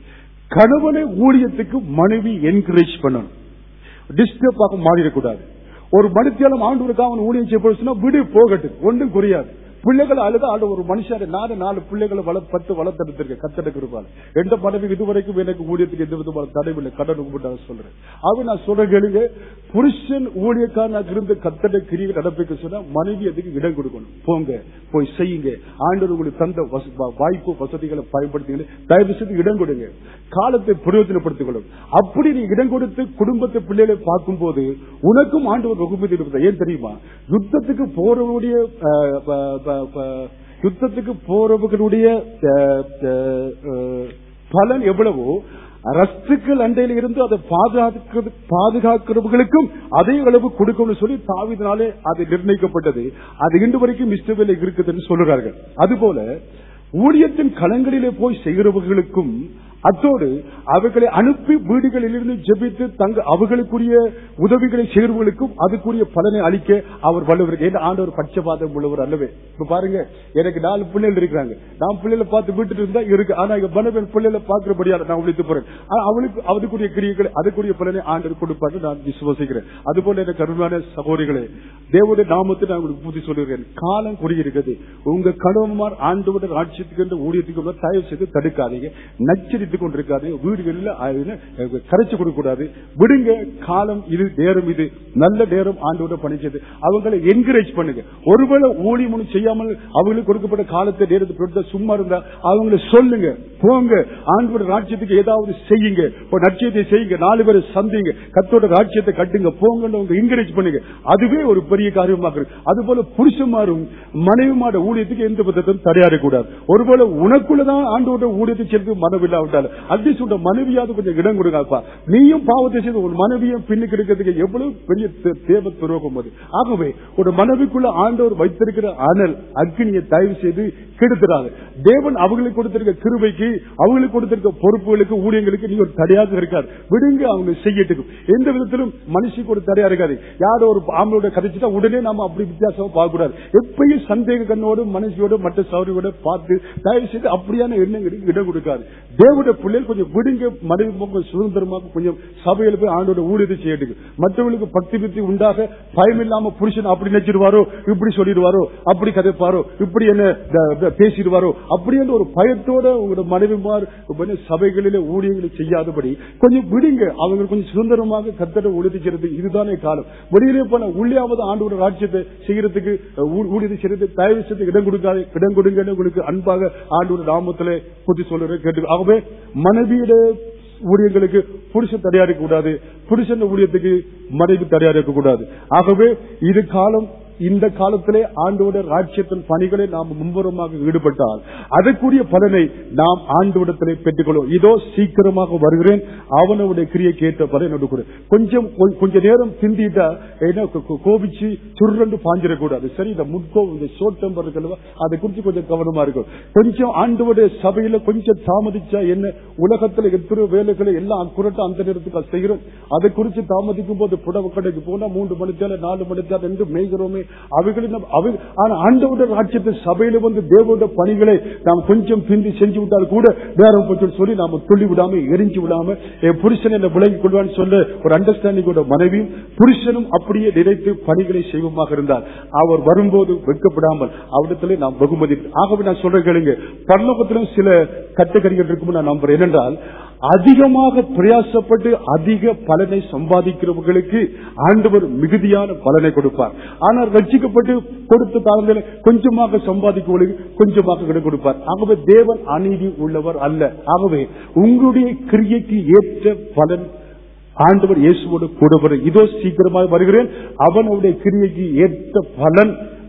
கணவனை ஊழியத்துக்கு மனைவி என்கரேஜ் பண்ணணும் டிஸ்டர்ப் ஆக மாறிடக்கூடாது ஒரு மனுத்தியாலும் ஆண்டு அவன் ஊழியம் செய்ய விடு போகட்டும் ஒன்றும் குறையாது பிள்ளைகள் அழுத ஆண்டு ஒரு மனுஷன் நாலு நாலு பிள்ளைகளை வளர்த்து வளர்த்தெடுத்திருக்க கத்தெடுக்க இருப்பாள் எந்த மனைவி இதுவரைக்கும் எனக்கு ஊழியத்துக்கு எந்த விதமான தடைவில்லை கடன் கும்பிட்டாங்க சொல்றேன் அவன் நான் சொல்ற கேளுங்க புருஷன் ஊழியக்காரனாக இருந்து கத்தட கிரியை நடப்பிக்க சொன்னா மனைவி அதுக்கு இடம் கொடுக்கணும் போங்க போய் செய்யுங்க ஆண்டு உங்களுக்கு தந்த வச- வா- வாய்ப்பு வசதிகளை பயன்படுத்தி தயவு செய்து இடம் கொடுங்க காலத்தை பிரயோஜனப்படுத்திக் கொள்ளும் அப்படி நீ இடம் கொடுத்து குடும்பத்தை பிள்ளைகளை பார்க்கும் போது உனக்கும் ஆண்டவர் வகுப்பதி இருப்பது ஏன் தெரியுமா யுத்தத்துக்கு போறவருடைய அஹ், ப- ப- ப- யுத்தத்துக்கு போறவர்களுடைய அஹ், அஹ், அஹ், பலன் எவ்வளவோ ரஸ்துக்கள் அண்டையில இருந்து அதை பாதுகாக்கிறது பாதுகாக்கிறவர்களுக்கும் அதே அளவு கொடுக்கணும்னு சொல்லி தாவிதனாலே அது நிர்ணயிக்கப்பட்டது அது இன்று வரைக்கும் இஷ்டவேலை இருக்குதுன்னு சொல்லுகிறார்கள் அதுபோல ஊழியத்தின் களங்களிலே போய் செய்கிறவர்களுக்கும் அத்தோடு அவர்களை அனுப்பி வீடுகளிலிருந்து ஜெபித்து தங்க அவர்களுக்குரிய உதவிகளை செய்கிறவர்களுக்கும் அதுக்குரிய பலனை அளிக்க அவர் வல்லவர் ஏன்னா ஆண்டவர் பட்சபாதம் உள்ளவர் அல்லவே இப்ப பாருங்க எனக்கு நாலு பிள்ளைகள் இருக்கிறாங்க நான் பிள்ளைகளை பார்த்து வீட்டுல இருந்தா இருக்கு ஆனா இங்க பனவன் பிள்ளைகளை பார்க்கிறபடியால நான் உழைத்து போறேன் ஆனா அவளுக்கு அதுக்குரிய கிரியைகள் அதுக்குரிய பலனை ஆண்டவர் கொடுப்பாரு நான் விசுவாசிக்கிறேன் அதுபோல எனக்கு அருமையான சகோதரிகளே தேவனுடைய நாமத்தை நான் உங்களுக்கு பூத்தி சொல்லுகிறேன் காலம் குறுகியிருக்கிறது உங்க கணவன்மார் ஆண்டோட ராட்சியத்துக்கு என்று ஊழியத்துக்கு வந்து தயவு செய்து தடுக்காதீங்க நச்சரித்துக் கொண்டிருக்காது வீடுகளில் அதுன்னு, அஹ், கரைச்சு கொடுக்க கூடாது விடுங்க காலம் இது நேரம் இது நல்ல நேரம் ஆண்டோட பணி செய்து அவங்களை என்கரேஜ் பண்ணுங்க ஒருவேளை ஊழியம் ஒண்ணும் செய்யாமல் அவங்களுக்கு கொடுக்கப்பட்ட காலத்தை நேரத்தை பொறுத்த சும்மா இருந்தா அவங்களை சொல்லுங்க போங்க ஆண்டோட ராட்சியத்துக்கு ஏதாவது செய்யுங்க ஒரு நட்சியத்தை செய்யுங்க நாலு பேரை சந்திங்க கத்தோட ராட்சியத்தை கட்டுங்க போங்கன்னு அவங்க என்கரேஜ் பண்ணுங்க அதுவே ஒரு பெரிய காரியமாக இருக்கு அதுபோல புருஷமாரும் மனைவிமாட ஊழியத்துக்கு எந்த விதத்திலும் தடையாற கூடாது ஒருவேளை உனக்குள்ளதான் ஆண்டோட ஊழியத்தை சேர்த்து மனவில்லாவிட்டாலும் அட்லீஸ்ட் உன் மனைவியாவது கொஞ்சம் இடம் கொடுங்கப்பா நீயும் பாவத்தை செய்து உன் மனைவியும் பின்னுக்கு இருக்கிறதுக்கு எவ்வளவு பெரிய தே- தேவ துரோகம் அது ஆகவே ஒரு மனைவிக்குள்ள ஆண்டவர் வைத்திருக்கிற அனல் அக்னியை தயவு செய்து கெடுத்துறாங்க தேவன் அவங்களுக்கு கொடுத்திருக்க கிருபைக்கு அவங்களுக்கு கொடுத்திருக்க பொறுப்புகளுக்கு ஊழியங்களுக்கு நீ ஒரு தடையாக இருக்காது விடுங்க அவங்க செய்யட்டுக்கும் எந்த விதத்திலும் மனுஷிக்கு ஒரு தடையா இருக்காது யாரோ ஒரு ஆம்பளோட கதைச்சுட்டா உடனே நாம அப்படி வித்தியாசமா பார்க்க கூடாது எப்பயும் சந்தேக கண்ணோடு மனுஷியோட மற்ற சௌரியோட பார்த்து தயவு செய்து அப்படியான எண்ணங்களுக்கு இடம் கொடுக்காது தேவனுடைய பிள்ளைகள் கொஞ்சம் விடுங்க மனைவி கொஞ்சம் சுதந்திரமாக கொஞ்சம் சபையில போய் ஆண்டோட ஊழியத்தை செய்யட்டுக்கு மற்றவங்களுக்கு பக்தி பக்தி உண்டாக பயம் இல்லாம புருஷன் அப்படி நினைச்சிருவாரோ இப்படி சொல்லிடுவாரோ அப்படி கதைப்பாரோ இப்படி என்ன த- த- பேசிடுவாரோ அப்படி என்ற ஒரு பயத்தோட உங்களோட மனைவிமார் கொஞ்சம் சபைகளிலே ஊழியங்களை செய்யாதபடி கொஞ்சம் விடுங்க அவங்க கொஞ்சம் சுதந்திரமாக கத்தட ஊழியத்தை செய்யறது இதுதானே காலம் வெளியிலே போன உள்ளியாவது ஆண்டோட ராஜ்யத்தை செய்யறதுக்கு அஹ், ஊ- ஊழியத்தை செய்யறதுக்கு தயவு செய்து இடம் கொடுக்காது இடம் கொடுங்கன்னு உங்களுக்கு அன்பாக ஆண்டோட நாமத்திலே புத்தி சொல்லுற கேட்டு ஆகவே மனைவியிட ஊழியர்களுக்கு புருஷன் தடையா இருக்க கூடாது புருஷன் ஊழியத்துக்கு மனைவி தடையா இருக்க கூடாது ஆகவே இது காலம் இந்த காலத்திலே ஆண்டோட ராஜ்யத்தின் பணிகளை நாம் மும்புறமாக ஈடுபட்டால் அதற்குரிய பலனை நாம் ஆண்டோடத்திலே பெற்றுக்கொள்வோம் இதோ சீக்கிரமாக வருகிறேன் அவனுடைய கிரியை கேட்ட பலன் எடுக்கிறேன் கொஞ்சம் கொ- கொஞ்ச நேரம் சிந்திட்டா என்ன கோ- கோ- கோபிச்சு சுருண்டு பாஞ்சிடக்கூடாது சரி இந்த முட்கோ இந்த ஷோர்ட் டெம்பர் இருக்குல்ல அதை குறித்து கொஞ்சம் கவனமா இருக்கும் கொஞ்சம் ஆண்டோடைய சபையில கொஞ்சம் தாமதிச்சா என்ன உலகத்துல எத்தனை வேலைகளை எல்லாம் அக்குரட்டா அந்த நேரத்துக்கு செய்கிறோம் அதை குறித்து தாமதிக்கும் போது புடவை கடைக்கு போனா மூன்று மணித்தால நாலு மணித்தால என்று மேய்கிறோமே அவைகளின் நம்ம- அவை ஆனா ஆண்டவுடைய ராஜ்யத்தை சபையில வந்து தேவோட பணிகளை நாம் கொஞ்சம் பிந்தி செஞ்சு விட்டால் கூட நேரம் போச்சு சொல்லி நாம துள்ளி விடாம எரிஞ்சு விடாம என் புருஷன் என்ன விளங்கிக் கொள்வான்னு சொல்ல ஒரு அண்டர்ஸ்டாண்டிங்கோட மனைவியும் புருஷனும் அப்படியே நினைத்து பணிகளை செய்வமாக இருந்தார் அவர் வரும்போது வெட்கப்படாமல் அவரிடத்திலே நாம் வெகுமதி ஆகவே நான் சொல்ற கேளுங்க பரலோகத்திலும் சில கட்டுக்கடிகள் இருக்கும் நான் நம்புறேன் ஏனென்றால் அதிகமாக பிரயாசப்பட்டு அதிக பலனை சம்பாதிக்கிறவர்களுக்கு ஆண்டவர் மிகுதியான பலனை கொடுப்பார் ஆனால் ரட்சிக்கப்பட்டு கொடுத்த காலங்களில் கொஞ்சமாக சம்பாதிக்கிறவர்களுக்கு கொஞ்சமாக கிடை கொடுப்பார் ஆகவே தேவன் அநீதி உள்ளவர் அல்ல ஆகவே உங்களுடைய கிரியைக்கு ஏற்ற பலன் ஆண்டவர் இயேசுவோடு கூட வரும் இதோ சீக்கிரமாக வருகிறேன் அவனுடைய கிரியைக்கு ஏற்ற பலன்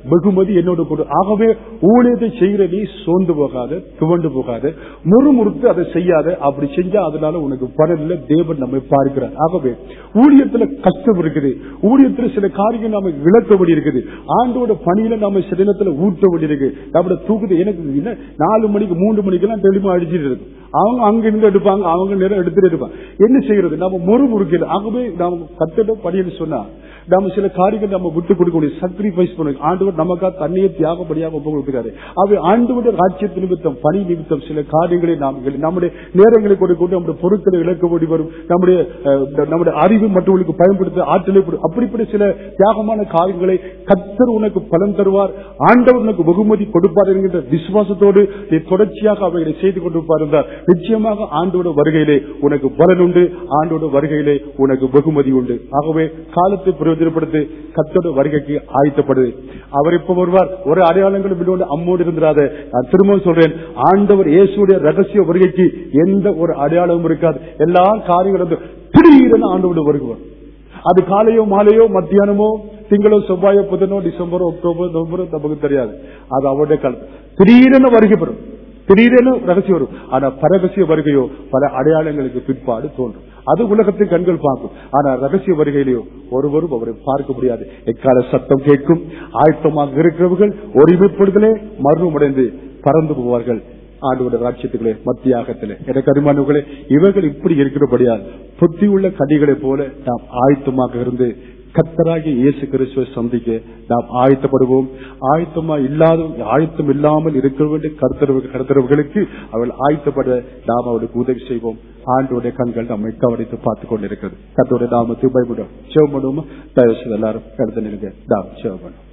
வெகுமதி என்னோட கொடு ஆகவே ஊழியத்தை செய்கிற நீ சோர்ந்து போகாத துவண்டு போகாத முறுமுறுத்து அதை செய்யாத அப்படி செஞ்சா அதனால உனக்கு பலன் இல்லை தேவன் நம்மை பார்க்கிறார் ஆகவே ஊழியத்துல கஷ்டம் இருக்குது ஊழியத்துல சில காரியங்கள் நாம இழக்கபடி இருக்குது ஆண்டோட பணியில நாம சில நேரத்துல ஊற்றபடி இருக்கு நம்மளோட தூக்குது எனக்கு என்ன நாலு மணிக்கு மூன்று மணிக்கு எல்லாம் தெளிவா அடிச்சிட்டு இருக்கு அவங்க அங்க இருந்து எடுப்பாங்க அவங்க நேரம் எடுத்துட்டு இருப்பாங்க என்ன செய்யறது நம்ம முறுமுறுக்கல ஆகவே நாம கத்திட பணின்னு சொன்னா நம்ம சில காரியங்கள் நம்ம விட்டு கொடுக்க முடியும் சாக்ரிஃபைஸ் பண்ண ஆண்டவர் நமக்கா தண்ணியை தியாகப்படியாக ஒப்பு கொடுக்கிறாரு அவை ஆண்டவருடைய ராஜ்யத்து நிமித்தம் பணி நிமித்தம் சில காரியங்களை நாம் இழ- நம்முடைய நேரங்களை கொண்டு கொண்டு நம்முடைய பொருட்களை இழக்க வேண்டி வரும் நம்முடைய அஹ், நம்முடைய அறிவு மற்றவர்களுக்கு பயன்படுத்த ஆற்றலை கொடு- அப்படிப்பட்ட சில தியாகமான காரியங்களை கத்தர் உனக்கு பலன் தருவார் ஆண்டவர் உனக்கு வெகுமதி கொடுப்பார் என்கின்ற விசுவாசத்தோடு நீ தொடர்ச்சியாக அவைகளை செய்து கொண்டிருப்பார் என்றால் நிச்சயமாக ஆண்டோட வருகையிலே உனக்கு பலன் உண்டு ஆண்டோட வருகையிலே உனக்கு வெகுமதி உண்டு ஆகவே காலத்தை பிரயோஜனப்படுத்தி கத்தோட வருகைக்கு ஆயத்தப்படுது அவர் இப்ப வருவார் ஒரு அடையாளங்களும் இல்லை அம்மோடு இருந்திராத நான் திரும்பவும் சொல்றேன் ஆண்டவர் இயேசுடைய ரகசிய வருகைக்கு எந்த ஒரு அடையாளமும் இருக்காது எல்லா காரியங்களும் வந்து திடீரென ஆண்டோட வருவார் அது காலையோ மாலையோ மத்தியானமோ திங்களோ செவ்வாயோ புதனோ டிசம்பரோ அக்டோபர் நவம்பரோ நமக்கு தெரியாது அது அவருடைய காலம் திடீரென வருகை பெறும் திடீரென ரகசியம் வரும் ஆனா பரகசிய வருகையோ பல அடையாளங்களுக்கு பிற்பாடு தோன்றும் அது உலகத்தின் கண்கள் பார்க்கும் ஆனா ரகசிய வருகையிலேயோ ஒருவரும் அவரை பார்க்க முடியாது எக்கால சத்தம் கேட்கும் ஆயத்தமாக இருக்கிறவர்கள் ஒருமைப்படுதலே மர்மமடைந்து பறந்து போவார்கள் ஆண்டோட ராட்சியத்துகளே மத்தியாகத்திலே எனக்கு அருமானவர்களே இவர்கள் இப்படி இருக்கிறபடியால் புத்தி உள்ள கடிகளைப் போல நாம் ஆயத்தமாக இருந்து கத்தராகி இயேசு கிறிஸ்துவை சந்திக்க நாம் ஆயத்தப்படுவோம் ஆயத்தமா இல்லாத ஆயத்தம் இல்லாமல் இருக்க வேண்டிய கருத்தரவு கருத்தரவுகளுக்கு அவள் ஆயத்தப்பட நாம் அவளுக்கு உதவி செய்வோம் ஆண்டோடைய கண்கள் நம்மை கவனித்து பார்த்துக் கொண்டிருக்கிறது கத்தோட நாமத்தை பயப்படும் சிவமனும் தயவு செய்து எல்லாரும் கருத்து நிலுங்க நாம் சிவமனும்